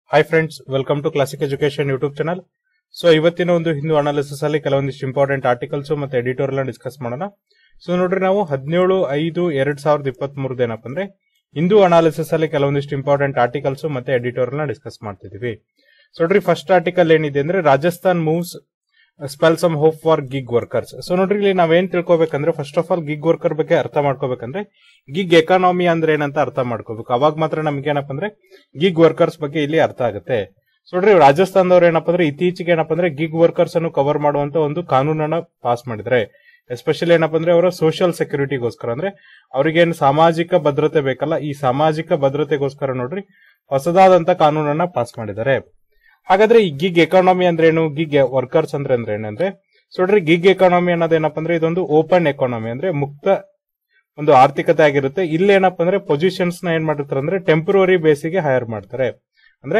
Hi friends welcome to classic education YouTube channel so ಇವತ್ತಿನ ಒಂದು Hindu analysis ಅಲ್ಲಿ ಕೆಲವೊಂದಿಷ್ಟು ಇಂಪಾರ್ಟೆಂಟ್ ಆರ್ಟಿಕಲ್ಸ್ ಮತ್ತೆ ಎಡಿಟೋರಿಯಲ್ ಡಿಸ್ಕಸ್ ಮಾಡೋಣ ಸೊ ನೋಡ್ರಿ ನಾವು ಹದಿನೇಳು ಐದು ಎರಡ್ ಸಾವಿರದ ಇಪ್ಪತ್ತ್ ಮೂರದ ಏನಪ್ಪ ಅಂದ್ರೆ ಹಿಂದೂ ಅನಾಲಿಸಿಸ್ ಅಲ್ಲಿ ಕೆಲವೊಂದಿಷ್ಟು ಇಂಪಾರ್ಟೆಂಟ್ ಆರ್ಟಿಕಲ್ಸ್ ಮತ್ತೆ ಎಡಿಟೋರಿಯಲ್ ಡಿಸ್ಕಸ್ ಮಾಡ್ತಿದೀವಿ ಸೊ ನೋಡ್ರಿ ಫಸ್ಟ್ ಆರ್ಟಿಕಲ್ ಏನಿದೆ ಅಂದ್ರೆ Rajasthan moves spell some hope for gig workers so ನೋಡ್ರಿ ಇಲ್ಲಿ ನಾವೇನ್ ತಿಳ್ಕೊಬೇಕಂದ್ರೆ first of all gig worker ಬಗ್ಗೆ ಅರ್ಥ ಮಾಡ್ಕೋಬೇಕಂದ್ರೆ ಗಿಗ್ ಎಕಾನಮಿ ಅಂದ್ರೆ ಏನಂತ ಅರ್ಥ ಮಾಡ್ಕೋಬೇಕು ಅವಾಗ ಮಾತ್ರ ನಮ್ಗೆ ಏನಪ್ಪ ಅಂದ್ರೆ ಗಿಗ್ ವರ್ಕರ್ಸ್ ಬಗ್ಗೆ ಇಲ್ಲಿ ಅರ್ಥ ಆಗುತ್ತೆ ಸೊ ನೋಡ್ರಿ ರಾಜಸ್ಥಾನದವ್ರು ಏನಪ್ಪ ಅಂದ್ರೆ ಇತ್ತೀಚೆಗೆ ಏನಪ್ಪ ಅಂದ್ರೆ ಗಿಗ್ ವರ್ಕರ್ಸ್ ಅನ್ನು ಕವರ್ ಮಾಡುವಂತ ಒಂದು ಕಾನೂನನ್ನ ಪಾಸ್ ಮಾಡಿದ್ರೆ ಎಸ್ಪೆಷಲಿ ಏನಪ್ಪ ಅಂದ್ರೆ ಅವರ ಸೋಷಿಯಲ್ ಸೆಕ್ಯೂರಿಟಿಗೋಸ್ಕರ ಅಂದ್ರೆ ಅವ್ರಿಗೇನು ಸಾಮಾಜಿಕ ಭದ್ರತೆ ಬೇಕಲ್ಲ ಈ ಸಾಮಾಜಿಕ ಭದ್ರತೆಗೋಸ್ಕರ ನೋಡ್ರಿ ಹೊಸದಾದಂತ ಕಾನೂನನ್ನ ಪಾಸ್ ಮಾಡಿದ್ದಾರೆ ಹಾಗಾದ್ರೆ ಈ ಗಿಗ್ ಎಕಾನಮಿ ಅಂದ್ರೆ ಏನು ಗಿಗ್ ವರ್ಕರ್ಸ್ ಅಂದ್ರೆ ಅಂದ್ರೆ ಏನಂದ್ರೆ ಸೊ ನೋಡ್ರಿ ಗಿಗ್ ಎಕಾನಮಿ ಅನ್ನೋದೇನಪ್ಪ ಅಂದ್ರೆ ಇದೊಂದು ಓಪನ್ ಎಕಾನಮಿ ಅಂದ್ರೆ ಮುಕ್ತ ಒಂದು ಆರ್ಥಿಕತೆ ಆಗಿರುತ್ತೆ ಇಲ್ಲಿ ಏನಪ್ಪ ಅಂದ್ರೆ ಪೊಸಿಷನ್ಸ್ ನ ಏನ್ ಮಾಡಿರ್ತಾರೆ ಅಂದ್ರೆ ಟೆಂಪರರಿ ಬೇಸಿಗೆ ಹೈರ್ ಮಾಡ್ತಾರೆ ಅಂದ್ರೆ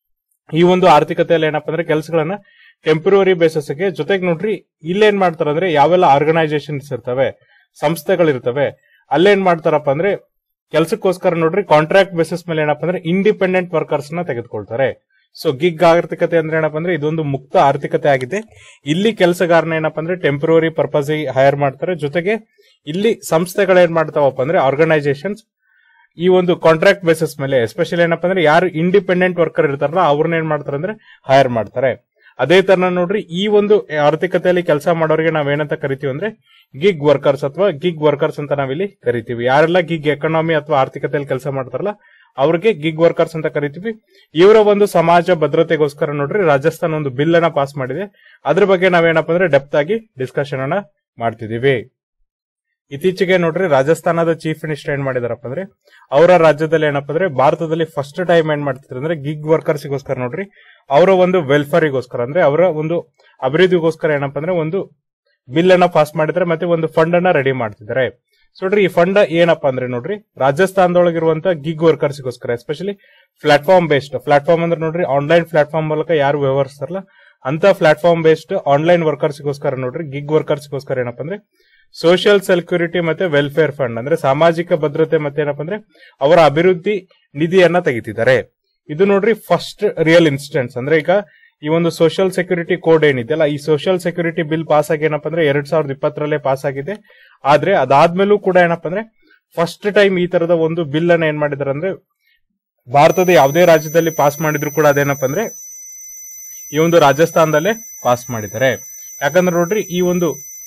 ಈ ಒಂದು ಆರ್ಥಿಕತೆಯಲ್ಲಿ ಏನಪ್ಪ ಅಂದ್ರೆ ಕೆಲಸಗಳನ್ನ ಟೆಂಪರರಿ ಬೇಸಿಸ್ಗೆ ಜೊತೆಗೆ ನೋಡ್ರಿ ಇಲ್ಲೇನ್ ಮಾಡ್ತಾರೆ ಅಂದ್ರೆ ಯಾವೆಲ್ಲ ಆರ್ಗನೈಸೇಷನ್ಸ್ ಇರ್ತವೆ ಸಂಸ್ಥೆಗಳಿರ್ತವೆ ಅಲ್ಲೇನ್ ಮಾಡ್ತಾರಪ್ಪ ಅಂದ್ರೆ ಕೆಲಸಕ್ಕೋಸ್ಕರ ನೋಡ್ರಿ ಕಾಂಟ್ರಾಕ್ಟ್ ಬೇಸಿಸ್ ಮೇಲೆ ಏನಪ್ಪ ಅಂದ್ರೆ ಇಂಡಿಪೆಂಡೆಂಟ್ ವರ್ಕರ್ಸ್ ನ ತೆಗೆದುಕೊಳ್ತಾರೆ ಸೊ ಗಿಗ್ ಆರ್ಥಿಕತೆ ಅಂದ್ರೆ ಏನಪ್ಪ ಅಂದ್ರೆ ಇದೊಂದು ಮುಕ್ತ ಆರ್ಥಿಕತೆ ಆಗಿದೆ ಇಲ್ಲಿ ಕೆಲಸಗಾರನ ಏನಪ್ಪ ಅಂದ್ರೆ ಟೆಂಪರರಿ ಪರ್ಪಸ್ ಹೈರ್ ಮಾಡ್ತಾರೆ ಜೊತೆಗೆ ಇಲ್ಲಿ ಸಂಸ್ಥೆಗಳು ಏನ್ ಮಾಡ್ತಾವಪ್ಪ ಅಂದ್ರೆ ಆರ್ಗನೈಸೇಷನ್ಸ್ ಈ ಒಂದು ಕಾಂಟ್ರಾಕ್ಟ್ ಬೇಸಿಸ್ ಮೇಲೆ ಎಸ್ಪೆಷಲಿ ಏನಪ್ಪ ಅಂದ್ರೆ ಯಾರು ಇಂಡಿಪೆಂಡೆಂಟ್ ವರ್ಕರ್ ಇರ್ತಾರಲ್ಲ ಅವ್ರನ್ನ ಏನ್ ಮಾಡ್ತಾರೆ ಅಂದ್ರೆ ಹೈರ್ ಮಾಡ್ತಾರೆ ಅದೇ ತರ ನೋಡ್ರಿ ಈ ಒಂದು ಆರ್ಥಿಕತೆಯಲ್ಲಿ ಕೆಲಸ ಮಾಡೋರಿಗೆ ನಾವೇನಂತ ಕರಿತೀವಿ ಅಂದ್ರೆ ಗಿಗ್ ವರ್ಕರ್ಸ್ ಅಥವಾ ಗಿಗ್ ವರ್ಕರ್ಸ್ ಅಂತ ನಾವಿಲ್ಲಿ ಕರಿತೀವಿ ಯಾರೆಲ್ಲ ಗಿಗ್ ಎಕನಾಮಿ ಅಥವಾ ಆರ್ಥಿಕತೆಯಲ್ಲಿ ಕೆಲಸ ಮಾಡ್ತಾರಲ್ಲ ಅವ್ರಿಗೆ ಗಿಗ್ ವರ್ಕರ್ಸ್ ಅಂತ ಕರಿತೀವಿ ಇವರ ಒಂದು ಸಮಾಜ ಭದ್ರತೆಗೋಸ್ಕರ ನೋಡ್ರಿ ರಾಜಸ್ಥಾನ ಒಂದು ಬಿಲ್ ಅನ್ನ ಪಾಸ್ ಮಾಡಿದೆ ಅದ್ರ ಬಗ್ಗೆ ನಾವೇನಪ್ಪ ಅಂದ್ರೆ ಡೆಪ್ತ್ ಆಗಿ ಡಿಸ್ಕಷನ್ ಅನ್ನ ಮಾಡ್ತಿದೀವಿ ಇತ್ತೀಚೆಗೆ ನೋಡ್ರಿ ರಾಜಸ್ಥಾನದ ಚೀಫ್ ಮಿನಿಸ್ಟರ್ ಏನ್ ಮಾಡಿದಾರಪ್ಪ ಅಂದ್ರೆ ಅವರ ರಾಜ್ಯದಲ್ಲಿ ಏನಪ್ಪ ಅಂದ್ರೆ ಭಾರತದಲ್ಲಿ ಫಸ್ಟ್ ಟೈಮ್ ಏನ್ ಮಾಡ್ತಿದ್ರು ಅಂದ್ರೆ ಗಿಗ್ ವರ್ಕರ್ಸ್ಗೋಸ್ಕರ ನೋಡ್ರಿ ಅವರ ಒಂದು ವೆಲ್ಫೇರಿಗೋಸ್ಕರ ಅಂದ್ರೆ ಅವರ ಒಂದು ಅಭಿವೃದ್ಧಿಗೋಸ್ಕರ ಏನಪ್ಪ ಅಂದ್ರೆ ಒಂದು ಬಿಲ್ ಅನ್ನ ಪಾಸ್ ಮಾಡಿದ್ರೆ ಮತ್ತೆ ಒಂದು ಫಂಡ್ ಅನ್ನ ರೆಡಿ ಮಾಡ್ತಿದ್ದಾರೆ ಸೊ ನೋಡ್ರಿ ಈ ಫಂಡ್ ಏನಪ್ಪಾ ಅಂದ್ರೆ ನೋಡ್ರಿ ರಾಜಸ್ಥಾನದೊಳಗಿರುವಂತ ಗಿಗ್ ವರ್ಕರ್ಸ್ಗೋಸ್ಕರ ಎಸ್ಪೆಷಲಿ ಪ್ಲಾಟ್ಫಾರ್ಮ್ ಬೇಸ್ಡ್ ಪ್ಲಾಟ್ಫಾರ್ಮ್ ಅಂದ್ರೆ ನೋಡ್ರಿ ಆನ್ಲೈನ್ ಪ್ಲಾಟ್ಫಾರ್ಮ್ ಮೂಲಕ ಯಾರು ವ್ಯವಹರಿಸ್ತಾರಲ್ಲ ಅಂತ ಪ್ಲಾಟ್ಫಾರ್ಮ್ ಬೇಸ್ಡ್ ಆನ್ಲೈನ್ ವರ್ಕರ್ಸ್ಗೋಸ್ಕರ ನೋಡ್ರಿ ಗಿಗ್ ವರ್ಕರ್ಸ್ಗೋಸ್ಕರ ಏನಪ್ಪ ಅಂದ್ರೆ ಸೋಷಿಯಲ್ ಸೆಕ್ಯೂರಿಟಿ ಮತ್ತೆ ವೆಲ್ಫೇರ್ ಫಂಡ್ ಅಂದ್ರೆ ಸಾಮಾಜಿಕ ಭದ್ರತೆ ಮತ್ತೆ ಏನಪ್ಪ ಅಂದ್ರೆ ಅವರ ಅಭಿವೃದ್ಧಿ ನಿಧಿಯನ್ನ ತೆಗಿತಿದ್ದಾರೆ ಇದು ನೋಡ್ರಿ ಫಸ್ಟ್ ರಿಯಲ್ ಇನ್ಸ್ಟೆನ್ಸ್ ಅಂದ್ರೆ ಈಗ ಈ ಒಂದು ಸೋಷಿಯಲ್ ಸೆಕ್ಯೂರಿಟಿ ಕೋಡ್ ಏನಿದೆಯಲ್ಲ ಈ ಸೋಷಿಯಲ್ ಸೆಕ್ಯೂರಿಟಿ ಬಿಲ್ ಪಾಸ್ ಆಗಿ ಏನಪ್ಪ ಅಂದ್ರೆ ಎರಡ್ ಸಾವಿರದ ಇಪ್ಪತ್ತರಲ್ಲೇ ಪಾಸ್ ಆಗಿದೆ ಆದ್ರೆ ಅದಾದ್ಮೇಲೂ ಕೂಡ ಏನಪ್ಪ ಅಂದ್ರೆ ಫಸ್ಟ್ ಟೈಮ್ ಈ ತರದ ಒಂದು ಬಿಲ್ ಅನ್ನ ಏನ್ ಮಾಡಿದಾರೆ ಅಂದ್ರೆ ಭಾರತದ ಯಾವುದೇ ರಾಜ್ಯದಲ್ಲಿ ಪಾಸ್ ಮಾಡಿದ್ರು ಕೂಡ ಅದೇನಪ್ಪ ಅಂದ್ರೆ ಈ ಒಂದು ರಾಜಸ್ಥಾನದಲ್ಲೇ ಪಾಸ್ ಮಾಡಿದ್ದಾರೆ ಯಾಕಂದ್ರೆ ನೋಡ್ರಿ ಈ ಒಂದು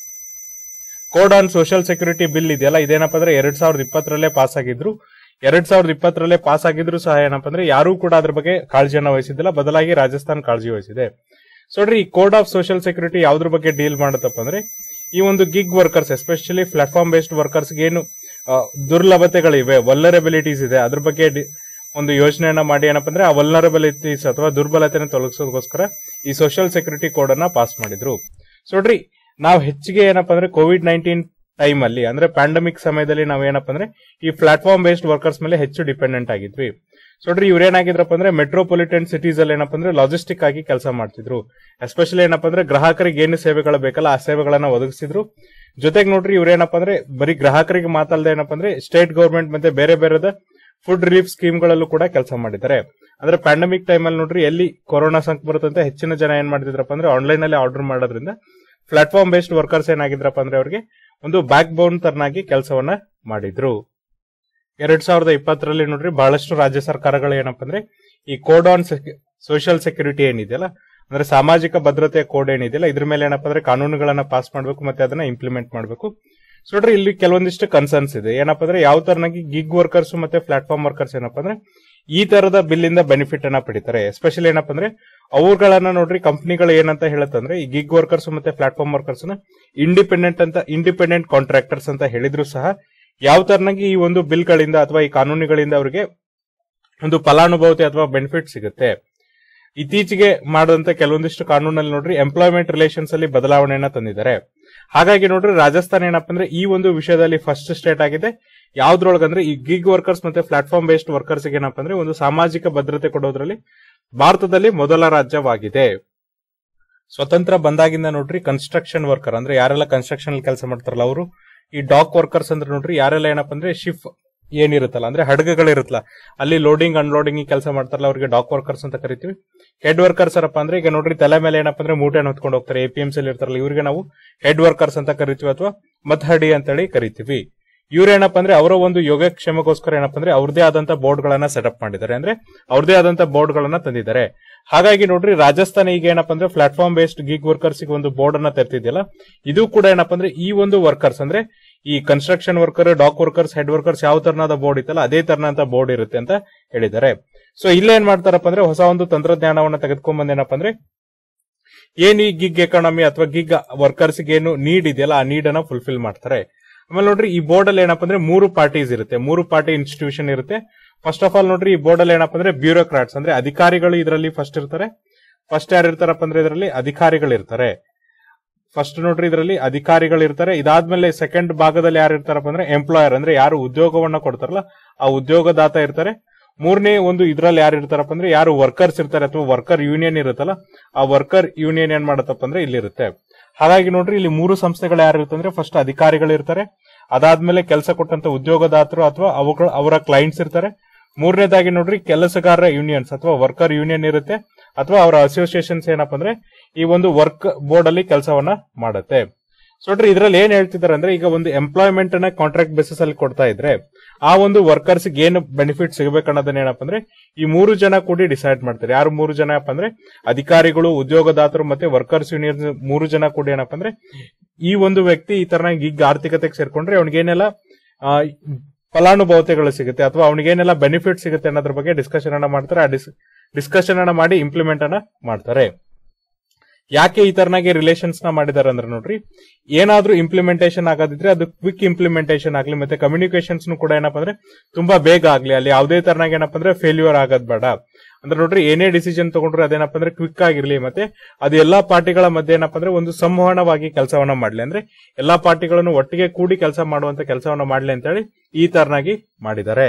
code on social security bill ಇದೆಯಲ್ಲ ಇದೇನಪ್ಪ ಅಂದ್ರೆ ಎರಡ್ ಸಾವಿರದ ಇಪ್ಪತ್ತರಲ್ಲೇ ಪಾಸ್ ಆಗಿದ್ರು ಎರಡ್ ಸಾವಿರದ ಇಪ್ಪತ್ತರಲ್ಲೇ ಪಾಸ್ ಆಗಿದ್ರು ಸಹ ಏನಪ್ಪ ಅಂದ್ರೆ ಯಾರೂ ಕೂಡ ಅದ್ರ ಬಗ್ಗೆ ಕಾಳಜಿಯನ್ನ ವಹಿಸಿದ್ದಿಲ್ಲ ಬದಲಾಗಿ ರಾಜಸ್ಥಾನ್ ಕಾಳಜಿ ವಹಿಸಿದೆ ಸೊ ನೋಡ್ರಿ ಈ ಕೋಡ್ ಆಫ್ ಸೋಷಿಯಲ್ ಸೆಕ್ಯೂರಿಟಿ ಯಾವ್ದ್ರ ಬಗ್ಗೆ ಡೀಲ್ ಮಾಡುತ್ತಪ್ಪ ಅಂದ್ರೆ ಈ ಒಂದು gig workers especially platform based workers ಏನು ಆ, ದುರ್ಲಭತೆಗಳಿವೆ ವಲ್ಲರಬಿಲಿಟೀಸ್ ಇದೆ ಅದ್ರ ಬಗ್ಗೆ ಡಿ- ಒಂದು ಯೋಜನೆಯನ್ನ ಮಾಡಿ ಏನಪ್ಪ ಅಂದ್ರೆ ಆ ವಲ್ನರಬಿಲಿಟೀಸ್ ಅಥವಾ ದುರ್ಬಲತೆಯನ್ನು ತೊಲಗಿಸೋದಕ್ಕೋಸ್ಕರ ಈ ಸೋಷಿಯಲ್ ಸೆಕ್ಯೂರಿಟಿ ಕೋಡ್ ಅನ್ನ ಪಾಸ್ ಮಾಡಿದ್ರು ಸೊ ನೋಡ್ರಿ ನಾವು ಹೆಚ್ಚಿಗೆ ಏನಪ್ಪ ಅಂದ್ರೆ ಕೋವಿಡ್ ನೈನ್ಟೀನ್ ಟೈಮ್ ಅಲ್ಲಿ ಅಂದ್ರೆ ಪ್ಯಾಂಡಮಿಕ್ ಸಮಯದಲ್ಲಿ ನಾವ್ ಏನಪ್ಪ ಅಂದ್ರೆ ಈ ಪ್ಲಾಟ್ಫಾರ್ಮ್ ಬೇಸ್ಡ್ ವರ್ಕರ್ಸ್ ಮೇಲೆ ಹೆಚ್ಚು ಡಿಪೆಂಡೆಂಟ್ ಆಗಿದ್ವಿ ಸೊ ನೋಡ್ರಿ ಇವ್ರೇನಾಗಿದ್ರಪ್ಪ ಅಂದ್ರೆ ಮೆಟ್ರೋಪಾಲಿಟನ್ ಸಿಟೀಸ್ ಅಲ್ಲಿ ಏನಪ್ಪ ಅಂದ್ರೆ ಲಾಜಿಸ್ಟಿಕ್ ಆಗಿ ಕೆಲಸ ಮಾಡ್ತಿದ್ರು ಎಸ್ಪೆಷಲಿ ಏನಪ್ಪ ಅಂದ್ರೆ ಗ್ರಾಹಕರಿಗೆ ಏನು ಸೇವೆಗಳು ಬೇಕಲ್ಲ ಆ ಸೇವೆಗಳನ್ನ ಒದಗಿಸಿದ್ರು ಜೊತೆಗೆ ನೋಡ್ರಿ ಇವ್ರೇನಪ್ಪ ಅಂದ್ರೆ ಬರೀ ಗ್ರಾಹಕರಿಗೆ ಮಾತಲ್ಲದೆ ಏನಪ್ಪ ಅಂದ್ರೆ ಸ್ಟೇಟ್ ಗೌರ್ಮೆಂಟ್ ಮತ್ತೆ ಬೇರೆ ಬೇರೆದ ಫುಡ್ ರಿಲೀಫ್ ಸ್ಕೀಮ್ಗಳಲ್ಲೂ ಕೂಡ ಕೆಲಸ ಮಾಡಿದ್ದಾರೆ ಅಂದ್ರೆ ಪ್ಯಾಂಡಮಿಕ್ ಟೈಮ್ ಅಲ್ಲಿ ನೋಡ್ರಿ ಎಲ್ಲಿ ಕೊರೋನಾ ಸೋಂಕು ಬರುತ್ತಂತೆ ಹೆಚ್ಚಿನ ಜನ ಏನ್ ಮಾಡ್ತಿದ್ರಪ್ಪ ಅಂದ್ರೆ ಆನ್ಲೈನ್ ಅಲ್ಲಿ ಆರ್ಡರ್ ಮಾಡೋದ್ರಿಂದ ಪ್ಲಾಟ್ಫಾರ್ಮ್ ಬೇಸ್ಡ್ ವರ್ಕರ್ಸ್ ಏನಾಗಿದ್ರಪ್ಪ ಅಂದ್ರೆ ಅವರಿಗೆ ಒಂದು ಬ್ಯಾಕ್ ಬೋನ್ ತರನಾಗಿ ಕೆಲಸವನ್ನ ಮಾಡಿದ್ರು ಎರಡ್ ಸಾವಿರದ ಇಪ್ಪತ್ತರಲ್ಲಿ ನೋಡ್ರಿ ಬಹಳಷ್ಟು ರಾಜ್ಯ ಸರ್ಕಾರಗಳು ಏನಪ್ಪ ಅಂದ್ರೆ ಈ ಕೋಡ್ ಆನ್ ಸೋಷಿಯಲ್ ಸೆಕ್ಯೂರಿಟಿ ಏನಿದೆಯಲ್ಲ ಅಂದ್ರೆ ಸಾಮಾಜಿಕ ಭದ್ರತೆ ಕೋಡ್ ಏನಿದೆಯಲ್ಲ ಇದ್ರ ಮೇಲೆ ಏನಪ್ಪ ಅಂದ್ರೆ ಕಾನೂನುಗಳನ್ನ ಪಾಸ್ ಮಾಡಬೇಕು ಮತ್ತೆ ಅದನ್ನ ಇಂಪ್ಲಿಮೆಂಟ್ ಮಾಡಬೇಕು ಸೊ ನೋಡ್ರಿ ಇಲ್ಲಿ ಕೆಲವೊಂದಿಷ್ಟು ಕನ್ಸರ್ನ್ಸ್ ಇದೆ ಏನಪ್ಪ ಅಂದ್ರೆ ಯಾವ ತರನಾಗಿ ಗಿಗ್ ವರ್ಕರ್ಸ್ ಮತ್ತೆ ಪ್ಲಾಟ್ಫಾರ್ಮ್ ವರ್ಕರ್ಸ್ ಏನಪ್ಪ ಅಂದ್ರೆ ಈ ತರದ ಬಿಲ್ ಇಂದ ಬೆನಿಫಿಟ್ ಅನ್ನ ಪಡಿತಾರೆ ಎಸ್ಪೆಷಲಿ ಏನಪ್ಪ ಅಂದ್ರೆ ಅವುಗಳನ್ನ ನೋಡ್ರಿ ಕಂಪನಿಗಳು ಏನಂತ ಹೇಳುತ್ತಂದ್ರೆ ಈ ಗಿಗ್ ವರ್ಕರ್ಸ್ ಮತ್ತೆ ಪ್ಲಾಟ್ಫಾರ್ಮ್ ವರ್ಕರ್ಸ್ ನ ಇಂಡಿಪೆಂಡೆಂಟ್ ಅಂತ ಇಂಡಿಪೆಂಡೆಂಟ್ ಕಾಂಟ್ರಾಕ್ಟರ್ಸ್ ಅಂತ ಹೇಳಿದ್ರು ಸಹ ಯಾವ ತರನಾಗಿ ಈ ಒಂದು ಬಿಲ್ ಗಳಿಂದ ಅಥವಾ ಈ ಕಾನೂನುಗಳಿಂದ ಅವರಿಗೆ ಒಂದು ಫಲಾನುಭವತೆ ಅಥವಾ ಬೆನಿಫಿಟ್ ಸಿಗುತ್ತೆ ಇತ್ತೀಚೆಗೆ ಮಾಡಿದಂತ ಕೆಲವೊಂದಿಷ್ಟು ಕಾನೂನಲ್ಲಿ ನೋಡ್ರಿ ಎಂಪ್ಲಾಯ್ಮೆಂಟ್ ರಿಲೇಷನ್ಸ್ ಅಲ್ಲಿ ಬದಲಾವಣೆಯನ್ನ ತಂದಿದ್ದಾರೆ ಹಾಗಾಗಿ ನೋಡ್ರಿ ರಾಜಸ್ಥಾನ ಏನಪ್ಪ ಅಂದ್ರೆ ಈ ಒಂದು ವಿಷಯದಲ್ಲಿ ಫಸ್ಟ್ ಸ್ಟೇಟ್ ಆಗಿದೆ ಯಾವ್ದ್ರೊಳಗಂದ್ರೆ ಈ ಗಿಗ್ ವರ್ಕರ್ಸ್ ಮತ್ತೆ ಪ್ಲಾಟ್ಫಾರ್ಮ್ ಬೇಸ್ಡ್ ವರ್ಕರ್ಸ್ ಏನಪ್ಪ ಅಂದ್ರೆ ಒಂದು ಸಾಮಾಜಿಕ ಭದ್ರತೆ ಕೊಡೋದ್ರಲ್ಲಿ ಭಾರತದಲ್ಲಿ ಮೊದಲ ರಾಜ್ಯವಾಗಿದೆ ಸ್ವತಂತ್ರ ಬಂದಾಗಿಂದ ನೋಡ್ರಿ ಕನ್ಸ್ಟ್ರಕ್ಷನ್ ವರ್ಕರ್ ಅಂದ್ರೆ ಯಾರೆಲ್ಲ ಕನ್ಸ್ಟ್ರಕ್ಷನ್ ಕೆಲಸ ಮಾಡ್ತಾರಲ್ಲ ಅವರು ಈ ಡಾಕ್ ವರ್ಕರ್ಸ್ ಅಂದ್ರೆ ನೋಡ್ರಿ ಯಾರೆಲ್ಲ ಏನಪ್ಪ ಅಂದ್ರೆ ಶಿಫ್ ಏನಿರುತ್ತಲ್ಲ ಅಂದ್ರೆ ಹಡಗುಗಳಿರುತ್ತಲ್ಲ ಅಲ್ಲಿ ಲೋಡಿಂಗ್ ಅನ್ಲೋಡಿಂಗ್ ಕೆಲಸ ಮಾಡ್ತಾರಲ್ಲ ಅವ್ರಿಗೆ ಡಾಕ್ ವರ್ಕರ್ಸ್ ಅಂತ ಕರಿತೀವಿ ಹೆಡ್ ವರ್ಕರ್ಸ್ ಏನಪ್ಪ ಅಂದ್ರೆ ಈಗ ನೋಡ್ರಿ ತಲೆ ಮೇಲೆ ಏನಪ್ಪ ಅಂದ್ರೆ ಮೂಟೆನ ಹೊತ್ಕೊಂಡು ಹೋಗ್ತಾರೆ ಎ ಪಿ ಎಂ ಸಿ ಇರ್ತಾರಲ್ಲ ಇವ್ರಿಗೆ ನಾವು ಹೆಡ್ ವರ್ಕರ್ಸ್ ಅಂತ ಕರಿತೀವಿ ಅಥವಾ ಮತ್ಹಡಿ ಅಂತೇಳಿ ಕರಿತೀವಿ ಇವ್ರೇನಪ್ಪ ಅಂದ್ರೆ ಅವರ ಒಂದು ಯೋಗಕ್ಷೇಮಕ್ಕೋಸ್ಕರ ಏನಪ್ಪ ಅಂದ್ರೆ ಅವ್ರದೇ ಆದಂತ ಬೋರ್ಡ್ ಗಳನ್ನ ಸೆಟಪ್ ಮಾಡಿದ್ದಾರೆ ಅಂದ್ರೆ ಅವ್ರದೇ ಆದಂತ ಬೋರ್ಡ್ ಗಳನ್ನ ತಂದಿದ್ದಾರೆ ಹಾಗಾಗಿ ನೋಡ್ರಿ ರಾಜಸ್ಥಾನ ಈಗ ಏನಪ್ಪ ಅಂದ್ರೆ ಪ್ಲಾಟ್ಫಾರ್ಮ್ ಬೇಸ್ಡ್ ಗಿಗ್ ವರ್ಕರ್ಸ್ ಒಂದು ಬೋರ್ಡ್ ಅನ್ನ ತರ್ತಿದ್ಯಲ್ಲ ಇದು ಕೂಡ ಏನಪ್ಪ ಅಂದ್ರೆ ಈ ಒಂದು ವರ್ಕರ್ಸ್ ಅಂದ್ರೆ ಈ construction worker dock workers head workers ಯಾವ ತರನಾದ ಬೋರ್ಡ್ ಇತ್ತಲ್ಲ ಅದೇ ತರನಾದ ಬೋರ್ಡ್ ಇರುತ್ತೆ ಅಂತ ಹೇಳಿದ್ದಾರೆ ಸೊ ಇಲ್ಲ ಏನ್ ಮಾಡ್ತಾರಪ್ಪ ಅಂದ್ರೆ ಹೊಸ ಒಂದು ತಂತ್ರಜ್ಞಾನವನ್ನ ತೆಗೆದುಕೊಂಡ್ ಬಂದ್ ಏನಪ್ಪ ಅಂದ್ರೆ ಏನ್ ಈ ಗಿಗ್ ಎಕಾನಮಿ ಅಥವಾ ಗಿಗ್ ವರ್ಕರ್ಸ್ ಏನು ನೀಡ್ ಇದೆಯಲ್ಲ ಆ ನೀಡ್ ಅನ್ನ ಫುಲ್ಫಿಲ್ ಮಾಡ್ತಾರೆ ಆಮೇಲೆ ನೋಡ್ರಿ ಈ ಬೋರ್ಡ್ ಅಲ್ಲಿ ಏನಪ್ಪ ಅಂದ್ರೆ ಮೂರು ಪಾರ್ಟೀಸ್ ಇರುತ್ತೆ ಮೂರು ಪಾರ್ಟಿ ಇನ್ಸ್ಟಿಟ್ಯೂಷನ್ ಇರುತ್ತೆ ಫಸ್ಟ್ ಆಫ್ ಆಲ್ ನೋಡ್ರಿ ಈ ಬೋರ್ಡ್ ಅಲ್ಲಿ ಏನಪ್ಪ ಅಂದ್ರೆ ಬ್ಯೂರೋಕ್ರಾಟ್ಸ್ ಅಂದ್ರೆ ಅಧಿಕಾರಿಗಳು ಇದರಲ್ಲಿ ಫಸ್ಟ್ ಇರ್ತಾರೆ ಫಸ್ಟ್ ಯಾರು ಇರ್ತಾರಪ್ಪ ಅಂದ್ರೆ ಇದರಲ್ಲಿ ಅಧಿಕಾರಿಗಳು ಇರ್ತಾರೆ ಫಸ್ಟ್ ನೋಡ್ರಿ ಇದರಲ್ಲಿ ಅಧಿಕಾರಿಗಳು ಇರ್ತಾರೆ ಇದಾದ್ಮೇಲೆ ಸೆಕೆಂಡ್ ಭಾಗದಲ್ಲಿ ಯಾರು ಇರ್ತಾರಪ್ಪ ಅಂದ್ರೆ ಎಂಪ್ಲಾಯರ್ ಅಂದ್ರೆ ಯಾರು ಉದ್ಯೋಗವನ್ನ ಕೊಡ್ತಾರಲ್ಲ ಆ ಉದ್ಯೋಗದಾತ ಇರ್ತಾರೆ ಮೂರನೇ ಒಂದು ಇದ್ರಲ್ಲಿ ಯಾರು ಇರ್ತಾರಪ್ಪ ಅಂದ್ರೆ ಯಾರು ವರ್ಕರ್ಸ್ ಇರ್ತಾರೆ ಅಥವಾ ವರ್ಕರ್ ಯೂನಿಯನ್ ಇರುತ್ತಲ್ಲ ಆ ವರ್ಕರ್ ಯೂನಿಯನ್ ಏನ್ ಮಾಡತ್ತಪ್ಪ ಅಂದ್ರೆ ಇಲ್ಲಿರುತ್ತೆ ಹಾಗಾಗಿ ನೋಡ್ರಿ ಇಲ್ಲಿ ಮೂರು ಸಂಸ್ಥೆಗಳು ಯಾರು ಇರುತ್ತೆ ಅಂದ್ರೆ ಫಸ್ಟ್ ಅಧಿಕಾರಿಗಳು ಇರ್ತಾರೆ ಅದಾದ್ಮೇಲೆ ಕೆಲಸ ಕೊಟ್ಟಂತ ಉದ್ಯೋಗದಾತರು ಅಥವಾ ಅವುಗಳ ಅವರ ಕ್ಲೈಂಟ್ಸ್ ಇರ್ತಾರೆ ಮೂರನೇದಾಗಿ ನೋಡ್ರಿ ಕೆಲಸಗಾರರ ಯೂನಿಯನ್ಸ್ ಅಥವಾ ವರ್ಕರ್ ಯೂನಿಯನ್ ಇರುತ್ತೆ ಅಥವಾ ಅವರ ಅಸೋಸಿಯೇಷನ್ಸ್ ಏನಪ್ಪ ಅಂದ್ರೆ ಈ ಒಂದು ವರ್ಕ್ ಬೋರ್ಡ್ ಅಲ್ಲಿ ಕೆಲಸವನ್ನ ಮಾಡುತ್ತೆ ಸೊ ನೋಡ್ರಿ ಇದ್ರಲ್ಲಿ ಏನ್ ಹೇಳ್ತಿದ್ದಾರೆ ಅಂದ್ರೆ ಈಗ ಒಂದು ಎಂಪ್ಲಾಯ್ಮೆಂಟ್ ಅನ್ನ ಕಾಂಟ್ರಾಕ್ಟ್ ಬೇಸಿಸ್ ಅಲ್ಲಿ ಕೊಡ್ತಾ ಇದ್ರೆ ಆ ಒಂದು ವರ್ಕರ್ಸ್ ಏನು ಬೆನಿಫಿಟ್ ಸಿಗಬೇಕು ಅನ್ನೋದನ್ನ ಏನಪ್ಪ ಅಂದ್ರೆ ಈ ಮೂರು ಜನ ಕೂಡಿ ಡಿಸೈಡ್ ಮಾಡ್ತಾರೆ ಯಾರು ಮೂರು ಜನ ಅಪ್ಪ ಅಂದ್ರೆ ಅಧಿಕಾರಿಗಳು ಉದ್ಯೋಗದಾತರು ಮತ್ತೆ ವರ್ಕರ್ಸ್ ಯೂನಿಯನ್ ಮೂರು ಜನ ಕೂಡಿ ಏನಪ್ಪ ಅಂದ್ರೆ ಈ ಒಂದು ವ್ಯಕ್ತಿ ಈ ತರ ಗಿಗ್ ಆರ್ಥಿಕತೆಗೆ ಸೇರ್ಕೊಂಡ್ರೆ ಅವನಿಗೇನೆಲ್ಲ ಆ, ಫಲಾನುಭವತೆಗಳು ಸಿಗುತ್ತೆ ಅಥವಾ ಅವನಿಗೇನೆಲ್ಲ ಬೆನಿಫಿಟ್ ಸಿಗುತ್ತೆ ಅನ್ನೋದ್ರ ಬಗ್ಗೆ ಡಿಸ್ಕಷನ್ ಅನ್ನ ಮಾಡ್ತಾರೆ ಆ ಡಿಸ್ಕಷನ್ ಅನ್ನ ಮಾಡಿ ಇಂಪ್ಲಿಮೆಂಟ್ ಅನ್ನ ಮಾಡ್ತಾರೆ ಯಾಕೆ ಈ ತರನಾಗಿ ರಿಲೇಷನ್ಸ್ ನ ಮಾಡಿದಾರೆ ಅಂದ್ರೆ ನೋಡ್ರಿ ಏನಾದ್ರೂ ಇಂಪ್ಲಿಮೆಂಟೇಷನ್ ಆಗೋದಿದ್ರೆ ಅದು ಕ್ವಿಕ್ ಇಂಪ್ಲಿಮೆಂಟೇಷನ್ ಆಗ್ಲಿ ಮತ್ತೆ ಕಮ್ಯುನಿಕೇಶನ್ಸ್ ಕೂಡ ಏನಪ್ಪ ಅಂದ್ರೆ ತುಂಬಾ ಬೇಗ ಆಗ್ಲಿ ಅಲ್ಲಿ ಯಾವುದೇ ತರನಾಗಿ ಏನಪ್ಪ ಅಂದ್ರೆ ಫೇಲ್ಯೂರ್ ಆಗೋದ್ ಬೇಡ ಅಂದ್ರೆ ನೋಡ್ರಿ ಏನೇ ಡಿಸಿಷನ್ ತಗೊಂಡ್ರೆ ಅದೇನಪ್ಪ ಅಂದ್ರೆ ಕ್ವಿಕ್ ಆಗಿರ್ಲಿ ಮತ್ತೆ ಅದು ಎಲ್ಲಾ ಪಾರ್ಟಿಗಳ ಮಧ್ಯೆ ಏನಪ್ಪ ಅಂದ್ರೆ ಒಂದು ಸಂವಹನವಾಗಿ ಕೆಲಸವನ್ನ ಮಾಡ್ಲಿ ಅಂದ್ರೆ ಎಲ್ಲಾ ಪಾರ್ಟಿಗಳನ್ನು ಒಟ್ಟಿಗೆ ಕೂಡಿ ಕೆಲಸ ಮಾಡುವಂತ ಕೆಲಸವನ್ನ ಮಾಡ್ಲಿ ಅಂತ ಹೇಳಿ ಈ ತರನಾಗಿ ಮಾಡಿದ್ದಾರೆ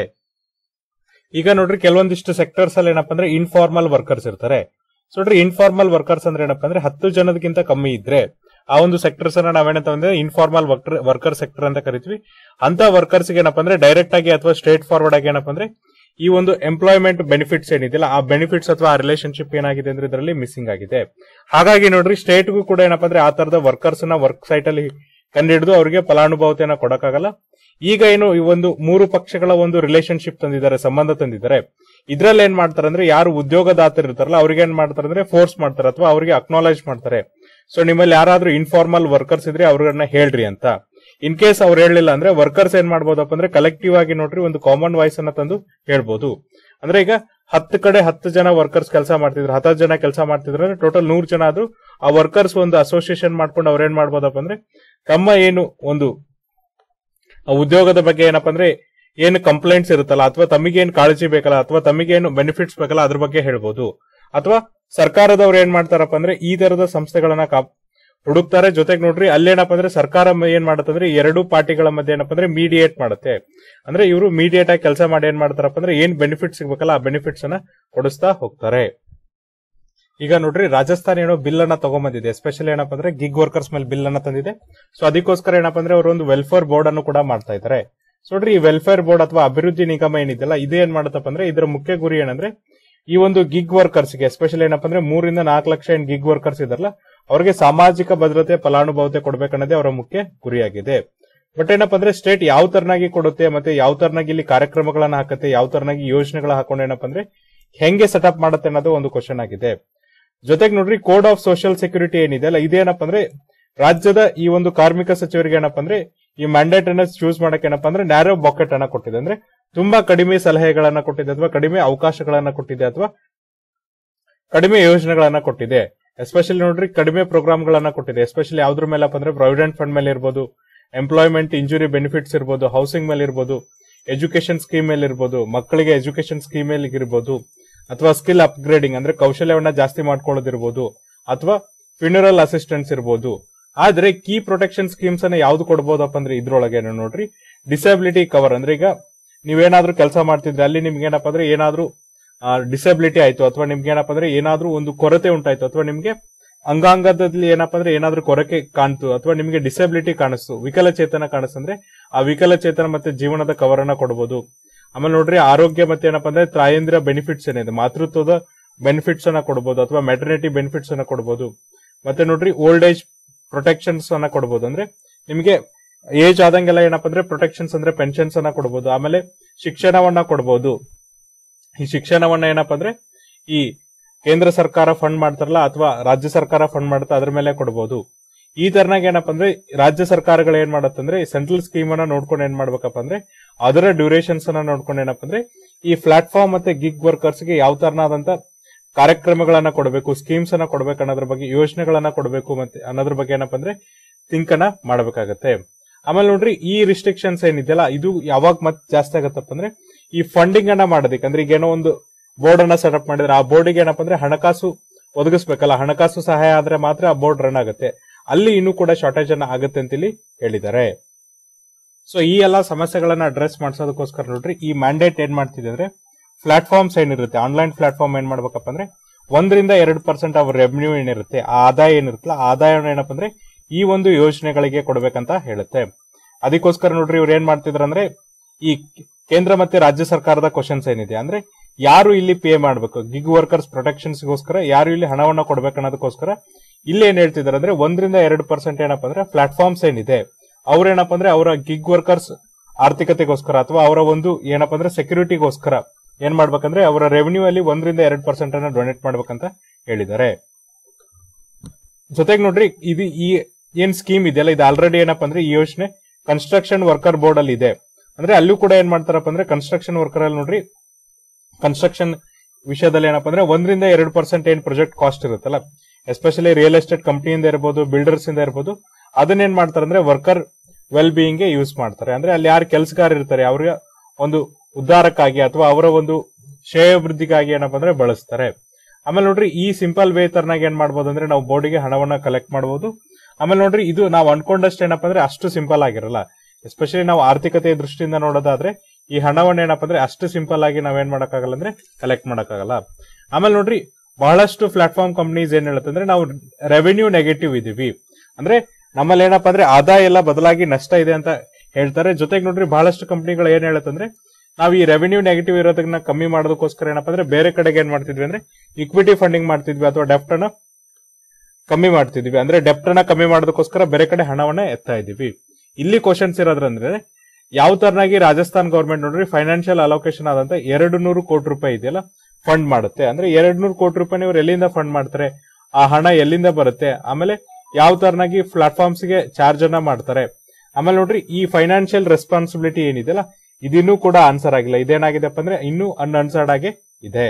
ಈಗ ನೋಡ್ರಿ ಕೆಲವೊಂದಿಷ್ಟು ಸೆಕ್ಟರ್ಸ್ ಅಲ್ಲಿ ಏನಪ್ಪ ಅಂದ್ರೆ ಇನ್ಫಾರ್ಮಲ್ ವರ್ಕರ್ಸ್ ಇರ್ತಾರೆ ಸೊ ನೋಡ್ರಿ ಇನ್ಫಾರ್ಮಲ್ ವರ್ಕರ್ಸ್ ಅಂದ್ರೆ ಏನಪ್ಪ ಅಂದ್ರೆ ಹತ್ತು ಜನದಕ್ಕಿಂತ ಕಮ್ಮಿ ಇದ್ರೆ ಆ ಒಂದು ಸೆಕ್ಟರ್ಸ್ ಅನ್ನ ನಾವೇನಂತ ಅಂದ್ರೆ ಇನ್ಫಾರ್ಮಲ್ ವರ್ಕರ್ ಸೆಕ್ಟರ್ ಅಂತ ಕರಿತೀವಿ ಅಂತ ವರ್ಕರ್ಸ್ ಏನಪ್ಪ ಅಂದ್ರೆ ಡೈರೆಕ್ಟ್ ಆಗಿ ಅಥವಾ ಸ್ಟ್ರೇಟ್ ಫಾರ್ವರ್ಡ್ ಆಗಿ ಏನಪ್ಪ ಅಂದ್ರೆ ಈ ಒಂದು ಎಂಪ್ಲಾಯ್ಮೆಂಟ್ ಬೆನಿಫಿಟ್ಸ್ ಏನಿದೆಯಲ್ಲ ಆ ಬೆನಿಫಿಟ್ಸ್ ಅಥವಾ ಆ ರಿಲೇಶನ್ಶಿಪ್ ಏನಾಗಿದೆ ಅಂದ್ರೆ ಇದರಲ್ಲಿ ಮಿಸ್ಸಿಂಗ್ ಆಗಿದೆ ಹಾಗಾಗಿ ನೋಡ್ರಿ ಸ್ಟೇಟ್ಗೂ ಕೂಡ ಏನಪ್ಪ ಅಂದ್ರೆ ಆ ತರದ ವರ್ಕರ್ಸ್ ನ ವರ್ಕ್ ಸೈಟ್ ಅಲ್ಲಿ ಕಂಡಿಡಿದು ಅವರಿಗೆ ಫಲಾನುಭವತೆಯನ್ನ ಕೊಡಕ್ಕಾಗಲ್ಲ ಈಗ ಏನು ಈ ಒಂದು ಮೂರು ಪಕ್ಷಗಳ ಒಂದು ರಿಲೇಶನ್ಶಿಪ್ ತಂದಿದ್ದಾರೆ ಸಂಬಂಧ ತಂದಿದ್ದಾರೆ ಇದ್ರಲ್ಲಿ ಏನ್ ಮಾಡ್ತಾರೆ ಅಂದ್ರೆ ಯಾರು ಉದ್ಯೋಗದಾತರು ಇರ್ತಾರಲ್ಲ ಅವ್ರಿಗೆ ಏನ್ ಮಾಡ್ತಾರೆ ಅಂದ್ರೆ ಫೋರ್ಸ್ ಮಾಡ್ತಾರೆ ಅಥವಾ ಅವರಿಗೆ ಅಕ್ನಾಲೇಜ್ ಮಾಡ್ತಾರೆ ಸೊ ನಿಮ್ಮಲ್ಲಿ ಯಾರಾದ್ರೂ ಇನ್ಫಾರ್ಮಲ್ ವರ್ಕರ್ಸ್ ಇದ್ರೆ ಅವ್ರನ್ನ ಹೇಳ್ರಿ ಅಂತ ಇನ್ ಕೇಸ್ ಅವ್ರು ಹೇಳಲಿಲ್ಲ ಅಂದ್ರೆ ವರ್ಕರ್ಸ್ ಏನ್ ಮಾಡ್ಬೋದಪ್ಪ ಅಂದ್ರೆ ಕಲೆಕ್ಟಿವ್ ಆಗಿ ನೋಡ್ರಿ ಒಂದು ಕಾಮನ್ ವಾಯ್ಸ್ ಅನ್ನ ತಂದು ಹೇಳ್ಬೋದು ಅಂದ್ರೆ ಈಗ ಹತ್ತು ಕಡೆ ಹತ್ತು ಜನ ವರ್ಕರ್ಸ್ ಕೆಲಸ ಮಾಡ್ತಿದ್ರು ಹತ್ತು ಜನ ಕೆಲಸ ಮಾಡ್ತಿದ್ರು ಅಂದ್ರೆ ಟೋಟಲ್ ನೂರ್ ಜನ ಆದ್ರೂ ಆ ವರ್ಕರ್ಸ್ ಒಂದು ಅಸೋಸಿಯೇಷನ್ ಮಾಡ್ಕೊಂಡು ಅವ್ರೇನ್ ಮಾಡ್ಬೋದಪ್ಪ ಅಂದ್ರೆ ತಮ್ಮ ಏನು ಒಂದು ಆ ಉದ್ಯೋಗದ ಬಗ್ಗೆ ಏನಪ್ಪ ಅಂದ್ರೆ ಏನು ಕಂಪ್ಲೇಂಟ್ಸ್ ಇರುತ್ತಲ್ಲ ಅಥವಾ ತಮಗೇನು ಕಾಳಜಿ ಬೇಕಲ್ಲ ಅಥವಾ ತಮಗೇನು ಬೆನಿಫಿಟ್ಸ್ ಬೇಕಲ್ಲ ಅದ್ರ ಬಗ್ಗೆ ಹೇಳ್ಬೋದು ಅಥವಾ ಸರ್ಕಾರದವ್ರು ಏನ್ ಮಾಡ್ತಾರಪ್ಪ ಅಂದ್ರೆ ಈ ತರದ ಸಂಸ್ಥೆಗಳನ್ನ ಕಾಪ್ ಹುಡುಕ್ತಾರೆ ಜೊತೆಗೆ ನೋಡ್ರಿ ಅಲ್ಲೇನಪ್ಪ ಅಂದ್ರೆ ಸರ್ಕಾರ ಮ- ಏನ್ ಮಾಡತ್ತಂದ್ರೆ ಎರಡು ಪಾರ್ಟಿಗಳ ಮಧ್ಯೆ ಏನಪ್ಪ ಅಂದ್ರೆ ಮೀಡಿಯೇಟ್ ಮಾಡುತ್ತೆ ಅಂದ್ರೆ ಇವರು ಮೀಡಿಯೇಟ್ ಆಗಿ ಕೆಲಸ ಮಾಡಿ ಏನ್ ಮಾಡ್ತಾರಪ್ಪ ಅಂದ್ರೆ ಏನ್ ಬೆನಿಫಿಟ್ ಸಿಗ್ಬೇಕಲ್ಲ ಆ ಬೆನಿಫಿಟ್ಸ್ ಅನ್ನ ಕೊಡಿಸ್ತಾ ಹೋಗ್ತಾರೆ ಈಗ ನೋಡ್ರಿ ರಾಜಸ್ಥಾನ ಏನೋ ಬಿಲ್ ಅನ್ನ ತಗೊಂಬಂದಿದೆ ಎಸ್ಪೆಷಲಿ ಏನಪ್ಪ ಅಂದ್ರೆ ಗಿಗ್ ವರ್ಕರ್ಸ್ ಮೇಲೆ ಬಿಲ್ ಅನ್ನ ತಂದಿದೆ ಸೊ ಅದಕ್ಕೋಸ್ಕರ ಏನಪ್ಪ ಅಂದ್ರೆ ಅವರು ಒಂದು ವೆಲ್ಫೇರ್ ಬೋರ್ಡ್ ಅನ್ನು ಕೂಡ ಮಾಡ್ತಾ ಇದ್ದಾರೆ ಸೊ ನೋಡ್ರಿ ಈ ವೆಲ್ಫೇರ್ ಬೋರ್ಡ್ ಅಥವಾ ಅಭಿವೃದ್ಧಿ ನಿಗಮ ಏನಿದೆಯಲ್ಲ ಇದು ಏನ್ ಮಾಡತ್ತಪ್ಪ ಅಂದ್ರೆ ಇದರ ಮುಖ್ಯ ಗುರಿ ಏನಂದ್ರೆ ಈ ಒಂದು ಗಿಗ್ ವರ್ಕರ್ಸ್ ಗೆ ಎಸ್ಪೆಷಲಿ ಏನಪ್ಪ ಅಂದ್ರೆ ಮೂರಿಂದ ನಾಲ್ಕು ಲಕ್ಷ ಏನ್ ಗಿಗ್ ವರ್ಕರ್ಸ್ ಇದಾರಲ್ಲ ಅವರಿಗೆ ಸಾಮಾಜಿಕ ಭದ್ರತೆ ಫಲಾನುಭವತೆ ಕೊಡ್ಬೇಕನ್ನೋದೇ ಅವರ ಮುಖ್ಯ ಗುರಿಯಾಗಿದೆ ಬಟ್ ಏನಪ್ಪ ಅಂದ್ರೆ ಸ್ಟೇಟ್ ಯಾವ ತರನಾಗಿ ಕೊಡುತ್ತೆ ಮತ್ತೆ ಯಾವ ತರನಾಗಿ ಇಲ್ಲಿ ಕಾರ್ಯಕ್ರಮಗಳನ್ನ ಹಾಕುತ್ತೆ ಯಾವ ತರನಾಗಿ ಯೋಜನೆಗಳ ಹಾಕೊಂಡು ಏನಪ್ಪ ಅಂದ್ರೆ ಹೆಂಗೆ ಸೆಟಪ್ ಮಾಡುತ್ತೆ ಅನ್ನೋದು ಒಂದು ಕ್ವಶನ್ ಆಗಿದೆ ಜೊತೆಗೆ ನೋಡ್ರಿ ಕೋಡ್ ಆಫ್ ಸೋಷಿಯಲ್ ಸೆಕ್ಯೂರಿಟಿ ಏನಿದೆ ಅಲ್ಲ ಇದೇನಪ್ಪ ಅಂದ್ರೆ ರಾಜ್ಯದ ಈ ಒಂದು ಕಾರ್ಮಿಕ ಸಚಿವರಿಗೆ ಏನಪ್ಪ ಅಂದ್ರೆ ಈ ಮ್ಯಾಂಡೇಟ್ ಅನ್ನ ಚೂಸ್ ಮಾಡಕ್ಕೆ ಏನಪ್ಪ ಅಂದ್ರೆ ನ್ಯಾರೋ ಬಾಕೆಟ್ ಅನ್ನ ಕೊಟ್ಟಿದೆ ಅಂದ್ರೆ ತುಂಬಾ ಕಡಿಮೆ ಸಲಹೆಗಳನ್ನ ಕೊಟ್ಟಿದೆ ಅಥವಾ ಕಡಿಮೆ ಅವಕಾಶಗಳನ್ನ ಕೊಟ್ಟಿದೆ ಅಥವಾ ಕಡಿಮೆ ಯೋಜನೆಗಳನ್ನ ಕೊಟ್ಟಿದೆ ಎಸ್ಪೆಷಲಿ ನೋಡ್ರಿ ಕಡಿಮೆ ಪ್ರೋಗ್ರಾಮ್ಗಳನ್ನ ಕೊಟ್ಟಿದೆ ಎಸ್ಪೆಷಲಿ ಯಾವ್ದ್ರ ಮೇಲಪ್ಪ ಅಂದ್ರೆ ಪ್ರಾವಿಡೆಂಟ್ ಫಂಡ್ ಮೇಲೆ ಇರ್ಬೋದು ಎಂಪ್ಲಾಯ್ಮೆಂಟ್ ಇಂಜುರಿ ಬೆನಿಫಿಟ್ಸ್ ಇರ್ಬೋದು ಹೌಸಿಂಗ್ ಮೇಲೆ ಇರ್ಬೋದು ಎಜುಕೇಶನ್ ಸ್ಕೀಮ್ ಮೇಲೆ ಇರ್ಬೋದು ಮಕ್ಕಳಿಗೆ ಎಜುಕೇಶನ್ ಸ್ಕೀಮ್ ಮೇಲೆ ಇರ್ಬೋದು ಅಥವಾ ಸ್ಕಿಲ್ ಅಪ್ಗ್ರೇಡಿಂಗ್ ಅಂದ್ರೆ ಕೌಶಲ್ಯವನ್ನ ಜಾಸ್ತಿ ಮಾಡ್ಕೊಳ್ಳೋದಿರ್ಬೋದು ಅಥವಾ ಫ್ಯೂನರಲ್ ಅಸಿಸ್ಟೆನ್ಸ್ ಇರ್ಬೋದು ಆದ್ರೆ ಕೀ ಪ್ರೊಟೆಕ್ಷನ್ ಸ್ಕೀಮ್ಸ್ ಅನ್ನ ಯಾವ್ದು ಕೊಡ್ಬೋದಪ್ಪ ಅಂದ್ರೆ ಇದ್ರೊಳಗೆ ನೋಡ್ರಿ ಡಿಸಬಿಲಿಟಿ ಕವರ್ ಅಂದ್ರೆ ಈಗ ನೀವೇನಾದ್ರೂ ಕೆಲಸ ಮಾಡ್ತಿದ್ರೆ ಅಲ್ಲಿ ನಿಮ್ಗೆ ಏನಪ್ಪ ಅಂದ್ರೆ ಏನಾದ್ರೂ ಡಿಸಬಿಲಿಟಿ ಆಯ್ತು ಅಥವಾ ನಿಮ್ಗೆ ಏನಪ್ಪ ಅಂದ್ರೆ ಏನಾದ್ರೂ ಒಂದು ಕೊರತೆ ಉಂಟಾಯ್ತು ಅಥವಾ ನಿಮ್ಗೆ ಅಂಗಾಂಗದಲ್ಲಿ ಏನಪ್ಪಾ ಅಂದ್ರೆ ಏನಾದ್ರೂ ಕೊರತೆ ಕಾಣ್ತು ಅಥವಾ ನಿಮಗೆ ಡಿಸಬಿಲಿಟಿ ಕಾಣಿಸ್ತು ವಿಕಲಚೇತನ ಕಾಣಿಸ್ತಂದ್ರೆ ಆ ವಿಕಲಚೇತನ ಮತ್ತೆ ಜೀವನದ ಕವರ್ ಅನ್ನ ಕೊಡಬಹುದು ಆಮೇಲೆ ನೋಡ್ರಿ ಆರೋಗ್ಯ ಮತ್ತೆ ಏನಪ್ಪಾ ಅಂದ್ರೆ ತಾಯಂದಿರ ಬೆನಿಫಿಟ್ಸ್ ಏನಿದೆ ಮಾತೃತ್ವದ ಬೆನಿಫಿಟ್ಸ್ ಅನ್ನ ಕೊಡಬಹುದು ಅಥವಾ ಮೆಟರ್ನಿಟಿ ಬೆನಿಫಿಟ್ಸ್ ಅನ್ನ ಕೊಡಬಹುದು ಮತ್ತೆ ನೋಡ್ರಿ ಓಲ್ಡ್ ಏಜ್ ಪ್ರೊಟೆಕ್ಷನ್ಸ್ ಅನ್ನ ಕೊಡಬಹುದು ಅಂದ್ರೆ ನಿಮಗೆ ಏಜ್ ಆದಂಗೆಲ್ಲ ಏನಪ್ಪಾ ಅಂದ್ರೆ ಪ್ರೊಟೆಕ್ಷನ್ಸ್ ಅಂದ್ರೆ ಪೆನ್ಷನ್ಸ್ ಅನ್ನ ಕೊಡಬಹುದು ಆಮೇಲೆ ಶಿಕ್ಷಣವನ್ನ ಕೊಡಬಹುದು ಈ ಶಿಕ್ಷಣವನ್ನ ಏನಪ್ಪಾ ಅಂದ್ರೆ ಈ ಕೇಂದ್ರ ಸರ್ಕಾರ ಫಂಡ್ ಮಾಡ್ತಾರಲ್ಲ ಅಥವಾ ರಾಜ್ಯ ಸರ್ಕಾರ ಫಂಡ್ ಮಾಡುತ್ತಾ ಅದ್ರ ಮೇಲೆ ಕೊಡಬಹುದು ಈ ತರನಾಗ ಏನಪ್ಪಾ ಅಂದ್ರೆ ರಾಜ್ಯ ಸರ್ಕಾರಗಳು ಏನ್ ಮಾಡತ್ತಂದ್ರೆ ಸೆಂಟ್ರಲ್ ಸ್ಕೀಮ್ ಅನ್ನ ನೋಡ್ಕೊಂಡು ಏನ್ ಮಾಡ್ಬೇಕಪ್ಪ ಅಂದ್ರೆ ಅದರ ಡ್ಯೂರೇಷನ್ಸ್ ಅನ್ನ ನೋಡ್ಕೊಂಡು ಏನಪ್ಪಾ ಅಂದ್ರೆ ಈ ಪ್ಲಾಟ್ಫಾರ್ಮ್ ಮತ್ತೆ ಗಿಗ್ ವರ್ಕರ್ಸ್ ಗೆ ಯಾವ ತರನಾದಂತ ಕಾರ್ಯಕ್ರಮಗಳನ್ನ ಕೊಡಬೇಕು ಸ್ಕೀಮ್ಸ್ ಅನ್ನ ಕೊಡಬೇಕು ಅನ್ನೋದ್ರ ಬಗ್ಗೆ ಯೋಜನೆಗಳನ್ನ ಕೊಡಬೇಕು ಮತ್ತೆ ಅನ್ನೋದ್ರ ಬಗ್ಗೆ ಏನಪ್ಪಾ ಅಂದ್ರೆ ಥಿಂಕ್ ಅನ್ನ ಮಾಡಬೇಕಾಗತ್ತೆ ಆಮೇಲೆ ನೋಡ್ರಿ ಈ ರಿಸ್ಟ್ರಿಕ್ಷನ್ಸ್ ಏನಿದೆಯಲ್ಲ ಇದು ಯಾವಾಗ ಮತ್ತೆ ಜಾಸ್ತಿ ಆಗತ್ತಪ್ಪ ಅಂದ್ರೆ ಈ ಫಂಡಿಂಗ್ ಅನ್ನ ಮಾಡೋದಕ್ಕೆ ಅಂದ್ರೆ ಈಗ ಏನೋ ಒಂದು ಬೋರ್ಡ್ ಅನ್ನ ಸೆಟಪ್ ಮಾಡಿದ್ರೆ ಆ ಬೋರ್ಡಿಗೆ ಏನಪ್ಪಾ ಅಂದ್ರೆ ಹಣಕಾಸು ಒದಗಿಸ್ಬೇಕಲ್ಲ ಹಣಕಾಸು ಸಹಾಯ ಆದ್ರೆ ಮಾತ್ರ ಆ ಬೋರ್ಡ್ ರನ್ ಆಗುತ್ತೆ ಅಲ್ಲಿ ಇನ್ನೂ ಕೂಡ ಶಾರ್ಟೇಜ್ ಅನ್ನ ಆಗುತ್ತೆ ಅಂತ ಇಲ್ಲಿ ಹೇಳಿದ್ದಾರೆ ಸೊ ಈ ಎಲ್ಲಾ ಸಮಸ್ಯೆಗಳನ್ನ ಅಡ್ರೆಸ್ ಮಾಡಿಸೋದಕ್ಕೋಸ್ಕರ ನೋಡ್ರಿ ಈ ಮ್ಯಾಂಡೇಟ್ ಏನ್ ಮಾಡ್ತಿದೆ ಅಂದ್ರೆ ಪ್ಲಾಟ್ಫಾರ್ಮ್ಸ್ ಏನಿರುತ್ತೆ ಆನ್ಲೈನ್ ಪ್ಲಾಟ್ಫಾರ್ಮ್ ಏನ್ ಮಾಡ್ಬೇಕಪ್ಪ ಅಂದ್ರೆ ಒಂದರಿಂದ ಎರಡು ಪರ್ಸೆಂಟ್ ಅವ್ರ ರೆವೆನ್ಯೂ ಏನಿರುತ್ತೆ ಆ ಆದಾಯ ಏನಿರುತ್ತಲ್ಲ ಆ ಆದಾಯವನ್ನು ಏನಪ್ಪ ಅಂದ್ರೆ ಈ ಒಂದು ಯೋಜನೆಗಳಿಗೆ ಕೊಡಬೇಕಂತ ಹೇಳುತ್ತೆ ಅದಕ್ಕೋಸ್ಕರ ನೋಡ್ರಿ ಇವ್ರು ಏನ್ ಮಾಡ್ತಿದ್ರ ಅಂದ್ರೆ ಈ ಕೇಂದ್ರ ಮತ್ತೆ ರಾಜ್ಯ ಸರ್ಕಾರದ ಕ್ವಶನ್ಸ್ ಏನಿದೆ ಅಂದ್ರೆ ಯಾರು ಇಲ್ಲಿ ಪೇ ಮಾಡಬೇಕು ಗಿಗ್ ವರ್ಕರ್ಸ್ ಪ್ರೊಟೆಕ್ಷನ್ಸ್ಗೋಸ್ಕರ ಯಾರು ಇಲ್ಲಿ ಹಣವನ್ನ ಕೊಡ್ಬೇಕು ಅನ್ನೋದಕ್ಕೋಸ್ಕರ ಇಲ್ಲಿ ಏನ್ ಹೇಳ್ತಿದಾರೆ ಅಂದ್ರೆ ಒಂದರಿಂದ ಎರಡು ಪರ್ಸೆಂಟ್ ಏನಪ್ಪಾ ಅಂದ್ರೆ ಪ್ಲಾಟ್ಫಾರ್ಮ್ಸ್ ಏನಿದೆ ಅವ್ರೇನಪ್ಪ ಅಂದ್ರೆ ಅವರ ಗಿಗ್ ವರ್ಕರ್ಸ್ ಆರ್ಥಿಕತೆಗೋಸ್ಕರ ಅಥವಾ ಅವರ ಒಂದು ಏನಪ್ಪಾ ಅಂದ್ರೆ ಸೆಕ್ಯೂರಿಟಿಗೋಸ್ಕರ ಏನ್ ಮಾಡ್ಬೇಕಂದ್ರೆ ಅವರ ರೆವೆನ್ಯೂ ಅಲ್ಲಿ ಒಂದರಿಂದ ಎರಡು ಪರ್ಸೆಂಟ್ ಅನ್ನ ಡೊನೇಟ್ ಮಾಡ್ಬೇಕಂತ ಹೇಳಿದ್ದಾರೆ ಜೊತೆಗೆ ನೋಡ್ರಿ ಇದು ಈ ಏನ್ ಸ್ಕೀಮ್ ಇದೆಯಲ್ಲ ಇದು ಆಲ್ರೆಡಿ ಏನಪ್ಪಾ ಅಂದ್ರೆ ಈ ಯೋಜನೆ ಕನ್ಸ್ಟ್ರಕ್ಷನ್ ವರ್ಕರ್ ಬೋರ್ಡ್ ಅಲ್ಲಿ ಇದೆ ಅಂದ್ರೆ ಅಲ್ಲೂ ಕೂಡ ಏನ್ ಮಾಡ್ತಾರಪ್ಪ ಅಂದ್ರೆ ಕನ್ಸ್ಟ್ರಕ್ಷನ್ ವರ್ಕರ್ ಅಲ್ಲಿ ನೋಡ್ರಿ ಕನ್ಸ್ಟ್ರಕ್ಷನ್ ವಿಷಯದಲ್ಲಿ ಏನಪ್ಪಾ ಅಂದ್ರೆ ಒಂದರಿಂದ ಎರಡು ಪರ್ಸೆಂಟ್ ಏನ್ ಪ್ರಾಜೆಕ್ಟ್ ಕಾಸ್ಟ್ ಇರುತ್ತಲ್ಲ ಎಸ್ಪೆಷಲಿ ರಿಯಲ್ ಎಸ್ಟೇಟ್ ಕಂಪನಿಯಿಂದ ಇರ್ಬೋದು ಬಿಲ್ಡರ್ಸ್ ಇಂದ ಇರ್ಬೋದು ಅದನ್ನೇನ್ ಮಾಡ್ತಾರೆ ಅಂದ್ರೆ ವರ್ಕರ್ ವೆಲ್ ಬೀಯಿಂಗ್ ಗೆ ಯೂಸ್ ಮಾಡ್ತಾರೆ ಅಂದ್ರೆ ಅಲ್ಲಿ ಯಾರು ಕೆಲಸಗಾರ ಇರ್ತಾರೆ ಅವ್ರಿಗೆ ಒಂದು ಉದ್ಧಾರಕ್ಕಾಗಿ ಅಥವಾ ಅವರ ಒಂದು ಶ್ರೇಯೋಭಿವೃದ್ಧಿಗಾಗಿ ಏನಪ್ಪಾ ಅಂದ್ರೆ ಬಳಸ್ತಾರೆ ಆಮೇಲೆ ನೋಡ್ರಿ ಈ ಸಿಂಪಲ್ ವೇ ತರನಾಗ ಏನ್ ಮಾಡ್ಬೋದು ಅಂದ್ರೆ ನಾವು ಬೋರ್ಡಿಗೆ ಹಣವನ್ನ ಕಲೆಕ್ಟ್ ಮಾಡಬಹುದು ಆಮೇಲೆ ನೋಡ್ರಿ ಇದು ನಾವು ಅನ್ಕೊಂಡಷ್ಟು ಏನಪ್ಪಾ ಅಂದ್ರೆ ಅಷ್ಟು ಸಿಂಪಲ್ ಆಗಿರಲ್ಲ ಎಸ್ಪೆಷಲಿ ನಾವು ಆರ್ಥಿಕತೆಯ ದೃಷ್ಟಿಯಿಂದ ನೋಡೋದಾದ್ರೆ ಈ ಹಣವನ್ನ ಏನಪ್ಪಾ ಅಂದ್ರೆ ಅಷ್ಟು ಸಿಂಪಲ್ ಆಗಿ ನಾವೇನ್ ಮಾಡಕ್ಕಾಗಲ್ಲ ಅಂದ್ರೆ ಕಲೆಕ್ಟ್ ಮಾಡಕ್ಕಾಗಲ್ಲ ಆಮೇಲೆ ನೋಡ್ರಿ ಬಹಳಷ್ಟು ಪ್ಲಾಟ್ಫಾರ್ಮ್ ಕಂಪನೀಸ್ ಏನ್ ಹೇಳುತ್ತೆ ಅಂದ್ರೆ ನಾವು ರೆವೆನ್ಯೂ ನೆಗೆಟಿವ್ ಇದೀವಿ ಅಂದ್ರೆ ನಮ್ಮಲ್ಲಿ ಏನಪ್ಪಾ ಅಂದ್ರೆ ಆದಾಯ ಎಲ್ಲ ಬದಲಾಗಿ ನಷ್ಟ ಇದೆ ಅಂತ ಹೇಳ್ತಾರೆ ಜೊತೆಗೆ ನೋಡ್ರಿ ಬಹಳಷ್ಟು ಕಂಪನಿಗಳು ಏನ್ ಹೇಳುತ್ತಂದ್ರೆ ನಾವು ಈ ರೆವೆನ್ಯೂ ನೆಗೆಟಿವ್ ಇರೋದನ್ನ ಕಮ್ಮಿ ಮಾಡೋದಕ್ಕೋಸ್ಕರ ಏನಪ್ಪಾ ಅಂದ್ರೆ ಬೇರೆ ಕಡೆಗೆ ಏನ್ ಮಾಡ್ತಿದ್ವಿ ಅಂದ್ರೆ ಇಕ್ವಿಟಿ ಫಂಡಿಂಗ್ ಮಾಡ್ತಿದ್ವಿ ಅಥವಾ ಡೆಫ್ಟ್ ಅನ್ನ ಕಮ್ಮಿ ಮಾಡ್ತಿದ್ವಿ ಅಂದ್ರೆ ಡೆಪ್ಟ್ ಅನ್ನ ಕಮ್ಮಿ ಮಾಡೋದಕ್ಕೋಸ್ಕರ ಬೇರೆ ಕಡೆ ಹಣವನ್ನ ಎತ್ತಾ ಇದೀವಿ ಇಲ್ಲಿ ಕ್ವಶನ್ಸ್ ಇರೋದ್ರಂದ್ರೆ ಯಾವ ತರನಾಗಿ ರಾಜಸ್ಥಾನ್ ಗೌರ್ಮೆಂಟ್ ನೋಡ್ರಿ ಫೈನಾನ್ಷಿಯಲ್ ಅಲೋಕೇಶನ್ ಆದಂತ ಎರಡು ನೂರು ಕೋಟಿ ರೂಪಾಯಿ ಇದೆಯಲ್ಲ ಫಂಡ್ ಮಾಡುತ್ತೆ ಅಂದ್ರೆ ಎರಡು ನೂರು ಕೋಟಿ ರೂಪಾಯಿ ಇವ್ರು ಎಲ್ಲಿಂದ ಫಂಡ್ ಮಾಡ್ತಾರೆ ಆ ಹಣ ಎಲ್ಲಿಂದ ಬರುತ್ತೆ ಆಮೇಲೆ ಯಾವ ತರನಾಗಿ ಪ್ಲಾಟ್ಫಾರ್ಮ್ಸ್ ಗೆ ಚಾರ್ಜ್ ಅನ್ನ ಮಾಡ್ತಾರೆ ಆಮೇಲೆ ನೋಡ್ರಿ ಈ ಫೈನಾನ್ಷಿಯಲ್ ರೆಸ್ಪಾನ್ಸಿಬಿಲಿಟಿ ಏನಿದೆಯಲ್ಲ ಇದಿನ್ನೂ ಕೂಡ ಆನ್ಸರ್ ಆಗಿಲ್ಲ ಇದೇನಾಗಿದೆಪ್ಪ ಅಂದ್ರೆ ಇನ್ನೂ ಅನ್ಆನ್ಸರ್ಡ್ ಆಗಿ ಇದೆ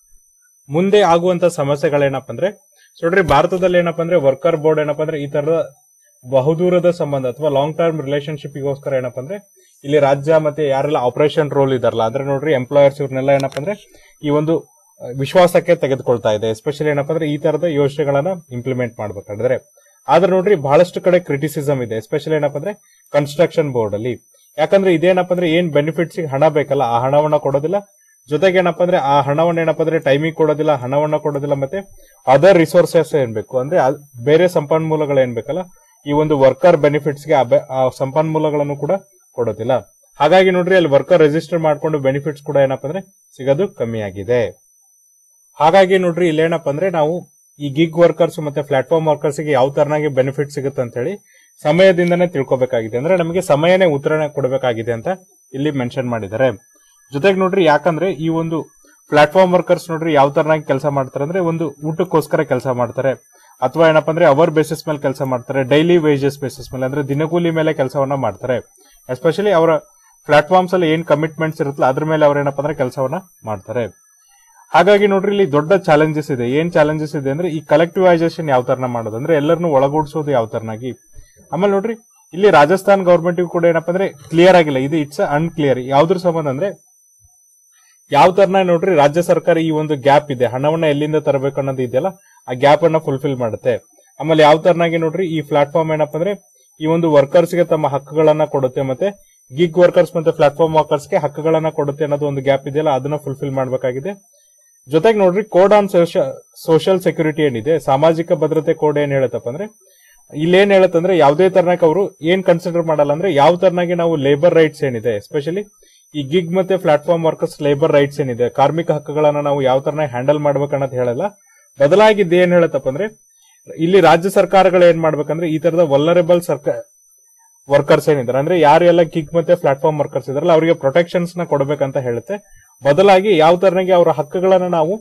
ಮುಂದೆ ಆಗುವಂತ ಸಮಸ್ಯೆಗಳೇನಪ್ಪ ಅಂದ್ರೆ ಸೊ ನೋಡ್ರಿ ಭಾರತದಲ್ಲಿ ಏನಪ್ಪಾ ಅಂದ್ರೆ ವರ್ಕರ್ ಬೋರ್ಡ್ ಏನಪ್ಪಾ ಅಂದ್ರೆ ಈ ತರದ ಬಹುದೂರದ ಸಂಬಂಧ ಅಥವಾ ಲಾಂಗ್ ಟರ್ಮ್ ರಿಲೇಶನ್ಶಿಪ್ ಗೋಸ್ಕರ ಏನಪ್ಪಾ ಅಂದ್ರೆ ಇಲ್ಲಿ ರಾಜ್ಯ ಮತ್ತೆ ಯಾರೆಲ್ಲ ಆಪರೇಷನ್ ರೋಲ್ ಇದಾರಲ್ಲ ಅಂದ್ರೆ ನೋಡ್ರಿ ಎಂಪ್ಲಾಯರ್ಸ್ ಇವ್ರನ್ನೆಲ್ಲ ಏನಪ್ಪಾ ಅಂದ್ರೆ ಈ ಒಂದು ಅಹ್, ವಿಶ್ವಾಸಕ್ಕೆ ತೆಗೆದುಕೊಳ್ತಾ ಇದೆ ಎಸ್ಪೆಷಲಿ ಏನಪ್ಪಾ ಅಂದ್ರೆ ಈ ತರದ ಯೋಜನೆಗಳನ್ನ ಇಂಪ್ಲಿಮೆಂಟ್ ಮಾಡ್ಬೇಕಾದ್ರೆ ಆದ್ರೆ ನೋಡ್ರಿ ಬಹಳಷ್ಟು ಕಡೆ ಕ್ರಿಟಿಸಿಸಮ್ ಇದೆ ಎಸ್ಪೆಷಲಿ ಏನಪ್ಪಾ ಅಂದ್ರೆ ಕನ್ಸ್ಟ್ರಕ್ಷನ್ ಬೋರ್ಡ್ ಅಲ್ಲಿ ಯಾಕಂದ್ರೆ ಇದೇನಪ್ಪ ಅಂದ್ರೆ ಏನ್ ಬೆನಿಫಿಟ್ಸ್ ಹಣ ಬೇಕಲ್ಲ ಆ ಹಣವನ್ನ ಕೊಡೋದಿಲ್ಲ ಜೊತೆಗೆ ಏನಪ್ಪಾ ಅಂದ್ರೆ ಆ ಹಣವನ್ನ ಏನಪ್ಪಾ ಅಂದ್ರೆ ಟೈಮಿಗೆ ಕೊಡೋದಿಲ್ಲ ಹಣವನ್ನ ಕೊಡೋದಿಲ್ಲ ಮತ್ತೆ ಅದರ್ ರಿಸೋರ್ಸಸ್ ಏನ್ ಬೇಕು ಅಂದ್ರೆ ಅದ್- ಬೇರೆ ಸಂಪನ್ಮೂಲಗಳು ಏನ್ ಬೇಕಲ್ಲ ಈ ಒಂದು ವರ್ಕರ್ ಬೆನಿಫಿಟ್ಸ್ ಗೆ ಆ ಬೆ- ಆ ಸಂಪನ್ಮೂಲಗಳನ್ನು ಕೂಡ ಕೊಡೋದಿಲ್ಲ ಹಾಗಾಗಿ ನೋಡ್ರಿ ಅಲ್ಲಿ ವರ್ಕರ್ ರಿಜಿಸ್ಟರ್ ಮಾಡ್ಕೊಂಡು ಬೆನಿಫಿಟ್ಸ್ ಕೂಡ ಏನಪ್ಪಾ ಅಂದ್ರೆ ಸಿಗೋದು ಕಮ್ಮಿ ಆಗಿದೆ ಹಾಗಾಗಿ ನೋಡ್ರಿ ಇಲ್ಲೇನಪ್ಪ ಅಂದ್ರೆ ನಾವು ಈ ಗಿಗ್ ವರ್ಕರ್ಸ್ ಮತ್ತೆ ಪ್ಲಾಟ್ಫಾರ್ಮ್ ವರ್ಕರ್ಸ್ ಗೆ ಯಾವ ತರನಾಗಿ ಬೆನಿಫಿಟ್ ಸಿಗುತ್ತೆ ಅಂತ ಹೇಳಿ ಸಮಯದಿಂದನೇ ತಿಳ್ಕೊಬೇಕಾಗಿದೆ ಅಂದ್ರೆ ನಮಗೆ ಸಮಯನೇ ಉತ್ತರಣ ಕೊಡಬೇಕಾಗಿದೆ ಅಂತ ಇಲ್ಲಿ ಮೆನ್ಷನ್ ಮಾಡಿದ್ದಾರೆ ಜೊತೆಗೆ ನೋಡ್ರಿ ಯಾಕಂದ್ರೆ ಈ ಒಂದು ಪ್ಲಾಟ್ಫಾರ್ಮ್ ವರ್ಕರ್ಸ್ ನೋಡ್ರಿ ಯಾವ ತರನಾಗಿ ಕೆಲಸ ಮಾಡ್ತಾರೆ ಅಂದ್ರೆ ಒಂದು ಊಟಕ್ಕೋಸ್ಕರ ಕೆಲಸ ಮಾಡ್ತಾರೆ ಅಥವಾ ಏನಪ್ಪಾ ಅಂದ್ರೆ ಅವರ್ ಬೇಸಿಸ್ ಮೇಲೆ ಕೆಲಸ ಮಾಡ್ತಾರೆ ಡೈಲಿ ವೇಜಸ್ ಬೇಸಿಸ್ ಮೇಲೆ ಅಂದ್ರೆ ದಿನಗೂಲಿ ಮೇಲೆ ಕೆಲಸವನ್ನ ಮಾಡ್ತಾರೆ ಎಸ್ಪೆಷಲಿ ಅವರ ಪ್ಲಾಟ್ಫಾರ್ಮ್ಸ್ ಅಲ್ಲಿ ಏನ್ ಕಮಿಟ್ಮೆಂಟ್ಸ್ ಇರುತ್ತಲ್ಲ ಅದ್ರ ಮೇಲೆ ಅವ್ರ ಏನಪ್ಪಾ ಅಂದ್ರೆ ಕೆಲಸವನ್ನ ಮಾಡ್ತಾರೆ ಹಾಗಾಗಿ ನೋಡ್ರಿ ಇಲ್ಲಿ ದೊಡ್ಡ ಚಾಲೆಂಜಸ್ ಇದೆ ಏನ್ ಚಾಲೆಂಜಸ್ ಇದೆ ಅಂದ್ರೆ ಈ ಕಲೆಕ್ಟಿವೈಸೇಷನ್ ಯಾವ ತರನ ಮಾಡೋದು ಅಂದ್ರೆ ಎಲ್ಲರನ್ನು ಒಳಗೂಡಿಸೋದು ಯಾವ ತರನಾಗಿ ಆಮೇಲೆ ನೋಡ್ರಿ ಇಲ್ಲಿ ರಾಜಸ್ಥಾನ್ ಗೌರ್ಮೆಂಟ್ ಕೂಡ ಏನಪ್ಪಾ ಅಂದ್ರೆ ಕ್ಲಿಯರ್ ಆಗಿಲ್ಲ ಇದು ಇಟ್ಸ್ ಅನ್ಕ್ಲಿಯರ್ ಯಾವ್ದ್ರ ಸಂಬಂಧ ಅಂದ್ರೆ ಯಾವ ತರನ ನೋಡ್ರಿ ರಾಜ್ಯ ಸರ್ಕಾರ ಈ ಒಂದು ಗ್ಯಾಪ್ ಇದೆ ಹಣವನ್ನ ಎಲ್ಲಿಂದ ತರಬೇಕು ಅನ್ನೋದು ಇದೆಯಲ್ಲ ಆ ಗ್ಯಾಪ್ ಅನ್ನ ಫುಲ್ಫಿಲ್ ಮಾಡುತ್ತೆ ಆಮೇಲೆ ಯಾವ ತರನಾಗಿ ನೋಡ್ರಿ ಈ ಪ್ಲಾಟ್ಫಾರ್ಮ್ ಏನಪ್ಪಾ ಅಂದ್ರೆ ಈ ಒಂದು ವರ್ಕರ್ಸ್ ಗೆ ತಮ್ಮ ಹಕ್ಕುಗಳನ್ನ ಕೊಡುತ್ತೆ ಮತ್ತೆ ಗಿಗ್ ವರ್ಕರ್ಸ್ ಮತ್ತೆ ಪ್ಲಾಟ್ಫಾರ್ಮ್ ವರ್ಕರ್ಸ್ ಗೆ ಹಕ್ಕುಗಳನ್ನ ಕೊಡುತ್ತೆ ಅನ್ನೋದು ಒಂದು ಗ್ಯಾಪ್ ಇದೆಯಲ್ಲ ಅದನ್ನ ಫುಲ್ಫಿಲ್ ಮಾಡಬೇಕಾಗಿದೆ ಜೊತೆಗೆ ನೋಡ್ರಿ ಕೋಡ್ ಆನ್ ಸೋಷಿಯಲ್ ಸೆಕ್ಯೂರಿಟಿ ಏನಿದೆ ಸಾಮಾಜಿಕ ಭದ್ರತೆ ಕೋಡ್ ಏನ್ ಹೇಳತ್ತಪ್ಪ ಅಂದ್ರೆ ಇಲ್ಲೇನ್ ಹೇಳತ್ತಂದ್ರೆ ಯಾವುದೇ ತರನಾಗ ಅವರು ಏನ್ ಕನ್ಸಿಡರ್ ಮಾಡಲ್ಲ ಅಂದ್ರೆ ಯಾವ ತರನಾಗಿ ನಾವು ಲೇಬರ್ ರೈಟ್ಸ್ ಏನಿದೆ ಎಸ್ಪೆಷಲಿ ಈ ಗಿಗ್ ಮತ್ತೆ ಪ್ಲಾಟ್ಫಾರ್ಮ್ ವರ್ಕರ್ಸ್ ಲೇಬರ್ ರೈಟ್ಸ್ ಏನಿದೆ ಕಾರ್ಮಿಕ ಹಕ್ಕುಗಳನ್ನ ನಾವು ಯಾವ ತರನಾಗಿ ಹ್ಯಾಂಡಲ್ ಮಾಡ್ಬೇಕನ್ನೋದು ಹೇಳಲ್ಲ ಬದಲಾಗಿ ಏನ್ ಹೇಳತ್ತಪ್ಪ ಅಂದ್ರೆ ಇಲ್ಲಿ ರಾಜ್ಯ ಸರ್ಕಾರಗಳು ಏನ್ ಮಾಡ್ಬೇಕಂದ್ರೆ ಈ ತರದ ವಲ್ಲರೇಬಲ್ ಸರ್ಕಾರ ವರ್ಕರ್ಸ್ ಏನಿದ್ದಾರೆ ಅಂದ್ರೆ ಯಾರೆಲ್ಲ ಕಿಕ್ ಮತ್ತೆ ಪ್ಲಾಟ್ಫಾರ್ಮ್ ವರ್ಕರ್ಸ್ ಇದಾರಲ್ಲ ಅವರಿಗೆ ಪ್ರೊಟೆಕ್ಷನ್ಸ್ ನ ಕೊಡಬೇಕಂತ ಹೇಳುತ್ತೆ ಬದಲಾಗಿ ಯಾವ ತರನಾಗಿ ಅವರ ಹಕ್ಕುಗಳನ್ನ ನಾವು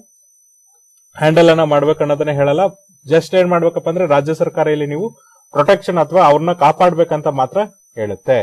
ಹ್ಯಾಂಡಲ್ ಅನ್ನ ಮಾಡ್ಬೇಕನ್ನೋದನ್ನ ಹೇಳಲ್ಲ ಜಸ್ಟ್ ಏನ್ ಮಾಡ್ಬೇಕಪ್ಪ ಅಂದ್ರೆ ರಾಜ್ಯ ಸರ್ಕಾರ ಇಲ್ಲಿ ನೀವು ಪ್ರೊಟೆಕ್ಷನ್ ಅಥವಾ ಅವ್ರನ್ನ ಕಾಪಾಡ್ಬೇಕಂತ ಮಾತ್ರ ಹೇಳುತ್ತೆ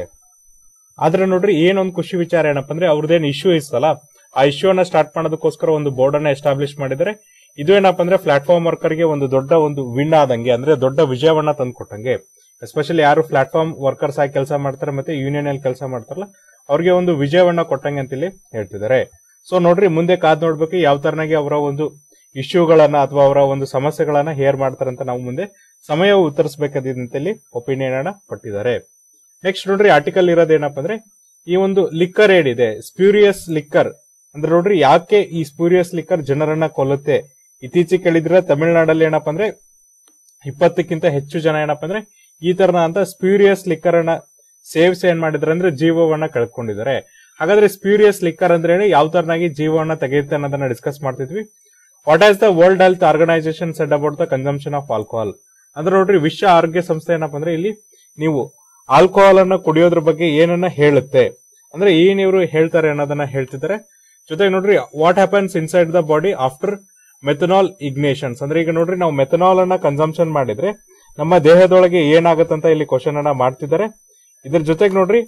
ಆದ್ರೆ ನೋಡ್ರಿ ಏನೊಂದು ಖುಷಿ ವಿಚಾರ ಏನಪ್ಪ ಅಂದ್ರೆ ಅವ್ರದ್ದೇನ್ ಇಶ್ಯೂ ಇತ್ತಲ್ಲ ಆ ಇಶ್ಯೂನ ಸ್ಟಾರ್ಟ್ ಮಾಡೋದಕ್ಕೋಸ್ಕರ ಒಂದು ಬೋರ್ಡ್ ಅನ್ನ ಎಸ್ಟಾಬ್ಲಿಷ್ ಮಾಡಿದರೆ ಇದು ಏನಪ್ಪ ಅಂದ್ರೆ ಪ್ಲಾಟ್ಫಾರ್ಮ್ ವರ್ಕರ್ಗೆ ಒಂದು ದೊಡ್ಡ ಒಂದು ವಿನ್ ಆದಂಗೆ ಅಂದ್ರೆ ದೊಡ್ಡ ವಿಜಯವನ್ನ ತಂದ್ಕೊಟ್ಟಂಗೆ ಎಸ್ಪೆಷಲಿ ಯಾರು ಪ್ಲಾಟ್ಫಾರ್ಮ್ ವರ್ಕರ್ಸ್ ಆಗಿ ಕೆಲಸ ಮಾಡ್ತಾರೆ ಮತ್ತೆ ಯೂನಿಯನ್ ಅಲ್ಲಿ ಕೆಲಸ ಮಾಡ್ತಾರಲ್ಲ ಅವ್ರಿಗೆ ಒಂದು ವಿಜಯವನ್ನ ಕೊಟ್ಟಂಗೆ ಅಂತ ಇಲ್ಲಿ ಹೇಳ್ತಿದ್ದಾರೆ ಸೊ ನೋಡ್ರಿ ಮುಂದೆ ಕಾದ್ ನೋಡ್ಬೇಕು ಯಾವ ತರನಾಗಿ ಅವರ ಒಂದು ಇಶ್ಯೂಗಳನ್ನ ಅಥವಾ ಅವರ ಒಂದು ಸಮಸ್ಯೆಗಳನ್ನ ಹೇರ್ ಮಾಡ್ತಾರಂತ ನಾವು ಮುಂದೆ ಸಮಯ ಉತ್ತರಿಸಬೇಕಾದಂತಲ್ಲಿ ಒಪಿನಿಯನ್ ಅನ್ನ ಪಟ್ಟಿದ್ದಾರೆ ನೆಕ್ಸ್ಟ್ ನೋಡ್ರಿ ಆರ್ಟಿಕಲ್ ಇರೋದೇನಪ್ಪ ಅಂದ್ರೆ ಈ ಒಂದು ಲಿಕ್ಕರ್ ಏನಿದೆ ಸ್ಪ್ಯೂರಿಯಸ್ ಲಿಕ್ಕರ್ ಅಂದ್ರೆ ನೋಡ್ರಿ ಯಾಕೆ ಈ ಸ್ಪ್ಯೂರಿಯಸ್ ಲಿಕ್ಕರ್ ಜನರನ್ನ ಕೊಲ್ಲುತ್ತೆ ಇತ್ತೀಚೆಗೆ ಕೇಳಿದ್ರೆ ತಮಿಳುನಾಡಲ್ಲಿ ಏನಪ್ಪ ಅಂದ್ರೆ ಇಪ್ಪತ್ತಕ್ಕಿಂತ ಹೆಚ್ಚು ಜನ ಏನಪ್ಪ ಅಂದ್ರೆ ಈ ತರನ ಅಂತ ಸ್ಪ್ಯೂರಿಯಸ್ ಲಿಕ್ಕರ್ ಅನ್ನ ಸೇವ್ಸ್ ಏನ್ ಮಾಡಿದ್ರೆ ಅಂದ್ರೆ ಜೀವವನ್ನ ಕಳ್ಕೊಂಡಿದ್ದಾರೆ ಹಾಗಾದ್ರೆ ಸ್ಪ್ಯೂರಿಯಸ್ ಲಿಕ್ಕರ್ ಅಂದ್ರೆ ಏನು? ಯಾವ ತರನಾಗಿ ಜೀವವನ್ನ ತೆಗೆಯುತ್ತೆ ಅನ್ನೋದನ್ನ ಡಿಸ್ಕಸ್ ಮಾಡ್ತಿದ್ವಿ what has the world health organisation said about the consumption of alcohol ಅಂದ್ರೆ ನೋಡ್ರಿ ವಿಶ್ವ ಆರೋಗ್ಯ ಸಂಸ್ಥೆ ಏನಪ್ಪ ಅಂದ್ರೆ ಇಲ್ಲಿ ನೀವು ಆಲ್ಕೋಹಾಲ್ ಅನ್ನ ಕುಡಿಯೋದ್ರ ಬಗ್ಗೆ ಏನನ್ನ ಹೇಳುತ್ತೆ ಅಂದ್ರೆ ಏನ್ ಇವರು ಹೇಳ್ತಾರೆ ಅನ್ನೋದನ್ನ ಹೇಳ್ತಿದ್ದಾರೆ ಜೊತೆಗೆ ನೋಡ್ರಿ what happens inside the body after methanol ingestions ಅಂದ್ರೆ ಈಗ ನೋಡ್ರಿ ನಾವು ಮೆಥನಾಲ್ ಅನ್ನ ಕನ್ಸಂಪ್ಷನ್ ಮಾಡಿದ್ರೆ ನಮ್ಮ ದೇಹದೊಳಗೆ ಏನಾಗತ್ತಂತ ಇಲ್ಲಿ ಕ್ವಶನ್ ಅನ್ನ ಮಾಡ್ತಿದ್ದಾರೆ ಇದ್ರ ಜೊತೆಗೆ ನೋಡ್ರಿ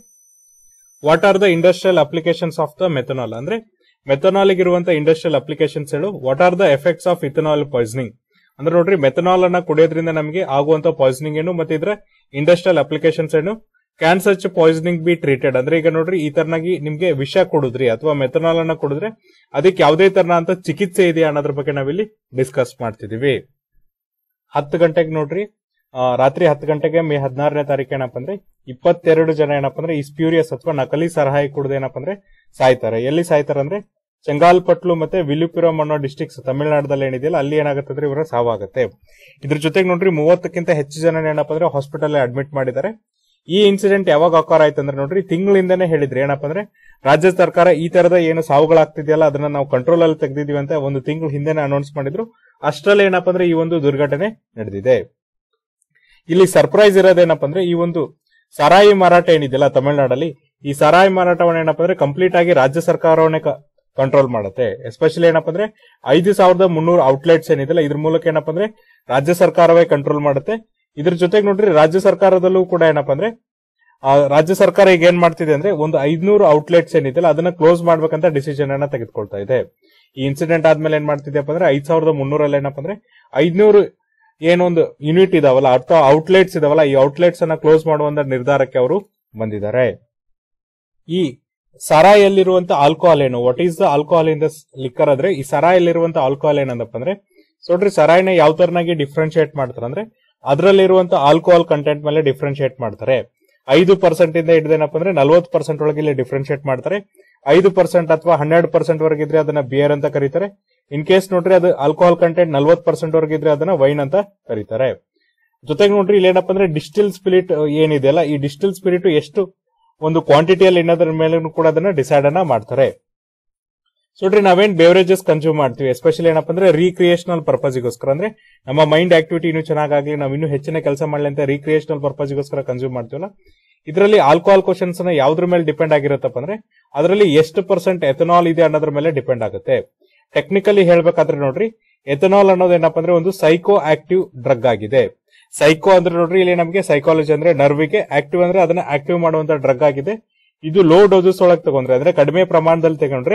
what are the industrial applications of the methanol ಅಂದ್ರೆ ಮೆಥನಾಲ್ ಇರುವಂತ ಇಂಡಸ್ಟ್ರಿಯಲ್ ಅಪ್ಲಿಕೇಶನ್ಸ್ ಹೇಳು what are the effects of ethanol poisoning ಅಂದ್ರೆ ನೋಡ್ರಿ ಮೆಥನಾಲ್ ಅನ್ನ ಕುಡಿಯೋದ್ರಿಂದ ನಮಗೆ ಆಗುವಂತ ಪಾಯ್ಸನಿಂಗ್ ಏನು ಮತ್ತೆ ಇದ್ರ ಇಂಡಸ್ಟ್ರಿಯಲ್ ಅಪ್ಲಿಕೇಶನ್ಸ್ ಏನು can such poisoning be treated ಅಂದ್ರೆ ಈಗ ನೋಡ್ರಿ ಈ ತರನಾಗಿ ನಿಮ್ಗೆ ವಿಷ ಕೊಡುದ್ರಿ ಅಥವಾ ಮೆಥನಾಲ್ ಅನ್ನ ಕುಡಿದ್ರೆ ಅದಕ್ಕೆ ಯಾವುದೇ ತರನ ಅಂತ ಚಿಕಿತ್ಸೆ ಇದೆಯಾ ಅನ್ನೋದ್ರ ಬಗ್ಗೆ ನಾವಿಲ್ಲಿ ಡಿಸ್ಕಸ್ ಮಾಡ್ತಿದೀವಿ ಹತ್ತು ಗಂಟೆಗೆ ನೋಡ್ರಿ ಆ, ರಾತ್ರಿ ಹತ್ತು ಗಂಟೆಗೆ ಮೇ ಹದಿನಾರನೇ ತಾರೀಕು ಏನಪ್ಪ ಅಂದ್ರೆ ಇಪ್ಪತ್ತೆರಡು ಜನ ಏನಪ್ಪ ಅಂದ್ರೆ ಈ ಸ್ಪ್ಯೂರಿಯಸ್ ಅಥವಾ ನಕಲಿ ಸರಾಯಿ ಕುಡ್ದು ಏನಪ್ಪ ಅಂದ್ರೆ ಸಾಯ್ತಾರೆ ಎಲ್ಲಿ ಸಾಯ್ತಾರೆ ಅಂದ್ರೆ ಚೆಂಗಾಲ್ಪಟ್ಲು ಮತ್ತೆ ವಿಲುಪುರಂ ಅನ್ನೋ ಡಿಸ್ಟಿಕ್ಸ್ ತಮಿಳುನಾಡದಲ್ಲಿ ಏನಿದೆಯಲ್ಲ ಅಲ್ಲಿ ಏನಾಗುತ್ತೆ ಅಂದ್ರೆ ಇವರ ಸಾವಾಗುತ್ತೆ ಇದ್ರ ಜೊತೆಗೆ ನೋಡ್ರಿ ಮೂವತ್ತಕ್ಕಿಂತ ಹೆಚ್ಚು ಜನ ಏನಪ್ಪ ಅಂದ್ರೆ ಹಾಸ್ಪಿಟಲ್ ಅಡ್ಮಿಟ್ ಮಾಡಿದ್ದಾರೆ ಈ ಇನ್ಸಿಡೆಂಟ್ ಯಾವಾಗ ಅಕಾರ ಆಯ್ತು ಅಂದ್ರೆ ನೋಡ್ರಿ ತಿಂಗಳಿಂದನೇ ಹೇಳಿದ್ರಿ ಏನಪ್ಪ ಅಂದ್ರೆ ರಾಜ್ಯ ಸರ್ಕಾರ ಈ ತರದ ಏನು ಸಾವುಗಳಾಗ್ತಿದೆಯಲ್ಲ ಅದನ್ನ ನಾವು ಕಂಟ್ರೋಲ್ ಅಲ್ಲಿ ತೆಗೆದಿದೀವಿ ಅಂತ ಒಂದು ತಿಂಗಳು ಹಿಂದೆನೆ ಅನೌನ್ಸ್ ಮಾಡಿದ್ರು ಅಷ್ಟರಲ್ಲಿ ಏನಪ್ಪ ಅಂದ್ರೆ ಈ ಒಂದು ದುರ್ಘಟನೆ ನಡೆದಿದೆ ಇಲ್ಲಿ ಸರ್ಪ್ರೈಸ್ ಇರೋದೇನಪ್ಪ ಅಂದ್ರೆ ಈ ಒಂದು ಸರಾಯಿ ಮಾರಾಟ ಏನಿದೆಯಲ್ಲ ತಮಿಳುನಾಡಲ್ಲಿ ಈ ಸರಾಯಿ ಮಾರಾಟವನ್ನ ಏನಪ್ಪ ಅಂದ್ರೆ ಕಂಪ್ಲೀಟ್ ಆಗಿ ರಾಜ್ಯ ಸರ್ಕಾರವನ್ನೇ ಕಂಟ್ರೋಲ್ ಮಾಡುತ್ತೆ ಎಸ್ಪೆಷಲಿ ಏನಪ್ಪ ಅಂದ್ರೆ ಐದು ಸಾವಿರದ ಮುನ್ನೂರು ಔಟ್ಲೆಟ್ಸ್ ಏನಿದೆಯಲ್ಲ ಇದ್ರ ಮೂಲಕ ಏನಪ್ಪ ಅಂದ್ರೆ ರಾಜ್ಯ ಸರ್ಕಾರವೇ ಕಂಟ್ರೋಲ್ ಮಾಡುತ್ತೆ ಇದ್ರ ಜೊತೆಗೆ ನೋಡ್ರಿ ರಾಜ್ಯ ಸರ್ಕಾರದಲ್ಲೂ ಕೂಡ ಏನಪ್ಪ ಅಂದ್ರೆ ಆ ರಾಜ್ಯ ಸರ್ಕಾರ ಈಗ ಏನ್ ಮಾಡ್ತಿದೆ ಅಂದ್ರೆ ಒಂದು ಐದ್ನೂರು ಔಟ್ಲೆಟ್ಸ್ ಏನಿದೆಯಲ್ಲ ಅದನ್ನ ಕ್ಲೋಸ್ ಮಾಡ್ಬೇಕಂತ ಡಿಸಿಷನ್ ಅನ್ನ ತೆಗೆದುಕೊಳ್ತಾ ಇದೆ ಈ ಇನ್ಸಿಡೆಂಟ್ ಆದ್ಮೇಲೆ ಏನ್ ಮಾಡ್ತಿದ್ಯಪ್ಪ ಅಂದ್ರೆ ಐದ್ ಸಾವಿರದ ಮುನ್ನೂರಲ್ಲಿ ಏನಪ್ಪ ಅಂದ್ರೆ ಐದ್ನೂರು ಏನೊಂದು ಯೂನಿಟ್ ಇದಾವಲ್ಲ ಅಥವಾ ಔಟ್ಲೆಟ್ಸ್ ಇದಾವಲ್ಲ ಈ ಔಟ್ಲೆಟ್ಸ್ ಅನ್ನ ಕ್ಲೋಸ್ ಮಾಡುವಂತ ನಿರ್ಧಾರಕ್ಕೆ ಅವರು ಬಂದಿದ್ದಾರೆ ಈ ಸರಾಯಲ್ಲಿರುವಂತ ಆಲ್ಕೋಹಾಲ್ ಏನು what is the alcohol in the liquor ಅಂದ್ರೆ ಈ ಸರಾಯಲ್ಲಿರುವಂತ ಆಲ್ಕೋಹಾಲ್ ಏನಂದಪ್ಪ ಅಂದ್ರೆ ಸೊ ನೋಡ್ರಿ ಸರಾಯಿನ ಯಾವ ತರನಾಗಿ ಡಿಫ್ರೆನ್ಶಿಯೇಟ್ ಮಾಡ್ತಾರೆ ಅಂದ್ರೆ ಅದರಲ್ಲಿರುವಂತ ಆಲ್ಕೋಹಾಲ್ ಕಂಟೆಂಟ್ ಮೇಲೆ ಡಿಫ್ರೆನ್ಶಿಯೇಟ್ ಮಾಡ್ತಾರೆ ಐದು ಪರ್ಸೆಂಟ್ ಇಂದ ಹಿಡಿದೇನಪ್ಪ ಅಂದ್ರೆ ನಲ್ವತ್ತು ಪರ್ಸೆಂಟ್ ಒಳಗೆ ಇಲ್ಲಿ ಡಿಫ್ರೆನ್ಶಿಯೇಟ್ ಮಾಡ್ತಾರೆ ಐದು ಪರ್ಸೆಂಟ್ ಅಥವಾ ಹನ್ನೆರಡು ಪರ್ಸೆಂಟ್ ವರೆಗಿದ್ರೆ ಅದನ್ನ ಬಿಯರ್ ಅಂತ ಕರೀತಾರೆ ಇನ್ ಕೇಸ್ ನೋಡ್ರಿ ಅದು ಆಲ್ಕೋಹಾಲ್ ಕಂಟೆಂಟ್ ನಲ್ವತ್ತು ಪರ್ಸೆಂಟ್ ವರೆಗಿದ್ರೆ ಅದನ್ನ ವೈನ್ ಅಂತ ಕರೀತಾರೆ ಜೊತೆಗೆ ನೋಡ್ರಿ ಇಲ್ಲಿ ಏನಪ್ಪ ಅಂದ್ರೆ ಡಿಸ್ಟಿಲ್ ಸ್ಪಿರಿಟ್ ಏನಿದೆಯಲ್ಲ ಈ ಡಿಸ್ಟಿಲ್ ಸ್ಪಿರಿಟ್ ಎಷ್ಟು ಒಂದು ಕ್ವಾಂಟಿಟಿಯಲ್ಲಿ ಇನ್ನೋದ್ರ ಮೇಲೆ ಕೂಡ ಅದನ್ನ ಡಿಸೈಡ್ ಅನ್ನ ಮಾಡ್ತಾರೆ ಸೊ ನೋಡ್ರಿ ನಾವೇನ್ ಬೇವರೇಜಸ್ ಕನ್ಸ್ಯೂಮ್ ಮಾಡ್ತೀವಿ ಎಸ್ಪೆಷಲಿ ಏನಪ್ಪ ಅಂದ್ರೆ ರೀಕ್ರಿಯೇಷನಲ್ ಪರ್ಪಸ್ಗೋಸ್ಕರ ಅಂದ್ರೆ ನಮ್ಮ ಮೈಂಡ್ ಆಕ್ಟಿವಿಟಿ ಇನ್ನೂ ಚೆನ್ನಾಗಾಗ್ಲಿ ನಾವು ಇನ್ನೂ ಹೆಚ್ಚಿನ ಕೆಲಸ ಮಾಡ್ಲಿ ಅಂತ ರೀಕ್ರಿಯೇಷನಲ್ ಪರ್ಪಸ್ಗೋಸ್ಕರ ಕನ್ಸ್ಯೂಮ್ ಮಾಡ್ತೀವಲ್ಲ ಇದರಲ್ಲಿ ಆಲ್ಕೋಹಾಲ್ ಕ್ವಶನ್ಸ್ ನ ಯಾವ್ದ್ರ ಮೇಲೆ ಡಿಪೆಂಡ್ ಆಗಿರುತ್ತಪ್ಪ ಅಂದ್ರೆ ಅದರಲ್ಲಿ ಎಷ್ಟು ಪರ್ಸೆಂಟ್ ಎಥನಾಲ್ ಇದೆ ಅನ್ನೋದ್ರ ಮೇಲೆ ಡಿಪೆಂಡ್ ಆಗುತ್ತೆ ಟೆಕ್ನಿಕಲಿ ಹೇಳ್ಬೇಕಾದ್ರೆ ನೋಡ್ರಿ ಎಥನಾಲ್ ಅನ್ನೋದು ಏನಪ್ಪ ಅಂದ್ರೆ ಒಂದು ಸೈಕೋ ಆಕ್ಟಿವ್ ಡ್ರಗ್ ಆಗಿದೆ ಸೈಕೋ ಅಂದ್ರೆ ನೋಡ್ರಿ ಇಲ್ಲಿ ನಮಗೆ ಸೈಕಾಲಜಿ ಅಂದ್ರೆ ನರ್ವಿಗೆ ಆಕ್ಟಿವ್ ಅಂದ್ರೆ ಅದನ್ನ ಆಕ್ಟಿವ್ ಮಾಡುವಂತ ಡ್ರಗ್ ಆಗಿದೆ ಇದು ಲೋ ಡೋಸಸ್ ಒಳಗೆ ತಗೊಂಡ್ರೆ ಅಂದ್ರೆ ಕಡಿಮೆ ಪ್ರಮಾಣದಲ್ಲಿ ತಗೊಂಡ್ರೆ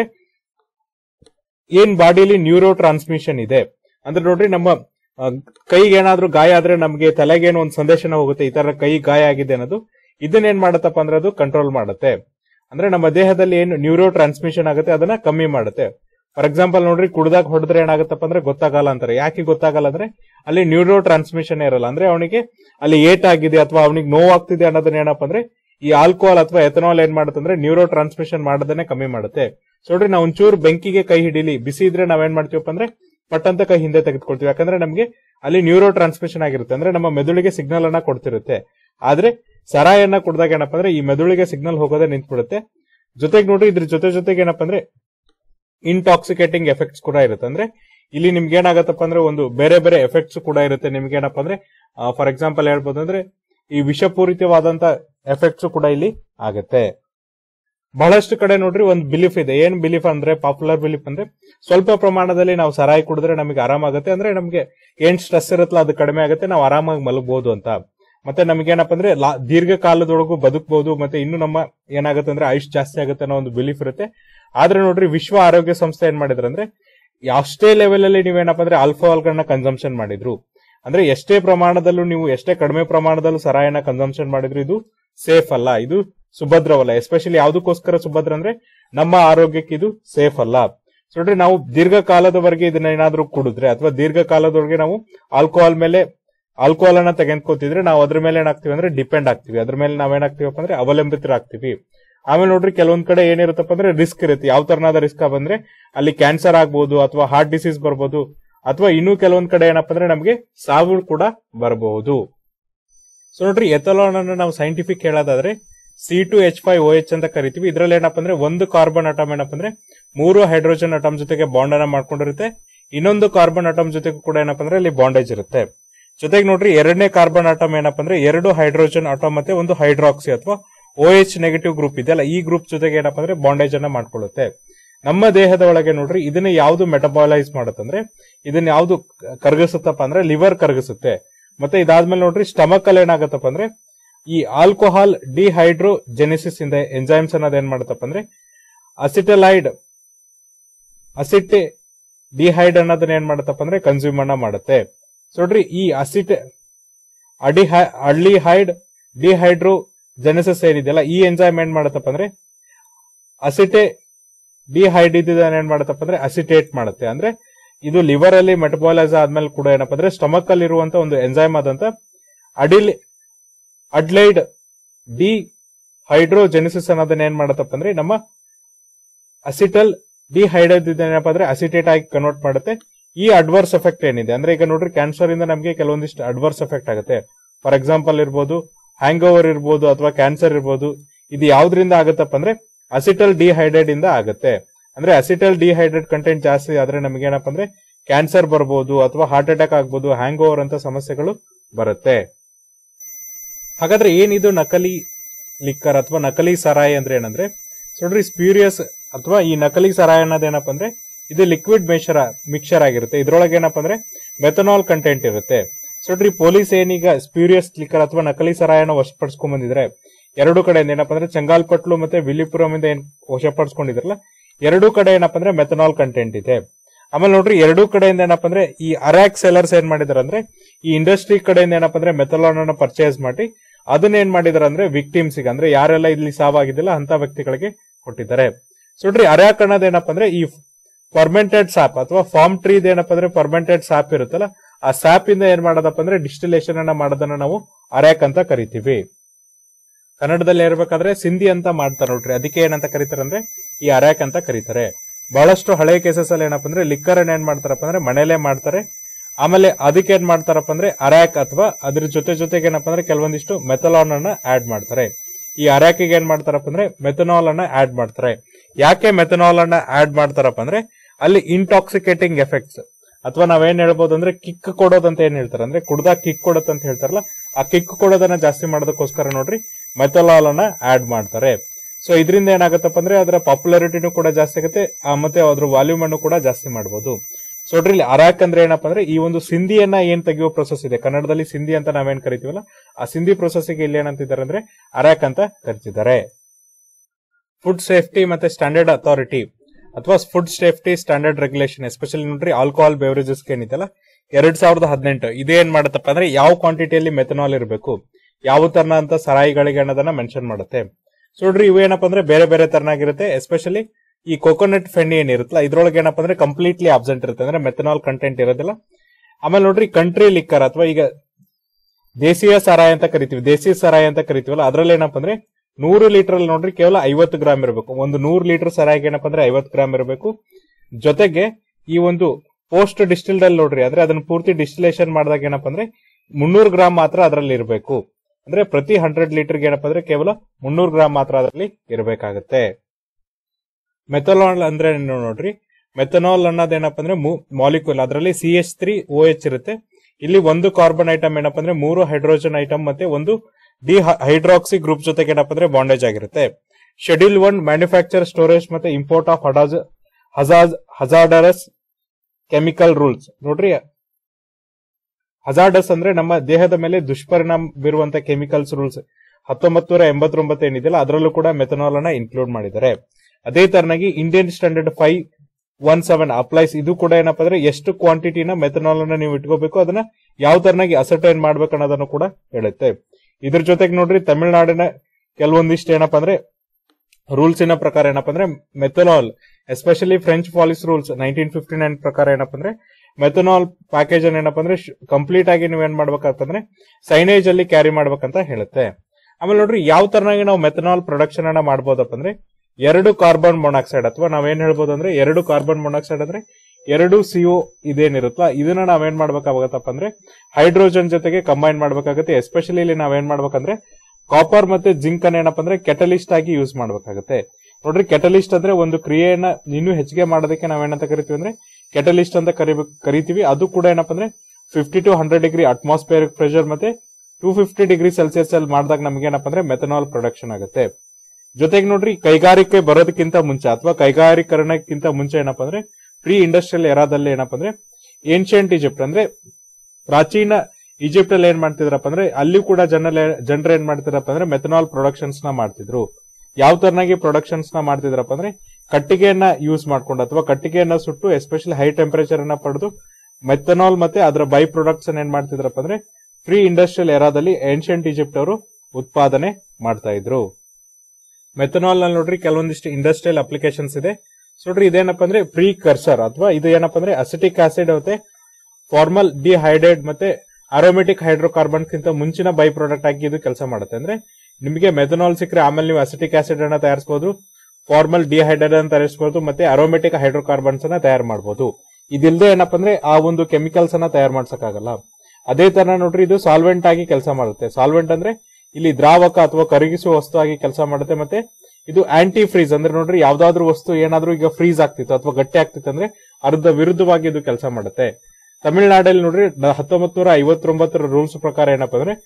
ಏನ್ ಬಾಡಿಯಲ್ಲಿ ನ್ಯೂರೋ ಟ್ರಾನ್ಸ್ಮಿಷನ್ ಇದೆ ಅಂದ್ರೆ ನೋಡ್ರಿ ನಮ್ಮ ಆ, ಕೈಗೆ ಏನಾದ್ರೂ ಗಾಯ ಆದ್ರೆ ನಮಗೆ ತಲೆಗೆ ಏನೋ ಒಂದು ಸಂದೇಶನ ಹೋಗುತ್ತೆ ಈ ತರ ಕೈ ಗಾಯ ಆಗಿದೆ ಅನ್ನೋದು ಇದನ್ನ ಏನ್ ಮಾಡತ್ತಪ್ಪ ಅಂದ್ರೆ ಅದು ಕಂಟ್ರೋಲ್ ಮಾಡುತ್ತೆ ಅಂದ್ರೆ ನಮ್ಮ ದೇಹದಲ್ಲಿ ಏನು ನ್ಯೂರೋ ಟ್ರಾನ್ಸ್ಮಿಷನ್ ಆಗುತ್ತೆ ಅದನ್ನ ಕಮ್ಮಿ ಮಾಡುತ್ತೆ ಫಾರ್ ಎಕ್ಸಾಂಪಲ್ ನೋಡ್ರಿ ಕುಡ್ದಾಗ ಹೊಡೆದ್ರೆ ಏನಾಗುತ್ತಪ್ಪ ಅಂದ್ರೆ ಗೊತ್ತಾಗಲ್ಲ ಅಂತಾರೆ ಯಾಕೆ ಗೊತ್ತಾಗಲ್ಲ ಅಂದ್ರೆ ಅಲ್ಲಿ ನ್ಯೂರೋ ಟ್ರಾನ್ಸ್ಮಿಷನ್ ಇರಲ್ಲ ಅಂದ್ರೆ ಅವನಿಗೆ ಅಲ್ಲಿ ಏಟ್ ಆಗಿದೆ ಅಥವಾ ಅವನಿಗೆ ನೋವಾಗ್ತಿದೆ ಅನ್ನೋದನ್ನ ಏನಪ್ಪ ಅಂದ್ರೆ ಈ ಆಲ್ಕೋಹಾಲ್ ಅಥವಾ ಎಥನಾಲ್ ಏನ್ ಮಾಡುತ್ತೆ ಅಂದ್ರೆ ನ್ಯೂರೋ ಟ್ರಾನ್ಸ್ಮಿಷನ್ ಮಾಡೋದನ್ನೇ ಕಮ್ಮಿ ಮಾಡುತ್ತೆ ಸೊ ನೋಡ್ರಿ ನಾವು ಒಂಚೂರು ಬೆಂಕಿಗೆ ಕೈ ಹಿಡಿಲಿ ಬಿಸಿ ಇದ್ರೆ ನಾವೇನ್ ಮಾಡ್ತೀವಪ್ಪ ಅಂದ್ರೆ ಪಟ್ಟಂತ ಕೈ ಹಿಂದೆ ತೆಗೆದುಕೊಳ್ತೀವಿ ಯಾಕಂದ್ರೆ ನಮಗೆ ಅಲ್ಲಿ ನ್ಯೂರೋ ಟ್ರಾನ್ಸ್ಮಿಷನ್ ಆಗಿರುತ್ತೆ ಅಂದ್ರೆ ನಮ್ಮ ಮೆದುಳಿಗೆ ಸಿಗ್ನಲ್ ಅನ್ನ ಕೊಡ್ತಿರುತ್ತೆ ಆದ್ರೆ ಸರಾಯನ್ನ ಕುಡ್ದಾಗ ಏನಪ್ಪ ಅಂದ್ರೆ ಈ ಮೆದುಳಿಗೆ ಸಿಗ್ನಲ್ ಹೋಗೋದೇ ನಿಂತ್ಬಿಡುತ್ತೆ ಜೊತೆಗೆ ನೋಡ್ರಿ ಇದ್ರ ಜೊತೆ ಜೊತೆಗೆ ಏನಪ್ಪ ಅಂದ್ರೆ ಇಂಟಾಕ್ಸಿಕೇಟಿಂಗ್ ಎಫೆಕ್ಟ್ಸ್ ಕೂಡ ಇರುತ್ತೆ ಅಂದ್ರೆ ಇಲ್ಲಿ ನಿಮ್ಗೆ ಏನಾಗತ್ತಪ್ಪ ಅಂದ್ರೆ ಒಂದು ಬೇರೆ ಬೇರೆ ಎಫೆಕ್ಟ್ಸ್ ಕೂಡ ಇರುತ್ತೆ ನಿಮ್ಗೆ ಏನಪ್ಪ ಅಂದ್ರೆ ಫಾರ್ ಎಕ್ಸಾಂಪಲ್ ಹೇಳ್ಬೋದು ಅಂದ್ರೆ ಈ ವಿಷಪೂರಿತವಾದಂತ ಎಫೆಕ್ಟ್ಸ್ ಕೂಡ ಇಲ್ಲಿ ಆಗತ್ತೆ ಬಹಳಷ್ಟು ಕಡೆ ನೋಡ್ರಿ ಒಂದು ಬಿಲೀಫ್ ಇದೆ ಏನ್ ಬಿಲೀಫ್ ಅಂದ್ರೆ ಪಾಪ್ಯುಲರ್ ಬಿಲೀಫ್ ಅಂದ್ರೆ ಸ್ವಲ್ಪ ಪ್ರಮಾಣದಲ್ಲಿ ನಾವು ಸರಾಯಿ ಕುಡಿದ್ರೆ ನಮಗೆ ಆರಾಮಾಗುತ್ತೆ ಅಂದ್ರೆ ನಮಗೆ ಏನ್ ಸ್ಟ್ರೆಸ್ ಇರುತ್ತಲ್ಲ ಅದು ಕಡಿಮೆ ಆಗುತ್ತೆ ನಾವು ಆರಾಮಾಗಿ ಮಲಗಬಹುದು ಅಂತ ಮತ್ತೆ ನಮ್ಗೆ ಏನಪ್ಪ ಅಂದ್ರೆ ಲಾ- ದೀರ್ಘಕಾಲದೊಳಗೂ ಬದುಕಬಹುದು ಮತ್ತೆ ಇನ್ನು ನಮ್ಮ ಏನಾಗುತ್ತೆ ಅಂದ್ರೆ ಆಯುಷ್ ಜಾಸ್ತಿ ಆಗುತ್ತೆ ಅನ್ನೋ ಒಂದು ಬಿಲೀಫ್ ಇರುತ್ತೆ ಆದ್ರೆ ನೋಡ್ರಿ ವಿಶ್ವ ಆರೋಗ್ಯ ಸಂಸ್ಥೆ ಏನ್ ಮಾಡಿದ್ರು ಅಂದ್ರೆ ಅಷ್ಟೇ ಲೆವೆಲ್ ಅಲ್ಲಿ ನೀವೇನಪ್ಪ ಅಂದ್ರೆ ಆಲ್ಕೋಹಾಲ್ಗಳನ್ನ ಕನ್ಸಂಪ್ಷನ್ ಮಾಡಿದ್ರು ಅಂದ್ರೆ ಎಷ್ಟೇ ಪ್ರಮಾಣದಲ್ಲೂ ನೀವು ಎಷ್ಟೇ ಕಡಿಮೆ ಪ್ರಮಾಣದಲ್ಲೂ ಸರಾಯನ ಕನ್ಸಂಪ್ಷನ್ ಮಾಡಿದ್ರು ಇದು ಸೇಫ್ ಅಲ್ಲ ಇದು ಸುಭದ್ರವಲ್ಲ ಎಸ್ಪೆಷಲಿ ಯಾವ್ದಕ್ಕೋಸ್ಕರ ಸುಭದ್ರ ಅಂದ್ರೆ ನಮ್ಮ ಆರೋಗ್ಯಕ್ಕೆ ಇದು ಸೇಫ್ ಅಲ್ಲ ಸೊ ನೋಡ್ರಿ ನಾವು ದೀರ್ಘಕಾಲದವರೆಗೆ ಇದನ್ನ ಏನಾದ್ರೂ ಕುಡಿದ್ರೆ ಅಥವಾ ದೀರ್ಘಕಾಲದವರೆಗೆ ನಾವು ಆಲ್ಕೋಹಾಲ್ ಮೇಲೆ ಆಲ್ಕೋಹಾಲ್ ಅನ್ನ ತೆಗೆದುಕೋತಿದ್ರೆ ನಾವು ಅದ್ರ ಮೇಲೆ ಏನಾಗ್ತೀವಿ ಅಂದ್ರೆ ಡಿಪೆಂಡ್ ಆಗ್ತೀವಿ ಅದ್ರ ಮೇಲೆ ನಾವೇನಾಗ್ತೀವಪ್ಪ ಅಂದ್ರೆ ಅವಲಂಬಿತರಾಗ್ತೀವಿ ಆಮೇಲೆ ನೋಡ್ರಿ ಕೆಲವೊಂದ್ ಕಡೆ ಏನಿರುತ್ತಪ್ಪ ಅಂದ್ರೆ ರಿಸ್ಕ್ ಇರುತ್ತೆ ಯಾವ ತರನಾದ ರಿಸ್ಕ್ ಬಂದ್ರೆ ಅಲ್ಲಿ ಕ್ಯಾನ್ಸರ್ ಆಗ್ಬೋದು ಅಥವಾ ಹಾರ್ಟ್ ಡಿಸೀಸ್ ಬರ್ಬೋದು ಅಥವಾ ಇನ್ನೂ ಕೆಲವೊಂದ್ ಕಡೆ ಏನಪ್ಪ ಅಂದ್ರೆ ನಮಗೆ ಸಾವು ಕೂಡ ಬರಬಹುದು ಸೊ ನೋಡ್ರಿ ಎಥಲಾನ್ ಅನ್ನು ನಾವು ಸೈಂಟಿಫಿಕ್ ಹೇಳೋದಾದ್ರೆ C two H five O H ಅಂತ ಕರಿತೀವಿ ಇದ್ರಲ್ಲಿ ಏನಪ್ಪ ಅಂದ್ರೆ ಒಂದು ಕಾರ್ಬನ್ ಅಟಮ್ ಏನಪ್ಪ ಅಂದ್ರೆ ಮೂರು ಹೈಡ್ರೋಜನ್ ಅಟಮ್ ಜೊತೆಗೆ ಬಾಂಡ್ ಅನ್ನ ಮಾಡ್ಕೊಂಡಿರುತ್ತೆ ಇನ್ನೊಂದು ಕಾರ್ಬನ್ ಅಟಮ್ ಜೊತೆಗೂ ಕೂಡ ಏನಪ್ಪ ಅಂದ್ರೆ ಅಲ್ಲಿ ಬಾಂಡೇಜ್ ಇರುತ್ತೆ ಜೊತೆಗೆ ನೋಡ್ರಿ ಎರಡನೇ ಕಾರ್ಬನ್ ಅಟಮ್ ಏನಪ್ಪ ಅಂದ್ರೆ ಎರಡು ಹೈಡ್ರೋಜನ್ ಅಟಮ್ ಮತ್ತೆ ಒಂದು ಹೈಡ್ರಾಕ್ಸಿ ಅಥವಾ ಓ ಎಚ್ ನೆಗೆಟಿವ್ ಗ್ರೂಪ್ ಇದೆಯಲ್ಲ ಈ ಗ್ರೂಪ್ ಜೊತೆಗೆ ಏನಪ್ಪ ಅಂದ್ರೆ ಬಾಂಡೇಜ್ ಅನ್ನ ಮಾಡ್ಕೊಳ್ಳುತ್ತೆ ನಮ್ಮ ದೇಹದ ಒಳಗೆ ನೋಡ್ರಿ ಇದನ್ನ ಯಾವ್ದು ಮೆಟಬಾಲೈಸ್ ಮಾಡುತ್ತಂದ್ರೆ ಇದನ್ನ ಯಾವ್ದು ಕರಗಿಸುತ್ತಪ್ಪ ಅಂದ್ರೆ ಲಿವರ್ ಕರಗಿಸುತ್ತೆ ಮತ್ತೆ ಇದಾದ್ಮೇಲೆ ನೋಡ್ರಿ ಸ್ಟಮಕ್ ಅಲ್ಲಿ ಏನಾಗತ್ತಪ್ಪ ಅಂದ್ರೆ ಈ ಆಲ್ಕೋಹಾಲ್ ಡಿಹೈಡ್ರೋ ಜೆನೆಸಿಸ್ ಇಂದ ಎಂಜೈಮ್ಸ್ ಅನ್ನೋದು ಏನ್ ಮಾಡುತ್ತಪ್ಪ ಅಂದ್ರೆ ಅಸಿಟಲೈಡ್ ಅಸಿಟೆ ಡಿಹೈಡ್ ಅನ್ನೋದನ್ನ ಏನ್ ಮಾಡುತ್ತಪ್ಪ ಅಂದ್ರೆ ಕನ್ಸ್ಯೂಮ್ ಅನ್ನ ಮಾಡುತ್ತೆ ಸೊ ನೋಡ್ರಿ ಈ ಅಸಿಟ್ ಅಡಿಹೈ ಅಳ್ಳಿಹೈಡ್ ಡಿಹೈಡ್ರೋ ಜೆನೆಸಿಸ್ ಏನಿದೆಯಲ್ಲ ಈ ಎಂಜೈಮ್ ಏನ್ ಮಾಡುತ್ತಪ್ಪ ಅಂದ್ರೆ ಅಸಿಟೆ ಡಿಹೈಡ್ ಇದ್ದದನ್ನ ಏನ್ ಮಾಡುತ್ತಪ್ಪ ಅಂದ್ರೆ ಅಸಿಟೇಟ್ ಮಾಡುತ್ತೆ ಅಂದ್ರೆ ಇದು ಲಿವರ್ ಅಲ್ಲಿ ಮೆಟಬಾಲೈಸ್ ಆದ್ಮೇಲೆ ಕೂಡ ಏನಪ್ಪ ಅಂದ್ರೆ ಸ್ಟಮಕ್ ಅಲ್ಲಿ ಇರುವಂತ ಒಂದು ಎಂಜೈಮ್ ಆದಂತ ಅಡಿಲ್ ಅಡ್ಲೈಡ್ ಡಿ ಹೈಡ್ರೋಜೆನಿಸಿಸ್ ಅನ್ನೋದನ್ನ ಏನ್ ಮಾಡತ್ತಪ್ಪ ಅಂದ್ರೆ ನಮ್ಮ ಅಸಿಟಲ್ ಡಿಹೈಡ್ ಏನಪ್ಪ ಅಂದ್ರೆ ಅಸಿಟೇಟ್ ಆಗಿ ಕನ್ವರ್ಟ್ ಮಾಡುತ್ತೆ ಈ ಅಡ್ವರ್ಸ್ ಎಫೆಕ್ಟ್ ಏನಿದೆ ಅಂದ್ರೆ ಈಗ ನೋಡ್ರಿ ಕ್ಯಾನ್ಸರ್ ಇಂದ ನಮಗೆ ಕೆಲವೊಂದಿಷ್ಟು ಅಡ್ವರ್ಸ್ ಎಫೆಕ್ಟ್ ಆಗುತ್ತೆ ಫಾರ್ ಎಕ್ಸಾಂಪಲ್ ಇರ್ಬೋದು ಹ್ಯಾಂಗ್ ಓವರ್ ಇರ್ಬೋದು ಅಥವಾ ಕ್ಯಾನ್ಸರ್ ಇರ್ಬೋದು ಇದು ಯಾವ್ದ್ರಿಂದ ಆಗತ್ತಪ್ಪ ಅಂದ್ರೆ ಅಸಿಟಲ್ ಡಿಹೈಡ್ರೇಟ್ ಇಂದ ಆಗುತ್ತೆ ಅಂದ್ರೆ ಅಸಿಟಲ್ ಡಿಹೈಡ್ರೇಟ್ ಕಂಟೆಂಟ್ ಜಾಸ್ತಿ ಆದ್ರೆ ನಮಗೆ ಏನಪ್ಪ ಅಂದ್ರೆ ಕ್ಯಾನ್ಸರ್ ಬರ್ಬೋದು ಅಥವಾ ಹಾರ್ಟ್ ಅಟ್ಯಾಕ್ ಆಗ್ಬೋದು ಹ್ಯಾಂಗ್ ಓವರ್ ಅಂತ ಸಮಸ್ಯೆಗಳು ಬರುತ್ತೆ ಹಾಗಾದ್ರೆ ಏನಿದು ನಕಲಿ ಲಿಕ್ಕರ್ ಅಥವಾ ನಕಲಿ ಸರಾಯಿ ಅಂದ್ರೆ ಏನಂದ್ರೆ ಸೊ ನೋಡ್ರಿ ಸ್ಪ್ಯೂರಿಯಸ್ ಅಥವಾ ಈ ನಕಲಿ ಸರಾಯಿ ಅನ್ನೋದೇನಪ್ಪ ಅಂದ್ರೆ ಇದು ಲಿಕ್ವಿಡ್ ಮಿಕ್ಸರ್ ಮಿಕ್ಸರ್ ಆಗಿರುತ್ತೆ ಇದ್ರೊಳಗೆ ಏನಪ್ಪ ಅಂದ್ರೆ ಮೆಥನಾಲ್ ಕಂಟೆಂಟ್ ಇರುತ್ತೆ ಸೊ ನೋಡ್ರಿ ಪೊಲೀಸ್ ಏನೀಗ ಸ್ಪ್ಯೂರಿಯಸ್ ಲಿಕ್ಕರ್ ಅಥವಾ ನಕಲಿ ಸರಾಯನ ವಶಪಡಿಸ್ಕೊಂಡ್ ಬಂದಿದ್ರೆ ಎರಡು ಕಡೆಯಿಂದ ಏನಪ್ಪ ಅಂದ್ರೆ ಚಂಗಾಲ್ಪಟ್ಲು ಮತ್ತೆ ವಿಲಿಪುರಂ ಇಂದ ಏನ್ ವಶಪಡಿಸ್ಕೊಂಡಿದ್ರಲ್ಲ ಎರಡೂ ಕಡೆ ಏನಪ್ಪ ಅಂದ್ರೆ ಮೆಥನಾಲ್ ಕಂಟೆಂಟ್ ಇದೆ ಆಮೇಲೆ ನೋಡ್ರಿ ಎರಡೂ ಕಡೆಯಿಂದ ಏನಪ್ಪ ಅಂದ್ರೆ ಈ ಅರಾಕ್ ಸೆಲರ್ಸ್ ಏನ್ ಮಾಡಿದಾರೆ ಅಂದ್ರೆ ಈ ಇಂಡಸ್ಟ್ರಿ ಕಡೆಯಿಂದ ಏನಪ್ಪ ಅಂದ್ರೆ ಮೆಥನಾಲ್ ಅನ್ನ ಪರ್ಚೇಸ್ ಮಾಡಿ ಅದನ್ನ ಏನ್ ಮಾಡಿದಾರೆ ಅಂದ್ರೆ ವಿಕ್ಟಿಮ್ಸ್ ಗೆ ಅಂದ್ರೆ ಯಾರೆಲ್ಲ ಇಲ್ಲಿ ಸಾವಾಗಿದ್ದಿಲ್ಲ ಅಂತ ವ್ಯಕ್ತಿಗಳಿಗೆ ಕೊಟ್ಟಿದ್ದಾರೆ ಸೊ ನೋಡ್ರಿ ಅರ್ಯಾಕ್ ಅನ್ನೋದು ಏನಪ್ಪ ಅಂದ್ರೆ ಈ ಫರ್ಮೆಂಟೆಡ್ ಸಾಪ್ ಅಥವಾ ಫಾರ್ಮ್ ಟ್ರೀ ಏನಪ್ಪ ಅಂದ್ರೆ ಫರ್ಮೆಂಟೆಡ್ ಸಾಪ್ ಇರುತ್ತಲ್ಲ ಆ ಸಾಪ್ ಇಂದ ಏನ್ ಮಾಡೋದಪ್ಪ ಅಂದ್ರೆ ಡಿಸ್ಟಿಲೇಷನ್ ಅನ್ನ ಮಾಡೋದನ್ನ ನಾವು ಅರ್ಯಾಕ್ ಅಂತ ಕರಿತೀವಿ ಕನ್ನಡದಲ್ಲಿ ಹೇಳ್ಬೇಕಾದ್ರೆ ಸಿಂಧಿ ಅಂತ ಮಾಡ್ತಾರೆ ನೋಡ್ರಿ ಅದಕ್ಕೆ ಏನಂತ ಕರೀತಾರೆ ಅಂದ್ರೆ ಈ ಅರ್ಯಾಕ್ ಅಂತ ಕರೀತಾರೆ ಬಹಳಷ್ಟು ಹಳೆ ಕೇಸಸ್ ಅಲ್ಲಿ ಏನಪ್ಪ ಅಂದ್ರೆ ಲಿಕ್ಕರ್ ಅನ್ನ ಏನ್ ಮಾಡ್ತಾರಪ್ಪ ಅಂದ್ರೆ ಮನೇಲೆ ಮಾಡ್ತಾರೆ ಆಮೇಲೆ ಅದಕ್ಕೆ ಏನ್ ಮಾಡ್ತಾರಪ್ಪ ಅಂದ್ರೆ ಅರ್ಯಾಕ್ ಅಥವಾ ಅದ್ರ ಜೊತೆ ಜೊತೆಗೆ ಏನಪ್ಪ ಅಂದ್ರೆ ಕೆಲವೊಂದಿಷ್ಟು ಮೆಥಲಾನ್ ಅನ್ನ ಆಡ್ ಮಾಡ್ತಾರೆ ಈ ಅರ್ಯಾಕಿಗೆ ಏನ್ ಮಾಡ್ತಾರಪ್ಪ ಅಂದ್ರೆ ಮೆಥನಾಲ್ ಅನ್ನ ಆಡ್ ಮಾಡ್ತಾರೆ ಯಾಕೆ ಮೆಥನಾಲ್ ಅನ್ನ ಆಡ್ ಮಾಡ್ತಾರಪ್ಪ ಅಂದ್ರೆ ಅಲ್ಲಿ ಇಂಟಾಕ್ಸಿಕೇಟಿಂಗ್ ಎಫೆಕ್ಟ್ಸ್ ಅಥವಾ ನಾವೇನ್ ಹೇಳ್ಬೋದು ಅಂದ್ರೆ ಕಿಕ್ ಕೊಡೋದಂತ ಏನ್ ಹೇಳ್ತಾರೆ ಅಂದ್ರೆ ಕುಡ್ದಾಗ ಕಿಕ್ ಕೊಡೋದಂತ ಅಂತ ಹೇಳ್ತಾರಲ್ಲ ಆ ಕಿಕ್ ಕೊಡೋದನ್ನ ಜಾಸ್ತಿ ಮಾಡೋದಕ್ಕೋಸ್ಕರ ನೋಡ್ರಿ ಮೆಥಲಾಲ್ ಅನ್ನ ಆಡ್ ಮಾಡ್ತಾರೆ ಸೊ ಇದರಿಂದ ಏನಾಗುತ್ತಪ್ಪ ಅಂದ್ರೆ ಅದರ ಪಾಪ್ಯುಲಾರಿಟಿನೂ ಕೂಡ ಜಾಸ್ತಿ ಆಗುತ್ತೆ ಆ, ಮತ್ತೆ ಅದ್ರ ವಾಲ್ಯೂಮ್ ಅನ್ನು ಕೂಡ ಜಾಸ್ತಿ ಮಾಡಬಹುದು ಸೊ ನೋಡ್ರಿ ಇಲ್ಲಿ ಅರಾಕ್ ಅಂದ್ರೆ ಏನಪ್ಪ ಅಂದ್ರೆ ಈ ಒಂದು ಸಿಂಧಿಯನ್ನ ಏನ್ ತೆಗೆಯುವ ಪ್ರೊಸೆಸ್ ಇದೆ ಕನ್ನಡದಲ್ಲಿ ಸಿಂಧಿ ಅಂತ ನಾವೇನ್ ಕರಿತೀವಲ್ಲ ಆ ಸಿಂಧಿ ಪ್ರೊಸೆಸ್ ಗೆ ಇಲ್ಲಿ ಏನಂತಿದ್ದಾರೆ ಅಂದ್ರೆ ಅರಾಕ್ ಅಂತ ಕರಿತಿದ್ದಾರೆ ಫುಡ್ ಸೇಫ್ಟಿ ಮತ್ತೆ ಸ್ಟ್ಯಾಂಡರ್ಡ್ ಅಥಾರಿಟಿ ಅಥವಾ food safety standard regulation especially ನೋಡ್ರಿ ಆಲ್ಕೋಹಾಲ್ ಬೆವರೇಜಸ್ ಏನಿದೆಲ್ಲ ಎರಡ್ ಸಾವಿರದ ಹದಿನೆಂಟು ಇದೇನ್ ಮಾಡುತ್ತಪ್ಪ ಅಂದ್ರೆ ಯಾವ ಕ್ವಾಂಟಿಟಿಯಲ್ಲಿ ಮೆಥನಾಲ್ ಇರಬೇಕು ಯಾವ ತರನ ಅಂತ ಸರಾಯಿಗಳಿಗೆ ಅನ್ನೋದನ್ನ ಮೆನ್ಷನ್ ಮಾಡುತ್ತೆ ಸೊ ನೋಡ್ರಿ ಇವು ಏನಪ್ಪ ಅಂದ್ರೆ ಬೇರೆ ಬೇರೆ ತರನಾಗಿರುತ್ತೆ ಎಸ್ಪೆಷಲಿ ಈ ಕೋಕೋನಟ್ ಫೆಣ್ಣೆ ಏನಿರುತ್ತಲ್ಲ ಇದ್ರೊಳಗೆ ಏನಪ್ಪ ಅಂದ್ರೆ ಕಂಪ್ಲೀಟ್ಲಿ ಅಬ್ಸೆಂಟ್ ಇರುತ್ತೆ ಅಂದ್ರೆ ಮೆಥನಾಲ್ ಕಂಟೆಂಟ್ ಇರೋದಿಲ್ಲ ಆಮೇಲೆ ನೋಡ್ರಿ ಕಂಟ್ರಿ ಲಿಕ್ಕರ್ ಅಥವಾ ಈಗ ದೇಶೀಯ ಸರಾಯ ಅಂತ ಕರಿತೀವಿ ದೇಸಿ ಸರಾಯ ಅಂತ ಕರಿತೀವಲ್ಲ ಅದ್ರಲ್ಲಿ ಏನಪ್ಪ ಅಂದ್ರೆ ನೂರು ಲೀಟರ್ ಅಲ್ಲಿ ನೋಡ್ರಿ ಕೇವಲ ಐವತ್ತು ಗ್ರಾಮ್ ಇರಬೇಕು ಒಂದು ನೂರು ಲೀಟರ್ ಸರಿಯಾಗಿ ಏನಪ್ಪಾ ಅಂದ್ರೆ ಐವತ್ತು ಗ್ರಾಮ್ ಇರಬೇಕು ಜೊತೆಗೆ ಈ ಒಂದು ಪೋಸ್ಟ್ ಡಿಸ್ಟಿಲ್ಡ್ ಅಲ್ಲಿ ನೋಡ್ರಿ ಅಂದ್ರೆ ಅದನ್ನ ಪೂರ್ತಿ ಡಿಸ್ಟಿಲೇಷನ್ ಮಾಡಿದಾಗ ಏನಪ್ಪಾ ಅಂದ್ರೆ ಮುನ್ನೂರು ಗ್ರಾಮ್ ಮಾತ್ರ ಅದರಲ್ಲಿ ಇರಬೇಕು ಅಂದ್ರೆ ಪ್ರತಿ ಹಂಡ್ರೆಡ್ ಲೀಟರ್ಗೆ ಏನಪ್ಪಾ ಅಂದ್ರೆ ಕೇವಲ ಮುನ್ನೂರು ಗ್ರಾಮ್ ಮಾತ್ರ ಅದರಲ್ಲಿ ಇರಬೇಕಾಗುತ್ತೆ ಮೆಥನಾಲ್ ಅಂದ್ರೆ ಏನು ನೋಡ್ರಿ ಮೆಥನಾಲ್ ಅನ್ನೋದು ಏನಪ್ಪಾ ಅಂದ್ರೆ ಮಾಲಿಕ್ಯೂಲ್ ಅದರಲ್ಲಿ C H three O H ಇರುತ್ತೆ ಇಲ್ಲಿ ಒಂದು ಕಾರ್ಬನ್ ಐಟಮ್ ಏನಪ್ಪಾ ಅಂದ್ರೆ ಮೂರು ಹೈಡ್ರೋಜನ್ ಐಟಮ್ ಮತ್ತೆ ಒಂದು ಡಿ ಹೈಡ್ರಾಕ್ಸಿ ಗ್ರೂಪ್ ಜೊತೆಗೆ ಏನಪ್ಪಾ ಅಂದ್ರೆ ಬಾಂಡೇಜ್ ಆಗಿರುತ್ತೆ ಶೆಡ್ಯೂಲ್ ಒನ್ ಮ್ಯಾನುಫ್ಯಾಕ್ಚರ್ ಸ್ಟೋರೇಜ್ ಮತ್ತೆ ಇಂಪೋರ್ಟ್ ಆಫ್ ಹಡಾಜ್ ಹಜಾಜ್ ಹಜಾರ್ಡರಸ್ ಕೆಮಿಕಲ್ ರೂಲ್ಸ್ ನೋಡ್ರಿ ಹಜಾರ್ಡಸ್ ಅಂದ್ರೆ ನಮ್ಮ ದೇಹದ ಮೇಲೆ ದುಷ್ಪರಿಣಾಮ ಬೀರುವಂತ ಕೆಮಿಕಲ್ಸ್ ರೂಲ್ಸ್ ಹತ್ತೊಂಬತ್ತು ನೂರ ಎಂಬತ್ತೊಂಬತ್ತು ಏನಿದೆಯಲ್ಲ ಅದರಲ್ಲೂ ಕೂಡ ಮೆಥನಾಲ್ ಅನ್ನ ಇನ್ಕ್ಲೂಡ್ ಮಾಡಿದ್ದಾರೆ ಅದೇ ತರನಾಗಿ Indian standard five one seven applies ಇದು ಕೂಡ ಏನಪ್ಪಾ ಅಂದ್ರೆ ಎಷ್ಟು ಕ್ವಾಂಟಿಟಿನ ಮೆಥನಾಲ್ ಅನ್ನ ನೀವು ಇಟ್ಕೋಬೇಕು ಅದನ್ನ ಯಾವ ತರನಾಗಿ ಅಸರ್ಟೈನ್ ಮಾಡ್ಬೇಕು ಅನ್ನೋದನ್ನು ಕೂಡ ಹೇಳುತ್ತೆ ಇದ್ರ ಜೊತೆಗೆ ನೋಡ್ರಿ ತಮಿಳುನಾಡಿನ ಕೆಲವೊಂದಿಷ್ಟು ಏನಪ್ಪಾ ಅಂದ್ರೆ ರೂಲ್ಸಿನ ಪ್ರಕಾರ ಏನಪ್ಪಾ ಅಂದ್ರೆ methanol especially French police rules nineteen fifty nine ಪ್ರಕಾರ ಏನಪ್ಪಾ ಅಂದ್ರೆ ಮೆಥನಾಲ್ ಪ್ಯಾಕೇಜ್ ಅನ್ನ ಏನಪ್ಪಾ ಅಂದ್ರೆ ಕಂಪ್ಲೀಟ್ ಆಗಿ ನೀವು ಏನ್ ಮಾಡ್ಬೇಕಂತಂದ್ರೆ ಸೈನೇಜ್ ಅಲ್ಲಿ ಕ್ಯಾರಿ ಮಾಡ್ಬೇಕಂತ ಹೇಳುತ್ತೆ ಆಮೇಲೆ ನೋಡ್ರಿ ಯಾವ ತರನಾಗಿ ನಾವು ಮೆಥನಾಲ್ ಪ್ರೊಡಕ್ಷನ್ ಅನ್ನ ಮಾಡಬಹುದಪ್ಪ ಅಂದ್ರೆ ಎರಡು ಕಾರ್ಬನ್ ಮೊನಾಕ್ಸೈಡ್ ಅಥವಾ ನಾವೇನ್ ಹೇಳ್ಬೋದು ಅಂದ್ರೆ ಎರಡು ಕಾರ್ಬನ್ ಮೊನಾಕ್ಸೈಡ್ ಅಂದ್ರೆ ಎರಡು ಸಿಒ ಇದೇನಿರುತ್ತಲ್ಲ ಇದನ್ನ ನಾವೇನ್ ಮಾಡ್ಬೇಕಾಗತ್ತಪ್ಪ ಅಂದ್ರೆ ಹೈಡ್ರೋಜನ್ ಜೊತೆಗೆ ಕಂಬೈನ್ ಮಾಡ್ಬೇಕಾಗುತ್ತೆ ಎಸ್ಪೆಷಲಿ ಇಲ್ಲಿ ನಾವೇನ್ ಮಾಡ್ಬೇಕಂದ್ರೆ ಕಾಪರ್ ಮತ್ತೆ ಜಿಂಕ್ ಅನ್ನ ಏನಪ್ಪಾ ಅಂದ್ರೆ ಕೆಟಲಿಸ್ಟ್ ಆಗಿ ಯೂಸ್ ಮಾಡ್ಬೇಕಾಗುತ್ತೆ ನೋಡ್ರಿ ಕೆಟಲಿಸ್ಟ್ ಅಂದ್ರೆ ಒಂದು ಕ್ರಿಯೆಯನ್ನ ಇನ್ನೂ ಹೆಚ್ಚಿಗೆ ಮಾಡೋದಕ್ಕೆ ನಾವೇನಂತ ಕರಿತೀವಿ ಅಂದ್ರೆ ಕೆಟಲಿಸ್ಟ್ ಅಂತ ಕರಿಬೇಕು ಕರಿತೀವಿ ಅದು ಕೂಡ ಏನಪ್ಪಾ ಅಂದ್ರೆ fifty two hundred degree atmospheric pressure ಮತ್ತೆ ಟೂ ಫಿಫ್ಟಿ ಡಿಗ್ರಿ ಸೆಲ್ಸಿಯಸ್ ಅಲ್ಲಿ ಮಾಡಿದಾಗ ನಮ್ಗೆ ಏನಪ್ಪಾ ಅಂದ್ರೆ ಮೆಥನಾಲ್ ಪ್ರೊಡಕ್ಷನ್ ಆಗುತ್ತೆ ಜೊತೆಗೆ ನೋಡ್ರಿ ಕೈಗಾರಿಕೆ ಬರೋದಕ್ಕಿಂತ ಮುಂಚೆ ಅಥವಾ ಕೈಗಾರೀಕರಣಕ್ಕಿಂತ ಮುಂಚೆ ಏನಪ್ಪಾ ಅಂದ್ರೆ ಪ್ರೀ ಇಂಡಸ್ಟ್ರಿಯಲ್ ಎರಾದಲ್ಲಿ ಏನಪ್ಪಾ ಅಂದ್ರೆ ಏನ್ಷಿಯಂಟ್ ಈಜಿಪ್ಟ್ ಅಂದ್ರೆ ಪ್ರಾಚೀನ ಈಜಿಪ್ಟ್ ಅಲ್ಲಿ ಏನ್ ಮಾಡ್ತಿದ್ರಪ್ಪ ಅಂದ್ರೆ ಅಲ್ಲಿ ಕೂಡ ಜನ ಜನರು ಏನ್ ಮಾಡ್ತಿದ್ರಪ್ಪ ಅಂದ್ರೆ ಮೆಥನಾಲ್ ಪ್ರೊಡಕ್ಷನ್ಸ್ ನ ಮಾಡ್ತಿದ್ರು ಯಾವ ತರನಾಗಿ ಪ್ರೊಡಕ್ಷನ್ಸ್ ನ ಮಾಡ್ತಿದ್ರಪ್ಪ ಅಂದ್ರೆ ಕಟ್ಟಿಗೆಯನ್ನ ಯೂಸ್ ಮಾಡ್ಕೊಂಡು ಅಥವಾ ಕಟ್ಟಿಗೆಯನ್ನ ಸುಟ್ಟು ಎಸ್ಪೆಷಲಿ ಹೈ ಟೆಂಪರೇಚರ್ ಅನ್ನ ಪಡೆದು ಮೆಥನಾಲ್ ಮತ್ತೆ ಅದರ ಬೈ ಪ್ರೊಡಕ್ಟ್ಸ್ ಏನ್ ಮಾಡ್ತಿದ್ರಪ್ಪ ಅಂದ್ರೆ ಪ್ರೀ ಇಂಡಸ್ಟ್ರಿಯಲ್ ಎರಾದಲ್ಲಿ ಏನ್ಷಿಯಂಟ್ ಈಜಿಪ್ಟ್ ಅವರು ಉತ್ಪಾದನೆ ಮಾಡ್ತಾ ಇದ್ರು ಮೆಥನಾಲ್ ನಲ್ಲಿ ನೋಡ್ರಿ ಕೆಲವೊಂದಿಷ್ಟು ಇಂಡಸ್ಟ್ರಿಯಲ್ ಅಪ್ಲಿಕೇಶನ್ಸ್ ಇದೆ ಸೊ ನೋಡ್ರಿ ಇದೇನಪ್ಪ ಅಂದ್ರೆ ಪ್ರೀ ಕರ್ಸರ್ ಅಥವಾ ಇದು ಏನಪ್ಪ ಅಂದ್ರೆ ಅಸಿಟಿಕ್ ಆಸಿಡ್ ಮತ್ತೆ ಫಾರ್ಮಲ್ ಡಿಹೈಡ್ರೇಟ್ ಮತ್ತೆ ಅರೋಮೆಟಿಕ್ ಹೈಡ್ರೋಕಾರ್ಬನ್ ಗಿಂತ ಮುಂಚಿನ ಬೈ ಪ್ರಾಡಕ್ಟ್ ಆಗಿ ಇದು ಕೆಲಸ ಮಾಡುತ್ತೆ ಅಂದ್ರೆ ನಿಮಗೆ ಮೆಥನಾಲ್ ಸಿಕ್ಕರೆ ಆಮೇಲೆ ನೀವು ಅಸಿಟಿಕ್ ಆಸಿಡ್ ಅನ್ನ ತಯಾರಿಸಬಹುದು ಫಾರ್ಮಲ್ ಡಿಹೈಡ್ರೇಟ್ ಅನ್ನ ತಯಾರಿಸಬಹುದು ಮತ್ತೆ ಅರೋಮೆಟಿಕ್ ಹೈಡ್ರೋಕಾರ್ಬನ್ಸ್ ಅನ್ನ ತಯಾರು ಮಾಡಬಹುದು ಇದಿಲ್ಲದೆ ಏನಪ್ಪ ಅಂದ್ರೆ ಆ ಒಂದು ಕೆಮಿಕಲ್ಸ್ ಅನ್ನ ತಯಾರು ಮಾಡ್ಸಕ್ಕಾಗಲ್ಲ ಅದೇ ತರ ನೋಡ್ರಿ ಇದು ಸಾಲ್ವೆಂಟ್ ಆಗಿ ಕೆಲಸ ಮಾಡುತ್ತೆ ಸಾಲ್ವೆಂಟ್ ಅಂದ್ರೆ ಇಲ್ಲಿ ದ್ರಾವಕ ಅಥವಾ ಕರಗಿಸುವ ವಸ್ತು ಆಗಿ ಕೆಲಸ ಮಾಡುತ್ತೆ ಮತ್ತೆ ಇದು ಆಂಟಿ ಫ್ರೀಸ್ ಅಂದ್ರೆ ನೋಡ್ರಿ ಯಾವ್ದಾದ್ರು ವಸ್ತು ಏನಾದ್ರೂ ಈಗ ಫ್ರೀಸ್ ಆಗ್ತಿತ್ತು ಅಥವಾ ಗಟ್ಟಿ ಆಗ್ತಿತ್ತು ಅಂದ್ರೆ ಅರ್ಧ ವಿರುದ್ಧವಾಗಿ ಇದು ಕೆಲಸ ಮಾಡುತ್ತೆ ತಮಿಳುನಾಡಲ್ಲಿ ನೋಡ್ರಿ ಹತ್ತೊಂಬತ್ ನೂರ ಐವತ್ತೊಂಬತ್ತರ ರೂಲ್ಸ್ ಪ್ರಕಾರ ಏನಪ್ಪಾ ಅಂದ್ರೆ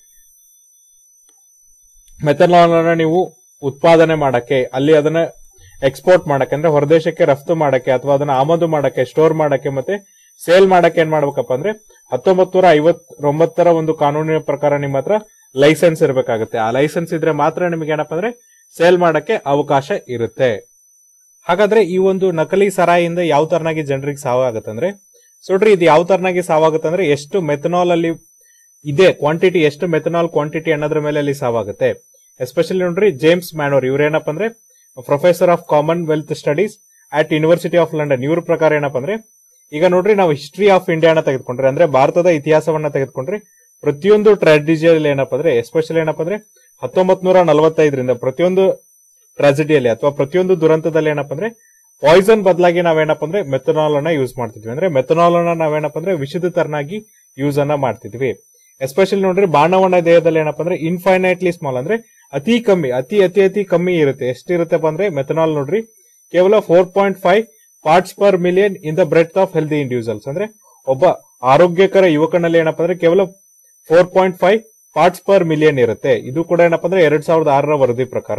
ಮೆಥನಾಲ್ ಅನ್ನ ನೀವು ಉತ್ಪಾದನೆ ಮಾಡಕ್ಕೆ ಅಲ್ಲಿ ಅದನ್ನ ಎಕ್ಸ್ಪೋರ್ಟ್ ಮಾಡಕ್ಕೆ ಅಂದ್ರೆ ಹೊರದೇಶಕ್ಕೆ ರಫ್ತು ಮಾಡಕ್ಕೆ ಅಥವಾ ಅದನ್ನ ಆಮದು ಮಾಡಕ್ಕೆ ಸ್ಟೋರ್ ಮಾಡಕ್ಕೆ ಮತ್ತೆ ಸೇಲ್ ಮಾಡಕ್ಕೆ ಏನ್ ಮಾಡ್ಬೇಕಪ್ಪ ಅಂದ್ರೆ ಹತ್ತೊಂಬತ್ ನೂರ ಐವತ್ತೊಂಬತ್ತರ ಒಂದು ಕಾನೂನಿನ ಪ್ರಕಾರ ನಿಮ್ಮ ಹತ್ರ ಲೈಸೆನ್ಸ್ ಇರಬೇಕಾಗುತ್ತೆ ಆ ಲೈಸೆನ್ಸ್ ಇದ್ರೆ ಮಾತ್ರ ನಿಮಗೆ ಏನಪ್ಪಾ ಅಂದ್ರೆ ಸೇಲ್ ಮಾಡಕ್ಕೆ ಅವಕಾಶ ಇರುತ್ತೆ ಹಾಗಾದ್ರೆ ಈ ಒಂದು ನಕಲಿ ಸರಾಯಿಯಿಂದ ಯಾವ ತರನಾಗಿ ಜನರಿಗೆ ಸಾವಾಗತ್ತಂದ್ರೆ ನೋಡ್ರಿ ಇದು ಯಾವ ತರನಾಗಿ ಸಾವಾಗುತ್ತಂದ್ರೆ ಎಷ್ಟು ಮೆಥನಾಲ್ ಅಲ್ಲಿ ಇದೆ ಕ್ವಾಂಟಿಟಿ ಎಷ್ಟು ಮೆಥನಾಲ್ ಕ್ವಾಂಟಿಟಿ ಅನ್ನೋದ್ರ ಮೇಲೆ ಅಲ್ಲಿ ಸಾವಾಗುತ್ತೆ ಎಸ್ಪೆಷಲಿ ನೋಡ್ರಿ ಜೇಮ್ಸ್ ಮ್ಯಾನೋರ್ ಇವ್ರೇನಪ್ಪ ಅಂದ್ರೆ professor of Commonwealth studies at university of London ಇವ್ರ ಪ್ರಕಾರ ಏನಪ್ಪ ಅಂದ್ರೆ ಈಗ ನೋಡ್ರಿ ನಾವು ಹಿಸ್ಟ್ರಿ ಆಫ್ ಇಂಡಿಯಾನ ತೆಗೆದುಕೊಂಡ್ರೆ ಅಂದ್ರೆ ಭಾರತದ ಇತಿಹಾಸವನ್ನ ತೆಗೆದುಕೊಂಡ್ರೆ ಪ್ರತಿಯೊಂದು ಟ್ರಾಜಿಡಿಯಲ್ಲಿ ಏನಪ್ಪ ಅಂದ್ರೆ ಎಸ್ಪೆಷಲಿ ಏನಪ್ಪ ಅಂದ್ರೆ ಹತ್ತೊಂಬತ್ ನೂರ ನಲವತ್ತೈದರಿಂದ ಪ್ರತಿಯೊಂದು ಟ್ರಾಜಿಡಿಯಲ್ಲಿ ಅಥವಾ ಪ್ರತಿಯೊಂದು ದುರಂತದಲ್ಲಿ ಏನಪ್ಪ ಅಂದ್ರೆ ಪಾಯ್ಸನ್ ಬದಲಾಗಿ ನಾವೇನಪ್ಪ ಅಂದ್ರೆ ಮೆಥನಾಲ್ ಅನ್ನ ಯೂಸ್ ಮಾಡ್ತಿದ್ವಿ ಅಂದ್ರೆ ಮೆಥನಾಲ್ ಅನ್ನ ನಾವೇನಪ್ಪ ಅಂದ್ರೆ ವಿಷದ ತರನಾಗಿ ಯೂಸ್ ಅನ್ನ ಮಾಡ್ತಿದ್ವಿ ಎಸ್ಪೆಷಲಿ ನೋಡ್ರಿ ಬಾಣವನ ದೇಹದಲ್ಲಿ ಏನಪ್ಪ ಅಂದ್ರೆ ಇನ್ಫೈನೈಟ್ಲಿ ಸ್ಮಾಲ್ ಅಂದ್ರೆ ಅತಿ ಕಮ್ಮಿ ಅತಿ ಅತಿ ಅತಿ ಕಮ್ಮಿ ಇರುತ್ತೆ ಎಷ್ಟಿರುತ್ತಪ್ಪ ಅಂದ್ರೆ ಮೆಥನಾಲ್ ನೋಡ್ರಿ ಕೇವಲ four point five parts per million in the breath of healthy individuals ಅಂದ್ರೆ ಒಬ್ಬ ಆರೋಗ್ಯಕರ ಯುವಕನಲ್ಲಿ ಏನಪ್ಪ ಅಂದ್ರೆ ಕೇವಲ four point five parts per million ಇರುತ್ತೆ ಇದು ಕೂಡ ಏನಪ್ಪ ಅಂದ್ರೆ ಎರಡ್ ಸಾವಿರದ ಆರರ ವರದಿ ಪ್ರಕಾರ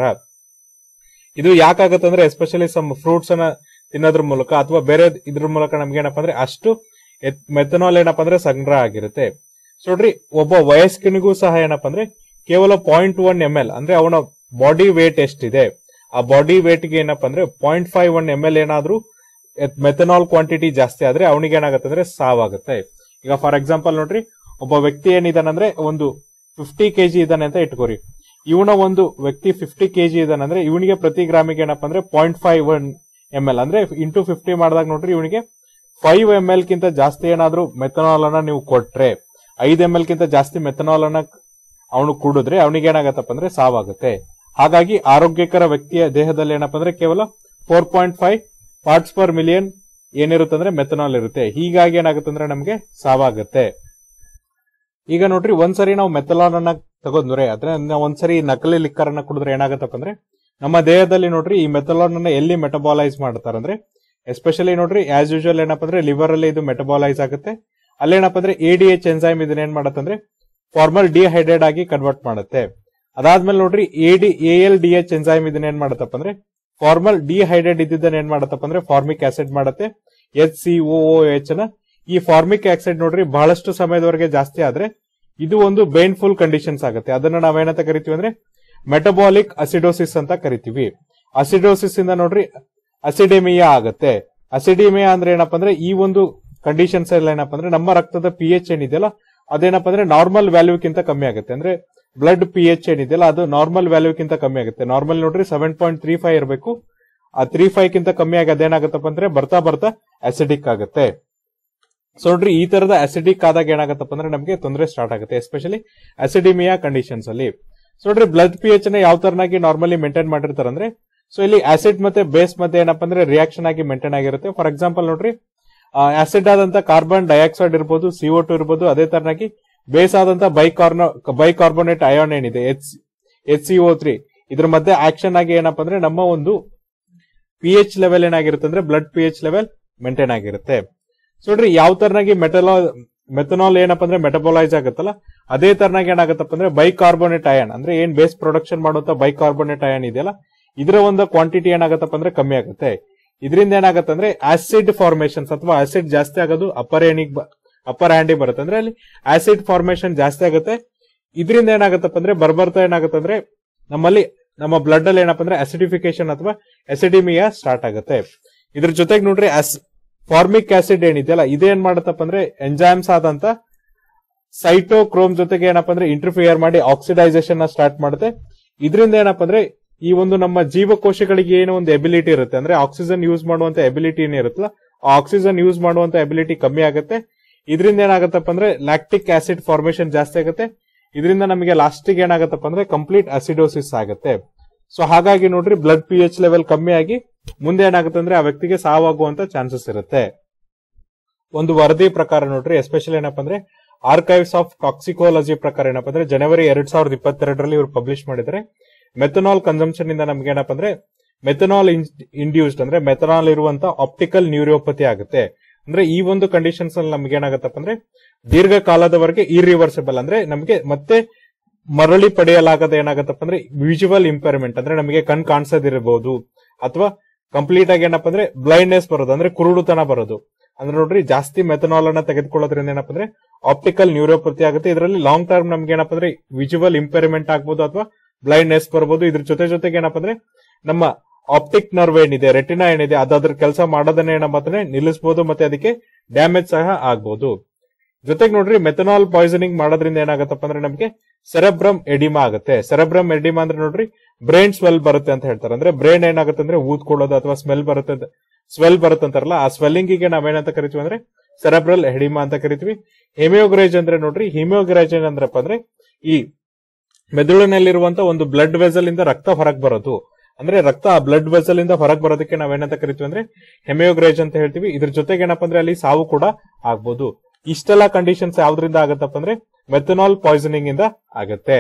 ಇದು ಯಾಕಾಗತ್ತೆ ಅಂದ್ರೆ ಎಸ್ಪೆಷಲಿ ಸಮ್ ಫ್ರೂಟ್ಸ್ ಅನ್ನ ತಿನ್ನೋದ್ರ ಮೂಲಕ ಅಥವಾ ಬೇರೆ ಇದ್ರ ಮೂಲಕ ನಮ್ಗೆ ಏನಪ್ಪ ಅಂದ್ರೆ ಅಷ್ಟು ಮೆಥನಾಲ್ ಏನಪ್ಪ ಅಂದ್ರೆ ಸಂಗ್ರಹ ಆಗಿರುತ್ತೆ ಸೊ ನೋಡ್ರಿ ಒಬ್ಬ ವಯಸ್ಕನಿಗೂ ಸಹ ಏನಪ್ಪ ಅಂದ್ರೆ ಕೇವಲ ಪಾಯಿಂಟ್ ಒನ್ ಎಂ ಎಲ್ ಅಂದ್ರೆ ಅವನ ಬಾಡಿ ವೇಟ್ ಎಷ್ಟಿದೆ ಆ ಬಾಡಿ ವೇಟ್ ಗೆ ಏನಪ್ಪ ಅಂದ್ರೆ point five one M L ಏನಾದ್ರೂ ಮೆಥನಾಲ್ ಕ್ವಾಂಟಿಟಿ ಜಾಸ್ತಿ ಆದ್ರೆ ಅವನಿಗೆ ಏನಾಗುತ್ತೆ ಅಂದ್ರೆ ಸಾವಾಗುತ್ತೆ ಈಗ ಫಾರ್ ಎಕ್ಸಾಂಪಲ್ ನೋಡ್ರಿ ಒಬ್ಬ ವ್ಯಕ್ತಿ ಏನಿದಾನಂದ್ರೆ ಒಂದು ಫಿಫ್ಟಿ ಕೆಜಿ ಇದ್ದಾನೆ ಅಂತ ಇಟ್ಕೋರಿ ಇವನ ಒಂದು ವ್ಯಕ್ತಿ ಫಿಫ್ಟಿ ಕೆಜಿ ಇದಾನೆ ಅಂದ್ರೆ ಇವನಿಗೆ ಪ್ರತಿ ಗ್ರಾಮಿಗೆ ಏನಪ್ಪ ಅಂದ್ರೆ point five one M L ಅಂದ್ರೆ ಇಂಟು ಫಿಫ್ಟಿ ಮಾಡಿದಾಗ ನೋಡ್ರಿ ಇವನಿಗೆ ಫೈವ್ ಎಂ ಎಲ್ ಕಿಂತ ಜಾಸ್ತಿ ಏನಾದ್ರೂ ಮೆಥನಾಲ್ ಅನ್ನ ನೀವು ಕೊಟ್ರೆ ಐದ್ ಎಂ ಎಲ್ ಕಿಂತ ಜಾಸ್ತಿ ಮೆಥನಾಲ್ ಅನ್ನ ಅವನು ಕುಡಿದ್ರೆ ಅವನಿಗೆ ಏನಾಗತ್ತಪ್ಪ ಅಂದ್ರೆ ಸಾವಾಗುತ್ತೆ ಹಾಗಾಗಿ ಆರೋಗ್ಯಕರ ವ್ಯಕ್ತಿಯ ದೇಹದಲ್ಲಿ ಏನಪ್ಪಾ ಅಂದ್ರೆ ಕೇವಲ four point five parts per million ಏನಿರುತ್ತೆ ಅಂದ್ರೆ ಮೆಥನಾಲ್ ಇರುತ್ತೆ ಹೀಗಾಗಿ ಏನಾಗುತ್ತೆ ಅಂದ್ರೆ ನಮಗೆ ಸಾವಾಗುತ್ತೆ ಈಗ ನೋಡ್ರಿ ಒಂದ್ಸರಿ ನಾವು ಮೆಥನಾಲ್ ಅನ್ನ ತಗೊಂಡ್ರೆ ಅಂದ್ರೆ ನಾವು ಒಂದ್ಸರಿ ನಕಲಿ ಲಿಕ್ಕರ್ ಅನ್ನ ಕುಡಿದ್ರೆ ಏನಾಗತ್ತಪ್ಪ ಅಂದ್ರೆ ನಮ್ಮ ದೇಹದಲ್ಲಿ ನೋಡ್ರಿ ಈ ಮೆಥನಾಲ್ ಅನ್ನ ಎಲ್ಲಿ ಮೆಟಬಾಲೈಸ್ ಮಾಡ್ತಾರೆ ಅಂದ್ರೆ ಎಸ್ಪೆಷಲಿ ನೋಡ್ರಿ ಆಸ್ ಯೂಶುವಲ್ ಏನಪ್ಪ ಅಂದ್ರೆ ಲಿವರ್ ಅಲ್ಲಿ ಇದು ಮೆಟಬಾಲೈಸ್ ಆಗುತ್ತೆ ಅಲ್ಲೇನಪ್ಪ ಅಂದ್ರೆ ಎ ಡಿ ಎಚ್ ಎನ್ಸೈಮ್ ಇದನ್ನ ಏನ್ ಮಾಡತ್ತಂದ್ರೆ ಫಾರ್ಮಲ್ ಡಿಹೈಡ್ರೇಟ್ ಆಗಿ ಕನ್ವರ್ಟ್ ಮಾಡುತ್ತೆ ಅದಾದ್ಮೇಲೆ ನೋಡ್ರಿ A D A L D H enzyme ಇದನ್ನ ಏನ್ ಮಾಡತ್ತಪ್ಪ ಅಂದ್ರೆ ಫಾರ್ಮಲ್ ಡಿಹೈಡ್ರೇಟ್ ಇದ್ದಿದ್ದನ್ನ ಏನ್ ಮಾಡತ್ತಪ್ಪ ಅಂದ್ರೆ ಫಾರ್ಮಿಕ್ ಆಸಿಡ್ ಮಾಡುತ್ತೆ ಎಚ್ ಸಿ ಓ ಎಚ್ ನ ಈ ಫಾರ್ಮಿಕ್ ಆಕ್ಸೈಡ್ ನೋಡ್ರಿ ಬಹಳಷ್ಟು ಸಮಯದವರೆಗೆ ಜಾಸ್ತಿ ಆದ್ರೆ ಇದು ಒಂದು ಬೇನ್ಫುಲ್ ಕಂಡೀಷನ್ಸ್ ಆಗುತ್ತೆ ಅದನ್ನ ನಾವೇನಂತ ಕರಿತೀವಿ ಅಂದ್ರೆ ಮೆಟಬಾಲಿಕ್ ಅಸಿಡೋಸಿಸ್ ಅಂತ ಕರಿತೀವಿ ಅಸಿಡೋಸಿಸ್ ಇಂದ ನೋಡ್ರಿ ಅಸಿಡೆಮಿಯಾ ಆಗುತ್ತೆ ಅಸಿಡಿಮಿಯಾ ಅಂದ್ರೆ ಏನಪ್ಪಾ ಅಂದ್ರೆ ಈ ಒಂದು ಕಂಡೀಷನ್ಸ್ ಎಲ್ಲ ಏನಪ್ಪಾ ಅಂದ್ರೆ ನಮ್ಮ ರಕ್ತದ ಪಿ ಎಚ್ ಏನಿದೆಯಲ್ಲ ಅದೇನಪ್ಪ ಅಂದ್ರೆ ನಾರ್ಮಲ್ ವ್ಯಾಲ್ಯೂಕ್ಕಿಂತ ಕಮ್ಮಿ ಆಗುತ್ತೆ ಅಂದ್ರೆ ಬ್ಲಡ್ ಪಿ ಎಚ್ ಏನಿದೆಯಲ್ಲ ಅದು ನಾರ್ಮಲ್ ವ್ಯಾಲ್ಯೂಕ್ಕಿಂತ ಕಮ್ಮಿ ಆಗುತ್ತೆ ನಾರ್ಮಲ್ ನೋಡ್ರಿ ಸೆವೆನ್ ಪಾಯಿಂಟ್ ತ್ರೀ ಫೈವ್ ಇರಬೇಕು ಆ ತ್ರೀ ಫೈವ್ ಕಿಂತ ಕಮ್ಮಿ ಆಗಿ ಅದೇನಾಗತ್ತಪ್ಪ ಅಂದ್ರೆ ಬರ್ತಾ ಬರ್ತಾ ಅಸಿಡಿಕ್ ಆಗುತ್ತೆ ಸೊ ನೋಡ್ರಿ ಈ ತರದ ಅಸಿಡಿಕ್ ಆದಾಗ ಏನಾಗತ್ತಪ್ಪ ಅಂದ್ರೆ ನಮಗೆ ತೊಂದರೆ ಸ್ಟಾರ್ಟ್ ಆಗುತ್ತೆ ಎಸ್ಪೆಷಲಿ ಅಸಿಡಿಮಿಯಾ ಕಂಡೀಷನ್ಸ್ ಅಲ್ಲಿ ಸೊ ನೋಡ್ರಿ ಬ್ಲಡ್ ಪಿ ಎಚ್ ನ ಯಾವ ತರನಾಗಿ ನಾರ್ಮಲಿ ಮೇಂಟೈನ್ ಮಾಡಿರ್ತಾರೆ ಅಂದ್ರೆ ಸೊ ಇಲ್ಲಿ ಆಸಿಡ್ ಮತ್ತೆ ಬೇಸ್ ಮಧ್ಯೆ ಏನಪ್ಪ ಅಂದ್ರೆ ರಿಯಾಕ್ಷನ್ ಆಗಿ ಮೇಂಟೈನ್ ಆಗಿರುತ್ತೆ ಫಾರ್ ಎಕ್ಸಾಂಪಲ್ ನೋಡ್ರಿ ಆಸಿಡ್ ಆದಂತ ಕಾರ್ಬನ್ ಡೈಆಕ್ಸೈಡ್ ಇರ್ಬೋದು ಸಿಒ ಟು ಇರ್ಬೋದು ಅದೇ ತರನಾಗಿ ಬೇಸ್ ಆದಂತ ಬೈಕಾರ್ನೋ ಬೈಕಾರ್ಬೋನೇಟ್ ಅಯಾನ್ ಏನಿದೆ H H C O three ಇದ್ರ ಮಧ್ಯೆ ಆಕ್ಷನ್ ಆಗಿ ಏನಪ್ಪ ಅಂದ್ರೆ ನಮ್ಮ ಒಂದು ಪಿ ಎಚ್ ಲೆವೆಲ್ ಏನಾಗಿರುತ್ತೆ ಅಂದ್ರೆ blood P H level maintain ಆಗಿರುತ್ತೆ ಸೊ ನೋಡ್ರಿ ಯಾವ ತರನಾಗಿ ಮೆಟಲಾ ಮೆಥನಾಲ್ ಏನಪ್ಪ ಅಂದ್ರೆ ಮೆಟಬಲೈಸ್ ಆಗುತ್ತಲ್ಲ ಅದೇ ತರನಾಗಿ ಏನಾಗುತ್ತಪ್ಪ ಅಂದ್ರೆ ಬೈಕಾರ್ಬೋನೇಟ್ ಅಯನ್ ಅಂದ್ರೆ ಏನ್ ಬೇಸ್ ಪ್ರೊಡಕ್ಷನ್ ಮಾಡುವಂತ ಬೈಕಾರ್ಬೋನೇಟ್ ಅಯನ್ ಇದೆಯಲ್ಲ ಇದರ ಒಂದು ಕ್ವಾಂಟಿಟಿ ಏನಾಗತ್ತಪ್ಪ ಅಂದ್ರೆ ಕಮ್ಮಿ ಆಗುತ್ತೆ ಇದರಿಂದ ಏನಾಗುತ್ತೆ ಅಂದ್ರೆ ಆಸಿಡ್ ಫಾರ್ಮೇಶನ್ಸ್ ಅಥವಾ ಆಸಿಡ್ ಜಾಸ್ತಿ ಆಗೋದು ಅಪ್ಪರ್ ಏನಿಗ್ ಅಪ್ಪರ್ ಹ್ಯಾಂಡಿಗೆ ಬರುತ್ತೆ ಅಂದ್ರೆ ಅಲ್ಲಿ ಆಸಿಡ್ ಫಾರ್ಮೇಶನ್ ಜಾಸ್ತಿ ಆಗುತ್ತೆ ಇದರಿಂದ ಏನಾಗತ್ತಪ್ಪ ಅಂದ್ರೆ ಬರ್ಬರ್ತಾ ಏನಾಗುತ್ತೆ ಅಂದ್ರೆ ನಮ್ಮಲ್ಲಿ ನಮ್ಮ ಬ್ಲಡ್ ಅಲ್ಲಿ ಏನಪ್ಪ ಅಂದ್ರೆ ಅಸಿಡಿಫಿಕೇಶನ್ ಅಥವಾ ಅಸಿಡಿಮಿಯಾ ಸ್ಟಾರ್ಟ್ ಆಗುತ್ತೆ ಇದ್ರ ಜೊತೆಗೆ ನೋಡ್ರಿ ಫಾರ್ಮಿಕ್ ಆಸಿಡ್ ಏನಿದೆಯಲ್ಲ ಇದೇನ್ ಮಾಡತ್ತಪ್ಪ ಅಂದ್ರೆ ಎಂಜೈಮ್ಸ್ ಆದಂತ ಸೈಟೋಕ್ರೋಮ್ ಜೊತೆಗೆ ಏನಪ್ಪ ಅಂದ್ರೆ ಇಂಟರ್ಫಿಯರ್ ಮಾಡಿ ಆಕ್ಸಿಡೈಸೇಷನ್ ನ ಸ್ಟಾರ್ಟ್ ಮಾಡುತ್ತೆ ಇದರಿಂದ ಏನಪ್ಪ ಅಂದ್ರೆ ಈ ಒಂದು ನಮ್ಮ ಜೀವಕೋಶಗಳಿಗೆ ಏನೋ ಒಂದು ಎಬಿಲಿಟಿ ಇರುತ್ತೆ ಅಂದ್ರೆ ಆಕ್ಸಿಜನ್ ಯೂಸ್ ಮಾಡುವಂತ ಎಬಿಲಿಟಿ ಏನಿರುತ್ತಲ್ಲ ಆ ಆಕ್ಸಿಜನ್ ಯೂಸ್ ಮಾಡುವಂತ ಎಬಿಲಿಟಿ ಕಮ್ಮಿ ಆಗುತ್ತೆ ಇದರಿಂದ ಏನಾಗತ್ತಪ್ಪ ಅಂದ್ರೆ ಲ್ಯಾಕ್ಟಿಕ್ ಆಸಿಡ್ ಫಾರ್ಮೇಶನ್ ಜಾಸ್ತಿ ಆಗುತ್ತೆ ಇದರಿಂದ ನಮಗೆ ಲಾಸ್ಟಿಗೆ ಏನಾಗತ್ತಪ್ಪ ಅಂದ್ರೆ ಕಂಪ್ಲೀಟ್ ಅಸಿಡೋಸಿಸ್ ಆಗುತ್ತೆ ಸೊ ಹಾಗಾಗಿ ನೋಡ್ರಿ ಬ್ಲಡ್ ಪಿ ಎಚ್ ಲೆವೆಲ್ ಕಮ್ಮಿ ಆಗಿ ಮುಂದೆ ಏನಾಗುತ್ತೆ ಅಂದ್ರೆ ಆ ವ್ಯಕ್ತಿಗೆ ಸಾವಾಗುವಂತ ಚಾನ್ಸಸ್ ಇರುತ್ತೆ ಒಂದು ವರದಿ ಪ್ರಕಾರ ನೋಡ್ರಿ ಎಸ್ಪೆಷಲಿ ಏನಪ್ಪ ಅಂದ್ರೆ ಆರ್ಕೈವ್ಸ್ ಆಫ್ ಟಾಕ್ಸಿಕೋಲಜಿ ಪ್ರಕಾರ ಏನಪ್ಪ ಅಂದ್ರೆ ಜನವರಿ ಎರಡ್ ಸಾವಿರದ ಇಪ್ಪತ್ತೆರಡರಲ್ಲಿ ಇವರು ಪಬ್ಲಿಷ್ ಮಾಡಿದ್ದಾರೆ ಮೆಥನಾಲ್ ಕನ್ಸಂಪ್ಷನ್ ಇಂದ ನಮ್ಗೆ ಏನಪ್ಪ ಅಂದ್ರೆ ಮೆಥನಾಲ್ ಇಂಡ್ಯೂಸ್ಡ್ ಅಂದ್ರೆ ಮೆಥನಾಲ್ ಇರುವಂತ ಆಪ್ಟಿಕಲ್ ನ್ಯೂರಿಯೋಪತಿ ಆಗುತ್ತೆ ಅಂದ್ರೆ ಈ ಒಂದು ಕಂಡೀಷನ್ಸ್ ಅಲ್ಲಿ ನಮ್ಗೆ ಏನಾಗತ್ತಪ್ಪ ಅಂದ್ರೆ ದೀರ್ಘಕಾಲದವರೆಗೆ ಇರಿವರ್ಸಿಬಲ್ ಅಂದ್ರೆ ನಮಗೆ ಮತ್ತೆ ಮರಳಿ ಪಡೆಯಲಾಗದ ಏನಾಗತ್ತಪ್ಪ ಅಂದ್ರೆ ವಿಜುವಲ್ ಇಂಪೇರ್ಮೆಂಟ್ ಅಂದ್ರೆ ನಮಗೆ ಕಣ್ ಕಾಣಿಸದಿರಬಹುದು ಅಥವಾ ಕಂಪ್ಲೀಟ್ ಆಗಿ ಏನಪ್ಪ ಅಂದ್ರೆ ಬ್ಲೈಂಡ್ನೆಸ್ ಬರೋದು ಅಂದ್ರೆ ಕುರುಡುತನ ಬರೋದು ಅಂದ್ರೆ ನೋಡ್ರಿ ಜಾಸ್ತಿ ಮೆಥನಾಲ್ ಅನ್ನ ತೆಗೆದುಕೊಳ್ಳೋದ್ರಿಂದ ಏನಪ್ಪ ಅಂದ್ರೆ ಆಪ್ಟಿಕಲ್ ನ್ಯೂರೋಪತಿ ಆಗುತ್ತೆ ಇದರಲ್ಲಿ ಲಾಂಗ್ ಟರ್ಮ್ ನಮ್ಗೆ ಏನಪ್ಪ ಅಂದ್ರೆ ವಿಜುವಲ್ ಇಂಪೇರ್ಮೆಂಟ್ ಆಗ್ಬೋದು ಅಥವಾ ಬ್ಲೈಂಡ್ನೆಸ್ ಬರ್ಬೋದು ಇದ್ರ ಜೊತೆ ಜೊತೆಗೆ ಏನಪ್ಪ ಅಂದ್ರೆ ನಮ್ಮ ಆಪ್ಟಿಕ್ ನರ್ವ್ ಏನಿದೆ ರೆಟಿನಾ ಏನಿದೆ ಅದಾದ್ರ ಕೆಲಸ ಮಾಡೋದನ್ನ ಏನಪ್ಪ ಅಂದ್ರೆ ನಿಲ್ಲಿಸಬಹುದು ಮತ್ತೆ ಅದಕ್ಕೆ ಡ್ಯಾಮೇಜ್ ಸಹ ಆಗ್ಬಹುದು ಜೊತೆಗೆ ನೋಡ್ರಿ ಮೆಥನಾಲ್ ಪಾಯ್ಸನಿಂಗ್ ಮಾಡೋದ್ರಿಂದ ಏನಾಗತ್ತಪ್ಪ ಅಂದ್ರೆ ನಮಗೆ ಸೆರೆಬ್ರಮ್ ಎಡಿಮಾ ಆಗುತ್ತೆ ಸೆರೆಬ್ರಮ್ ಎಡಿಮಾ ಅಂದ್ರೆ ನೋಡ್ರಿ ಬ್ರೈನ್ ಸ್ವೆಲ್ ಬರುತ್ತೆ ಅಂತ ಹೇಳ್ತಾರೆ ಅಂದ್ರೆ ಬ್ರೈನ್ ಏನಾಗುತ್ತೆ ಅಂದ್ರೆ ಊದ್ಕೊಳ್ಳೋದು ಅಥವಾ ಸ್ಮೆಲ್ ಬರುತ್ತೆ ಅಂತ ಸ್ವೆಲ್ ಬರುತ್ತೆ ಅಂತಾರಲ್ಲ ಆ ಸ್ವೆಲ್ಲಿಂಗ್ ಗೆ ನಾವೇನಂತ ಕರಿತೀವಿ ಅಂದ್ರೆ ಸೆರೆಬ್ರಲ್ ಎಡಿಮಾ ಅಂತ ಕರಿತೀವಿ ಹೆಮಿಯೋಗ್ರೇಜ್ ಅಂದ್ರೆ ನೋಡ್ರಿ ಹಿಮಿಯೋಗ್ರೇಜ್ ಏನಂದ್ರಪ್ಪ ಅಂದ್ರೆ ಈ ಮೆದುಳಿನಲ್ಲಿರುವಂತ ಒಂದು ಬ್ಲಡ್ ವೆಸಲ್ ಇಂದ ರಕ್ತ ಹೊರಗೆ ಬರೋದು ಅಂದ್ರೆ ರಕ್ತ ಆ ಬ್ಲಡ್ ವೆಸಲ್ ಇಂದ ಹೊರಗೆ ಬರೋದಕ್ಕೆ ನಾವೇನಂತ ಕರಿತೀವಿ ಅಂದ್ರೆ ಹೆಮಿಯೋಗ್ರೇಜ್ ಅಂತ ಹೇಳ್ತೀವಿ ಇದ್ರ ಜೊತೆಗೆ ಏನಪ್ಪ ಅಂದ್ರೆ ಅಲ್ಲಿ ಸಾವು ಕೂಡ ಆಗ್ಬೋದು ಇಷ್ಟೆಲ್ಲ ಕಂಡೀಷನ್ಸ್ ಯಾವ್ದ್ರಿಂದ ಆಗತ್ತಪ್ಪ ಅಂದ್ರೆ ಮೆಥನಾಲ್ ಪಾಯ್ಸನಿಂಗ್ ಇಂದ ಆಗತ್ತೆ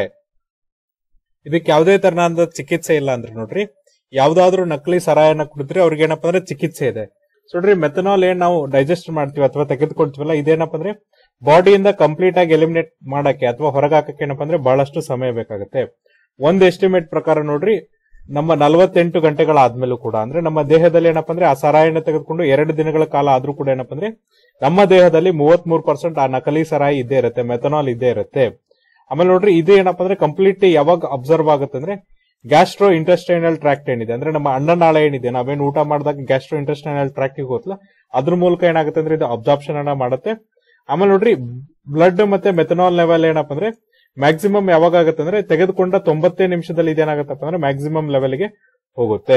ಇದಕ್ಕೆ ಯಾವುದೇ ತರನಾದ ಚಿಕಿತ್ಸೆ ಇಲ್ಲ ಅಂದ್ರೆ ನೋಡ್ರಿ ಯಾವ್ದಾದ್ರು ನಕಲಿ ಸರಾಯನ ಕುಡಿದ್ರೆ ಅವ್ರಿಗೆ ಏನಪ್ಪ ಅಂದ್ರೆ ಚಿಕಿತ್ಸೆ ಇದೆ ಸೊ ನೋಡ್ರಿ ಮೆಥನಾಲ್ ಏನ್ ನಾವು ಡೈಜೆಸ್ಟ್ ಮಾಡ್ತೀವಿ ಅಥವಾ ತೆಗೆದುಕೊಳ್ತೀವಲ್ಲ ಇದೇನಪ್ಪ ಅಂದ್ರೆ ಬಾಡಿಯಿಂದ ಕಂಪ್ಲೀಟ್ ಆಗಿ ಎಲಿಮಿನೇಟ್ ಮಾಡಕ್ಕೆ ಅಥವಾ ಹೊರಗಾಕಕ್ಕೆ ಏನಪ್ಪ ಅಂದ್ರೆ ಬಹಳಷ್ಟು ಸಮಯ ಬೇಕಾಗುತ್ತೆ ಒಂದ್ ಎಸ್ಟಿಮೇಟ್ ಪ್ರಕಾರ ನೋಡ್ರಿ ನಮ್ಮ ನಲವತ್ತೆಂಟು ಗಂಟೆಗಳಾದ್ಮೇಲೂ ಕೂಡ ಅಂದ್ರೆ ನಮ್ಮ ದೇಹದಲ್ಲಿ ಏನಪ್ಪ ಅಂದ್ರೆ ಆ ಸರಾಯಿನ ತೆಗೆದುಕೊಂಡು ಎರಡು ದಿನಗಳ ಕಾಲ ಆದ್ರೂ ಕೂಡ ಏನಪ್ಪ ಅಂದ್ರೆ ನಮ್ಮ ದೇಹದಲ್ಲಿ ಮೂವತ್ ಮೂರು ಪರ್ಸೆಂಟ್ ಆ ನಕಲಿ ಸರಾಯಿ ಇದ್ದೇ ಇರುತ್ತೆ ಮೆಥನಾಲ್ ಇದ್ದೇ ಇರುತ್ತೆ ಆಮೇಲೆ ನೋಡ್ರಿ ಇದು ಏನಪ್ಪ ಅಂದ್ರೆ ಕಂಪ್ಲೀಟ್ ಯಾವಾಗ ಅಬ್ಸರ್ವ್ ಆಗುತ್ತೆ ಅಂದ್ರೆ ಗ್ಯಾಸ್ಟ್ರೋ ಇಂಟೆಸ್ಟೈನಲ್ ಟ್ರಾಕ್ಟ್ ಏನಿದೆ ಅಂದ್ರೆ ನಮ್ಮ ಅನ್ನನಾಳ ಏನಿದೆ ನಾವೇನು ಊಟ ಮಾಡಿದಾಗ ಗ್ಯಾಸ್ಟ್ರೋ ಇಂಟೆಸ್ಟೈನಲ್ ಟ್ರಾಕ್ಟ್ ಹೋಗ್ತಲ್ಲ ಅದ್ರ ಮೂಲಕ ಏನಾಗುತ್ತೆ ಅಂದ್ರೆ ಇದು ಅಬ್ಸಾರ್ಪ್ಷನ್ ಅನ್ನ ಮಾಡುತ್ತೆ ಆಮೇಲೆ ನೋಡ್ರಿ ಬ್ಲಡ್ ಮತ್ತೆ ಮೆಥನಾಲ್ ಲೆವೆಲ್ ಏನಪ್ಪ ಅಂದ್ರೆ ಮ್ಯಾಕ್ಸಿಮಮ್ ಯಾವಾಗ ಆಗುತ್ತೆ ಅಂದ್ರೆ ತೆಗೆದುಕೊಂಡ ತೊಂಬತ್ತೇ ನಿಮಿಷದಲ್ಲಿ ಇದೇನಾಗತ್ತಪ್ಪ ಅಂದ್ರೆ ಮ್ಯಾಕ್ಸಿಮಮ್ ಲೆವೆಲ್ಗೆ ಹೋಗುತ್ತೆ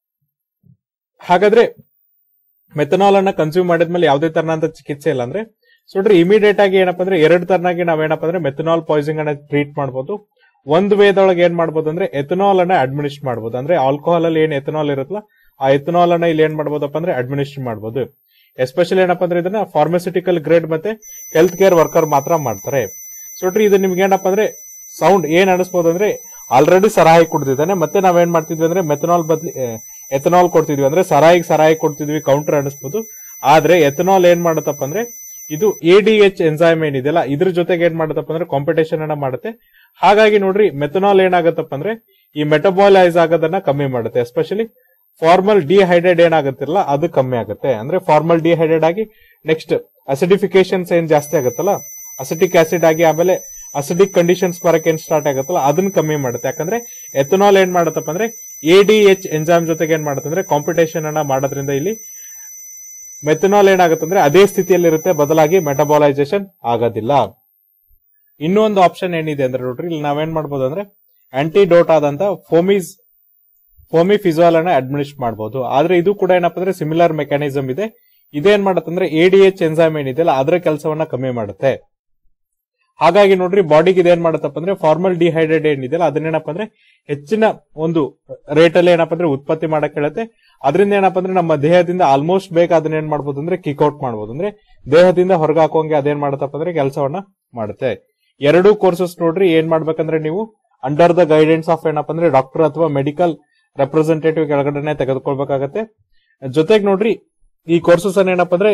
ಹಾಗಾದ್ರೆ ಮೆಥನಾಲ್ ಅನ್ನ ಕನ್ಸ್ಯೂಮ್ ಮಾಡಿದ್ಮೇಲೆ ಯಾವುದೇ ತರನಾದ ಚಿಕಿತ್ಸೆ ಇಲ್ಲ ಅಂದ್ರೆ ಸೊ ನೋಡ್ರಿ ಇಮಿಡಿಯೇಟ್ ಆಗಿ ಏನಪ್ಪ ಅಂದ್ರೆ ಎರಡು ತರನಾಗಿ ನಾವೇನಪ್ಪ ಅಂದ್ರೆ ಮೆಥನಾಲ್ ಪಾಯ್ಸಿಂಗ್ ಅನ್ನ ಟ್ರೀಟ್ ಮಾಡಬಹುದು ಒಂದ್ ವೇದೊಳಗೆ ಏನ್ ಮಾಡ್ಬೋದು ಅಂದ್ರೆ ಎಥನಾಲ್ ಅನ್ನ ಅಡ್ಮಿನಿಸ್ಟ್ ಮಾಡ್ಬೋದು ಅಂದ್ರೆ ಆಲ್ಕೋಹಾಲ್ ಅಲ್ಲಿ ಏನ್ ಎಥನಾಲ್ ಇರುತ್ತಲ್ಲ ಆ ಎಥನಾಲ್ ಅನ್ನ ಇಲ್ಲಿ ಏನ್ ಮಾಡ್ಬೋದಪ್ಪ ಅಂದ್ರೆ ಅಡ್ಮಿನಿಸ್ಟ್ರ್ ಮಾಡ್ಬೋದು ಎಸ್ಪೆಷಲಿ ಏನಪ್ಪಾ ಅಂದ್ರೆ ಇದನ್ನ ಫಾರ್ಮಸ್ಯೂಟಿಕಲ್ ಗ್ರೇಡ್ ಮತ್ತೆ ಹೆಲ್ತ್ ಕೇರ್ ವರ್ಕರ್ ಮಾತ್ರ ಮಾಡ್ತಾರೆ ಸೊ ನೋಡ್ರಿ ಇದು ನಿಮ್ಗೆ ಏನಪ್ಪಾ ಅಂದ್ರೆ ಸೌಂಡ್ ಏನ್ ಅನಿಸ್ಬೋದು ಅಂದ್ರೆ ಆಲ್ರೆಡಿ ಸರಾಯಿ ಕುಡ್ದಿದ್ದಾನೆ ಮತ್ತೆ ನಾವೇನ್ ಮಾಡ್ತಿದ್ವಿ ಅಂದ್ರೆ ಮೆಥನಾಲ್ ಬದ್ಲಿ ಎಥನಾಲ್ ಕೊಡ್ತಿದ್ವಿ ಅಂದ್ರೆ ಸರಾಯಿಗೆ ಸರಾಯಿ ಕೊಡ್ತಿದ್ವಿ ಕೌಂಟರ್ ಅನಿಸ್ಬೋದು ಆದ್ರೆ ಎಥನಾಲ್ ಏನ್ ಮಾಡುತ್ತಪ್ಪ ಅಂದ್ರೆ ಇದು ಎ ಡಿ ಎಚ್ ಎನ್ಸೈಮ್ ಏನಿದೆಯಲ್ಲ ಇದ್ರ ಜೊತೆಗೆ ಏನ್ ಮಾಡುತ್ತಪ್ಪ ಅಂದ್ರೆ ಕಾಂಪಿಟೇಷನ್ ಅನ್ನ ಮಾಡುತ್ತೆ ಹಾಗಾಗಿ ನೋಡ್ರಿ ಮೆಥನಾಲ್ ಏನಾಗತ್ತಪ್ಪ ಅಂದ್ರೆ ಈ ಮೆಟಬಾಲೈಸ್ ಆಗೋದನ್ನ ಕಮ್ಮಿ ಮಾಡುತ್ತೆ ಎಸ್ಪೆಷಲಿ ಫಾರ್ಮಲ್ ಡಿಹೈಡ್ರೇಟ್ ಏನಾಗುತ್ತಿರಲ್ಲ ಅದು ಕಮ್ಮಿ ಆಗುತ್ತೆ ಅಂದ್ರೆ ಫಾರ್ಮಲ್ ಡಿಹೈಡ್ರೇಟ್ ಆಗಿ ನೆಕ್ಸ್ಟ್ ಅಸಿಡಿಫಿಕೇಶನ್ಸ್ ಏನ್ ಜಾಸ್ತಿ ಆಗುತ್ತಲ್ಲ ಅಸಿಟಿಕ್ ಆಸಿಡ್ ಆಗಿ ಆಮೇಲೆ ಅಸಿಡಿಕ್ ಕಂಡೀಷನ್ಸ್ ಬರಕ್ ಏನ್ ಸ್ಟಾರ್ಟ್ ಆಗುತ್ತಲ್ಲ ಅದನ್ನ ಕಮ್ಮಿ ಮಾಡುತ್ತೆ ಯಾಕಂದ್ರೆ ಎಥನಾಲ್ ಏನ್ ಮಾಡುತ್ತಪ್ಪ ಅಂದ್ರೆ ಎ ಡಿ ಎಚ್ ಎನ್ಸಾಮ್ ಜೊತೆಗೆ ಏನ್ ಮಾಡುತ್ತೆ ಅಂದ್ರೆ ಕಾಂಪಿಟೇಷನ್ ಅನ್ನ ಮಾಡೋದ್ರಿಂದ ಇಲ್ಲಿ ಮೆಥನಾಲ್ ಏನಾಗುತ್ತೆ ಅಂದ್ರೆ ಅದೇ ಸ್ಥಿತಿಯಲ್ಲಿ ಇರುತ್ತೆ ಬದಲಾಗಿ ಮೆಟಬಾಲೈಸೇಷನ್ ಆಗೋದಿಲ್ಲ ಇನ್ನೂ ಒಂದು ಆಪ್ಷನ್ ಏನಿದೆ ಅಂದ್ರೆ ನೋಡ್ರಿ ಇಲ್ಲಿ ನಾವೇನ್ ಮಾಡ್ಬೋದು ಅಂದ್ರೆ ಆಂಟಿಡೋಟ್ ಆದಂತ ಫೋಮಿಸ್ ಫೋಮಿಫಿಜಾಲ್ ಅನ್ನ ಅಡ್ಮಿನಿಸ್ಟ್ ಮಾಡಬಹುದು ಆದ್ರೆ ಇದು ಕೂಡ ಏನಪ್ಪಾ ಅಂದ್ರೆ ಸಿಮಿಲರ್ ಮೆಕ್ಯಾನಿಸಮ್ ಇದೆ ಇದೇನ್ ಮಾಡತ್ತಂದ್ರೆ ಎ ಡಿ ಎಚ್ ಎನ್ಸೈಮ್ ಏನಿದೆಯಲ್ಲ ಅದರ ಕೆಲಸವನ್ನ ಕಮ್ಮಿ ಮಾಡುತ್ತೆ ಹಾಗಾಗಿ ನೋಡ್ರಿ ಬಾಡಿಗೆ ಇದೇನ್ ಮಾಡತ್ತಪ್ಪ ಅಂದ್ರೆ ಫಾರ್ಮಲ್ ಡಿಹೈಡ್ರೇಟ್ ಏನಿದೆಯಲ್ಲ ಅದನ್ನೇನಪ್ಪ ಅಂದ್ರೆ ಹೆಚ್ಚಿನ ಒಂದು ರೇಟ್ ಅಲ್ಲಿ ಏನಪ್ಪ ಅಂದ್ರೆ ಉತ್ಪತ್ತಿ ಮಾಡಕ್ ಹೇಳುತ್ತೆ ಅದರಿಂದ ಏನಪ್ಪ ಅಂದ್ರೆ ನಮ್ಮ ದೇಹದಿಂದ ಆಲ್ಮೋಸ್ಟ್ ಬೇಗ ಅದನ್ನ ಏನ್ ಮಾಡ್ಬೋದು ಅಂದ್ರೆ ಕಿಕ್ಔಟ್ ಮಾಡ್ಬೋದು ಅಂದ್ರೆ ದೇಹದಿಂದ ಹೊರಗೆ ಹಾಕೋಂಗೆ ಅದೇನ್ ಮಾಡತ್ತಪ್ಪ ಅಂದ್ರೆ ಕೆಲಸವನ್ನ ಮಾಡುತ್ತೆ ಎರಡೂ ಕೋರ್ಸಸ್ ನೋಡ್ರಿ ಏನ್ ಮಾಡ್ಬೇಕಂದ್ರೆ ನೀವು ಅಂಡರ್ ದ ಗೈಡೆನ್ಸ್ ಆಫ್ ಏನಪ್ಪ ಅಂದ್ರೆ ಡಾಕ್ಟರ್ ಅಥವಾ ಮೆಡಿಕಲ್ ರೆಪ್ರೆಸೆಂಟೇಟಿವ್ ಕೆಳಗಡೆ ತೆಗೆದುಕೊಳ್ಬೇಕಾಗತ್ತೆ ಜೊತೆಗೆ ನೋಡ್ರಿ ಈ ಕೋರ್ಸಸ್ ಅನ್ನ ಏನಪ್ಪ ಅಂದ್ರೆ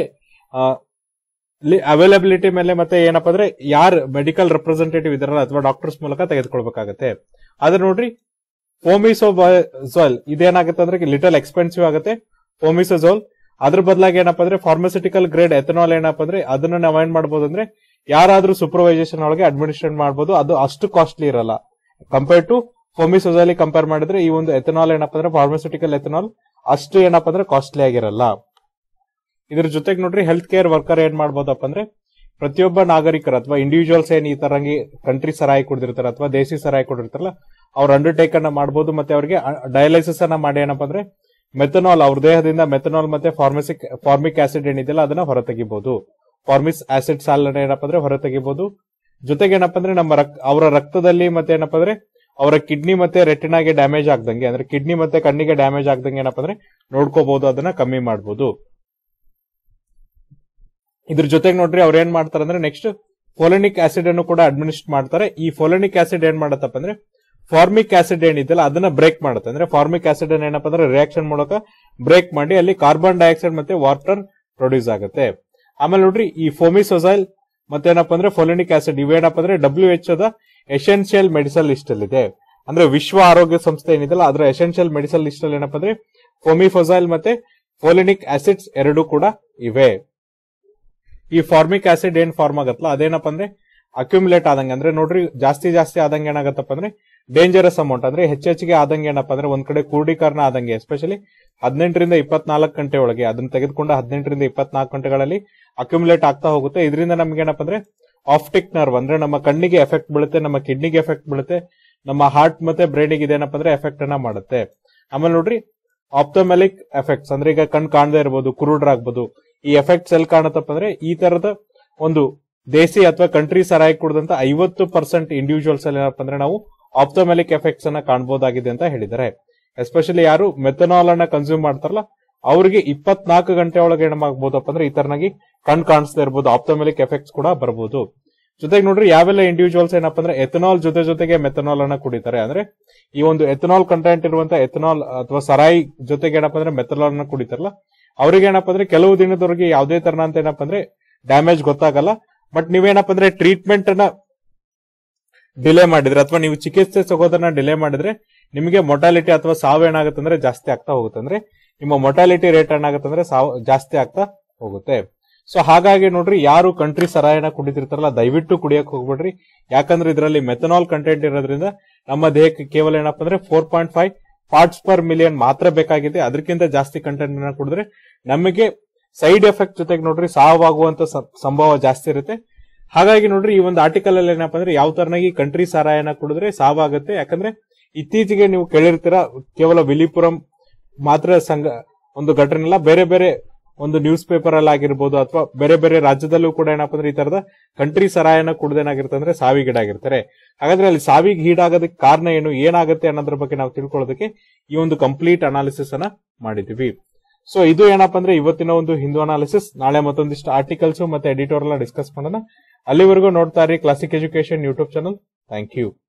ಅವೈಲಬಿಲಿಟಿ ಮೇಲೆ ಮತ್ತೆ ಏನಪ್ಪ ಅಂದ್ರೆ ಯಾರು ಮೆಡಿಕಲ್ ರೆಪ್ರೆಸೆಂಟೇಟಿವ್ ಇದಾರಲ್ಲ ಅಥವಾ ಡಾಕ್ಟರ್ಸ್ ಮೂಲಕ ತೆಗೆದುಕೊಳ್ಬೇಕಾಗತ್ತೆ ಆದ್ರೆ ನೋಡ್ರಿ ಫೋಮಿಸೋಜಾಲ್ ಇದೇನಾಗುತ್ತೆ ಅಂದ್ರೆ ಲಿಟಲ್ ಎಕ್ಸ್ಪೆನ್ಸಿವ್ ಆಗುತ್ತೆ ಫೋಮಿಸೋಜೋಲ್ ಅದ್ರ ಬದಲಾಗಿ ಏನಪ್ಪ ಅಂದ್ರೆ ಫಾರ್ಮಸ್ಯೂಟಿಕಲ್ ಗ್ರೇಡ್ ಎಥನಾಲ್ ಏನಪ್ಪ ಅಂದ್ರೆ ಅದನ್ನ ನಾವು ಏನ್ ಮಾಡ್ಬೋದು ಅಂದ್ರೆ ಯಾರಾದ್ರೂ ಸೂಪರ್ವೈಸೇಷನ್ ಒಳಗೆ ಅಡ್ಮಿನಿಸ್ಟ್ರೇಟ್ ಮಾಡಬಹುದು ಅದು ಅಷ್ಟು ಕಾಸ್ಟ್ಲಿ ಇರಲ್ಲ ಕಂಪೇರ್ ಟು ಫೋಮಿಸೋಜಾಲಿ ಕಂಪೇರ್ ಮಾಡಿದ್ರೆ ಈ ಒಂದು ಎಥನಾಲ್ ಏನಪ್ಪ ಅಂದ್ರೆ ಫಾರ್ಮಸ್ಯೂಟಿಕಲ್ ಎಥನಾಲ್ ಅಷ್ಟು ಏನಪ್ಪ ಅಂದ್ರೆ ಕಾಸ್ಟ್ಲಿ ಆಗಿರಲ್ಲ ಇದ್ರ ಜೊತೆಗೆ ನೋಡ್ರಿ ಹೆಲ್ತ್ ಕೇರ್ ವರ್ಕರ್ ಏನ್ ಮಾಡ್ಬೋದಪ್ಪ ಅಂದ್ರೆ ಪ್ರತಿಯೊಬ್ಬ ನಾಗರಿಕರು ಅಥವಾ ಇಂಡಿವಿಜುವಲ್ಸ್ ಏನ್ ಈ ತರಂಗಿ ಕಂಟ್ರಿ ಸರಾಯಿ ಕುಡಿದಿರ್ತಾರೆ ಅಥವಾ ದೇಸಿ ಸರಾಯಿ ಕುಡಿರ್ತಾರಲ್ಲ ಅವ್ರ ಅಂಡರ್ಟೇಕ್ ಅನ್ನ ಮಾಡಬಹುದು ಮತ್ತೆ ಅವರಿಗೆ ಡಯಾಲಿಸಿಸ್ ಅನ್ನ ಮಾಡಿ ಏನಪ್ಪ ಅಂದ್ರೆ ಮೆಥನಾಲ್ ಅವ್ರ ದೇಹದಿಂದ ಮೆಥನಾಲ್ ಮತ್ತೆ ಫಾರ್ಮಸಿಕ್ ಫಾರ್ಮಿಕ್ ಆಸಿಡ್ ಏನಿದೆಯಲ್ಲ ಅದನ್ನ ಹೊರತೆಗಿಬಹುದು ಫಾರ್ಮಿಸ್ ಆಸಿಡ್ ಸಾಲ್ ಏನಪ್ಪ ಅಂದ್ರೆ ಹೊರತೆಗಿಬಹುದು ಜೊತೆಗೆ ಏನಪ್ಪ ಅಂದ್ರೆ ನಮ್ಮ ರಕ್ ಅವರ ರಕ್ತದಲ್ಲಿ ಮತ್ತೆ ಏನಪ್ಪ ಅಂದ್ರೆ ಅವರ ಕಿಡ್ನಿ ಮತ್ತೆ ರೆಟಿನಾಗೆ ಡ್ಯಾಮೇಜ್ ಆಗ್ದಂಗೆ ಅಂದ್ರೆ ಕಿಡ್ನಿ ಮತ್ತೆ ಕಣ್ಣಿಗೆ ಡ್ಯಾಮೇಜ್ ಆಗ್ದಂಗೆ ಏನಪ್ಪ ಅಂದ್ರೆ ನೋಡ್ಕೋಬಹುದು ಅದನ್ನ ಕಮ್ಮಿ ಮಾಡಬಹುದು ಇದ್ರ ಜೊತೆಗೆ ನೋಡ್ರಿ ಅವ್ರು ಏನ್ ಮಾಡ್ತಾರೆ ಅಂದ್ರೆ ನೆಕ್ಸ್ಟ್ ಫೋಲನಿಕ್ ಆಸಿಡ್ ಅನ್ನು ಕೂಡ ಅಡ್ಮಿನಿಸ್ಟ್ ಮಾಡ್ತಾರೆ ಈ ಫೋಲನಿಕ್ ಆಸಿಡ್ ಏನ್ ಮಾಡತ್ತಪ್ಪ ಅಂದ್ರೆ ಫಾರ್ಮಿಕ್ ಆಸಿಡ್ ಏನಿದೆಯಲ್ಲ ಅದನ್ನ ಬ್ರೇಕ್ ಮಾಡುತ್ತೆ ಅಂದ್ರೆ ಫಾರ್ಮಿಕ್ ಆಸಿಡ್ ಏನಪ್ಪ ಅಂದ್ರೆ ರಿಯಾಕ್ಷನ್ ಮೂಲಕ ಬ್ರೇಕ್ ಮಾಡಿ ಅಲ್ಲಿ ಕಾರ್ಬನ್ ಡೈಆಕ್ಸೈಡ್ ಮತ್ತೆ ವಾಟರ್ ಪ್ರೊಡ್ಯೂಸ್ ಆಗುತ್ತೆ ಆಮೇಲೆ ನೋಡ್ರಿ ಈ ಫೋಮಿಸೊಸೈಲ್ ಮತ್ತೇನಪ್ಪ ಅಂದ್ರೆ ಫೋಲಿನಿಕ್ ಆಸಿಡ್ ಇವೇನಪ್ಪ ಅಂದ್ರೆ W H the essential medicinal list ಅಲ್ಲಿ ಇದೆ ಅಂದ್ರೆ ವಿಶ್ವ ಆರೋಗ್ಯ ಸಂಸ್ಥೆ ಏನಿದೆಲ್ಲ ಅದರ ಎಸೆನ್ಷಿಯಲ್ ಮೆಡಿಸಲ್ ಲಿಸ್ಟ್ ಅಲ್ಲಿ ಏನಪ್ಪ ಅಂದ್ರೆ ಫೋಮಿಫೊಸೈಲ್ ಮತ್ತೆ ಫೋಲಿನಿಕ್ ಆಸಿಡ್ಸ್ ಎರಡೂ ಕೂಡ ಇವೆ ಈ ಫಾರ್ಮಿಕ್ ಆಸಿಡ್ ಏನ್ ಫಾರ್ಮ್ ಆಗತ್ತಲ್ಲ ಅದೇನಪ್ಪ ಅಂದ್ರೆ ಅಕ್ಯುಮುಲೇಟ್ ಆದಂಗೆ ಅಂದ್ರೆ ನೋಡ್ರಿ ಜಾಸ್ತಿ ಜಾಸ್ತಿ ಆದಂಗೆ ಏನಾಗತ್ತಪ್ಪ ಅಂದ್ರೆ ಡೇಂಜರಸ್ ಅಮೌಂಟ್ ಅಂದ್ರೆ ಹೆಚ್ಚೆಚ್ಚಿಗೆ ಆದಂಗೆ ಏನಪ್ಪ ಅಂದ್ರೆ ಒಂದ್ ಕಡೆ ಕ್ರೋಢೀಕರಣ ಆದಂಗೆ ಎಸ್ಪೆಷಲಿ ಹದಿನೆಂಟರಿಂದ ಇಪ್ಪತ್ನಾಲ್ಕು ಗಂಟೆ ಒಳಗೆ ಅದನ್ನ ತೆಗೆದುಕೊಂಡು ಹದಿನೆಂಟರಿಂದ ಇಪ್ಪತ್ನಾಲ್ಕು ಗಂಟೆಗಳಲ್ಲಿ ಅಕ್ಯುಮುಲೇಟ್ ಆಗ್ತಾ ಹೋಗುತ್ತೆ ಇದರಿಂದ ನಮ್ಗೆ ಏನಪ್ಪ ಅಂದ್ರೆ ಆಫ್ಟಿಕ್ ನರ್ವ್ ಅಂದ್ರೆ ನಮ್ಮ ಕಣ್ಣಿಗೆ ಎಫೆಕ್ಟ್ ಬೀಳುತ್ತೆ ನಮ್ಮ ಕಿಡ್ನಿಗೆ ಎಫೆಕ್ಟ್ ಬೀಳುತ್ತೆ ನಮ್ಮ ಹಾರ್ಟ್ ಮತ್ತೆ ಬ್ರೈನಿಗೆ ಇದೇನಪ್ಪ ಅಂದ್ರೆ ಎಫೆಕ್ಟ್ ಅನ್ನ ಮಾಡುತ್ತೆ ಆಮೇಲೆ ನೋಡ್ರಿ ಆಪ್ಟೋಮೆಲಿಕ್ ಎಫೆಕ್ಟ್ಸ್ ಅಂದ್ರೆ ಈಗ ಕಣ್ ಕಾಣದೇ ಇರಬಹುದು ಕುರುಡ್ರಾಗ್ಬೋದು ಈ ಎಫೆಕ್ಟ್ಸ್ ಎಲ್ಲಿ ಕಾಣುತ್ತಪ್ಪ ಅಂದ್ರೆ ಈ ತರದ ಒಂದು ದೇಸಿ ಅಥವಾ ಕಂಟ್ರಿ ಸರಾಯಿ ಕುಡಿದಂತ ಐವತ್ತು ಪರ್ಸೆಂಟ್ ಇಂಡಿವಿಜುವಲ್ಸ್ ಅಲ್ಲಿ ಏನಪ್ಪ ಅಂದ್ರೆ ನಾವು ಆಪ್ಟೋಮೆಲಿಕ್ ಎಫೆಕ್ಟ್ಸ್ ಅನ್ನ ಕಾಣಬಹುದಾಗಿದೆ ಅಂತ ಹೇಳಿದ್ದಾರೆ ಎಸ್ಪೆಷಲಿ ಯಾರು ಮೆಥನಾಲ್ ಅನ್ನ ಕನ್ಸ್ಯೂಮ್ ಮಾಡ್ತಾರಲ್ಲ ಅವ್ರಿಗೆ ಇಪ್ಪತ್ನಾಲ್ಕು ಗಂಟೆ ಒಳಗೆ ಏನಾಗಬಹುದಪ್ಪ ಅಂದ್ರೆ ಈ ತರನಾಗಿ ಕಣ್ ಕಾಣಿಸ್ತಾ ಇರಬಹುದು ಆಪ್ಟೋಮೆಲಿಕ್ ಎಫೆಕ್ಟ್ಸ್ ಕೂಡ ಬರಬಹುದು ಜೊತೆಗೆ ನೋಡ್ರಿ ಯಾವೆಲ್ಲ ಇಂಡಿವಿಜುವಲ್ಸ್ ಏನಪ್ಪ ಅಂದ್ರೆ ಎಥನಾಲ್ ಜೊತೆ ಜೊತೆಗೆ ಮೆಥನಾಲ್ ಅನ್ನ ಕುಡಿತಾರೆ ಅಂದ್ರೆ ಈ ಒಂದು ಎಥನಾಲ್ ಕಂಟೆಂಟ್ ಇರುವಂತ ಎಥನಾಲ್ ಅಥವಾ ಸರಾಯಿ ಜೊತೆಗೆ ಏನಪ್ಪ ಅಂದ್ರೆ ಮೆಥನಾಲ್ ಅನ್ನ ಕುಡಿತಾರಲ್ಲ ಅವ್ರಿಗೆ ಏನಪ್ಪ ಅಂದ್ರೆ ಕೆಲವು ದಿನದವರೆಗೆ ಯಾವುದೇ ತರನ ಅಂತ ಏನಪ್ಪ ಅಂದ್ರೆ ಡ್ಯಾಮೇಜ್ ಗೊತ್ತಾಗಲ್ಲ ಬಟ್ ನೀವೇನಪ್ಪ ಅಂದ್ರೆ ಟ್ರೀಟ್ಮೆಂಟ್ ಅನ್ನ ಡಿಲೇ ಮಾಡಿದ್ರೆ ಅಥವಾ ನೀವು ಚಿಕಿತ್ಸೆ ತಗೋದನ್ನ ಡಿಲೇ ಮಾಡಿದ್ರೆ ನಿಮಗೆ ಮೊಟಾಲಿಟಿ ಅಥವಾ ಸಾವು ಏನಾಗುತ್ತೆ ಅಂದ್ರೆ ಜಾಸ್ತಿ ಆಗ್ತಾ ಹೋಗುತ್ತೆ ಅಂದ್ರೆ ನಿಮ್ಮ ಮೊಟಾಲಿಟಿ ರೇಟ್ ಏನಾಗುತ್ತೆ ಅಂದ್ರೆ ಸಾವು ಜಾಸ್ತಿ ಆಗ್ತಾ ಹೋಗುತ್ತೆ ಸೊ ಹಾಗಾಗಿ ನೋಡ್ರಿ ಯಾರು ಕಂಟ್ರಿ ಸರಾಯನ ಕುಡಿತಿರ್ತಾರಲ್ಲ ದಯವಿಟ್ಟು ಕುಡಿಯಕ್ ಹೋಗ್ಬೇಡ್ರಿ ಯಾಕಂದ್ರೆ ಇದರಲ್ಲಿ ಮೆಥನಾಲ್ ಕಂಟೆಂಟ್ ಇರೋದ್ರಿಂದ ನಮ್ಮ ದೇಹಕ್ಕೆ ಕೇವಲ ಏನಪ್ಪ ಅಂದ್ರೆ four point five parts per million ಮಾತ್ರ ಬೇಕಾಗಿದೆ ಅದಕ್ಕಿಂತ ಜಾಸ್ತಿ ಕಂಟೆಂಟ್ ಅನ್ನ ಕುಡಿದ್ರೆ ನಮಗೆ ಸೈಡ್ ಎಫೆಕ್ಟ್ ಜೊತೆಗೆ ನೋಡ್ರಿ ಸಾವಾಗುವಂತ ಸ- ಸಂಭವ ಜಾಸ್ತಿ ಇರುತ್ತೆ ಹಾಗಾಗಿ ನೋಡ್ರಿ ಈ ಒಂದು ಆರ್ಟಿಕಲ್ ಅಲ್ಲಿ ಏನಪ್ಪ ಅಂದ್ರೆ ಯಾವ ತರನಾಗಿ ಕಂಟ್ರಿ ಸಾರಾಯನ ಕುಡಿದ್ರೆ ಸಾವಾಗುತ್ತೆ ಯಾಕಂದ್ರೆ ಇತ್ತೀಚೆಗೆ ನೀವು ಕೇಳಿರ್ತೀರಾ ಕೇವಲ ವಿಲಿಪುರಂ ಮಾತ್ರ ಸಂಘ ಒಂದು ಘಟನೆ ಅಲ್ಲ ಬೇರೆ ಬೇರೆ ಒಂದು ನ್ಯೂಸ್ ಪೇಪರ್ ಅಲ್ಲಿ ಆಗಿರ್ಬೋದು ಅಥವಾ ಬೇರೆ ಬೇರೆ ರಾಜ್ಯದಲ್ಲೂ ಕೂಡ ಏನಪ್ಪಾ ಅಂದ್ರೆ ಈ ತರದ ಕಂಟ್ರಿ ಸರಾಯನ ಕುಡ್ದೇನಾಗಿರುತ್ತೆ ಅಂದ್ರೆ ಸಾವಿಗೀಡಾಗಿರ್ತಾರೆ ಹಾಗಾದ್ರೆ ಅಲ್ಲಿ ಸಾವಿಗೆ ಈಡಾಗೋದಕ್ಕೆ ಕಾರಣ ಏನು ಏನಾಗುತ್ತೆ ಅನ್ನೋದ್ರ ಬಗ್ಗೆ ನಾವು ತಿಳ್ಕೊಳ್ಳೋದಕ್ಕೆ ಈ ಒಂದು ಕಂಪ್ಲೀಟ್ ಅನಾಲಿಸಿಸ್ ಅನ್ನ ಮಾಡಿದೀವಿ ಸೊ ಇದು ಏನಪ್ಪಾ ಅಂದ್ರೆ ಇವತ್ತಿನ ಒಂದು ಹಿಂದೂ ಅನಾಲಿಸಿಸ್ ನಾಳೆ ಮತ್ತೊಂದಿಷ್ಟು ಆರ್ಟಿಕಲ್ಸ್ ಮತ್ತೆ ಎಡಿಟೋರಿಯಲ್ ಡಿಸ್ಕಸ್ ಮಾಡೋಣ ಅಲ್ಲಿವರೆಗೂ ನೋಡ್ತಾ ಇರಿ Classic education YouTube channel thank you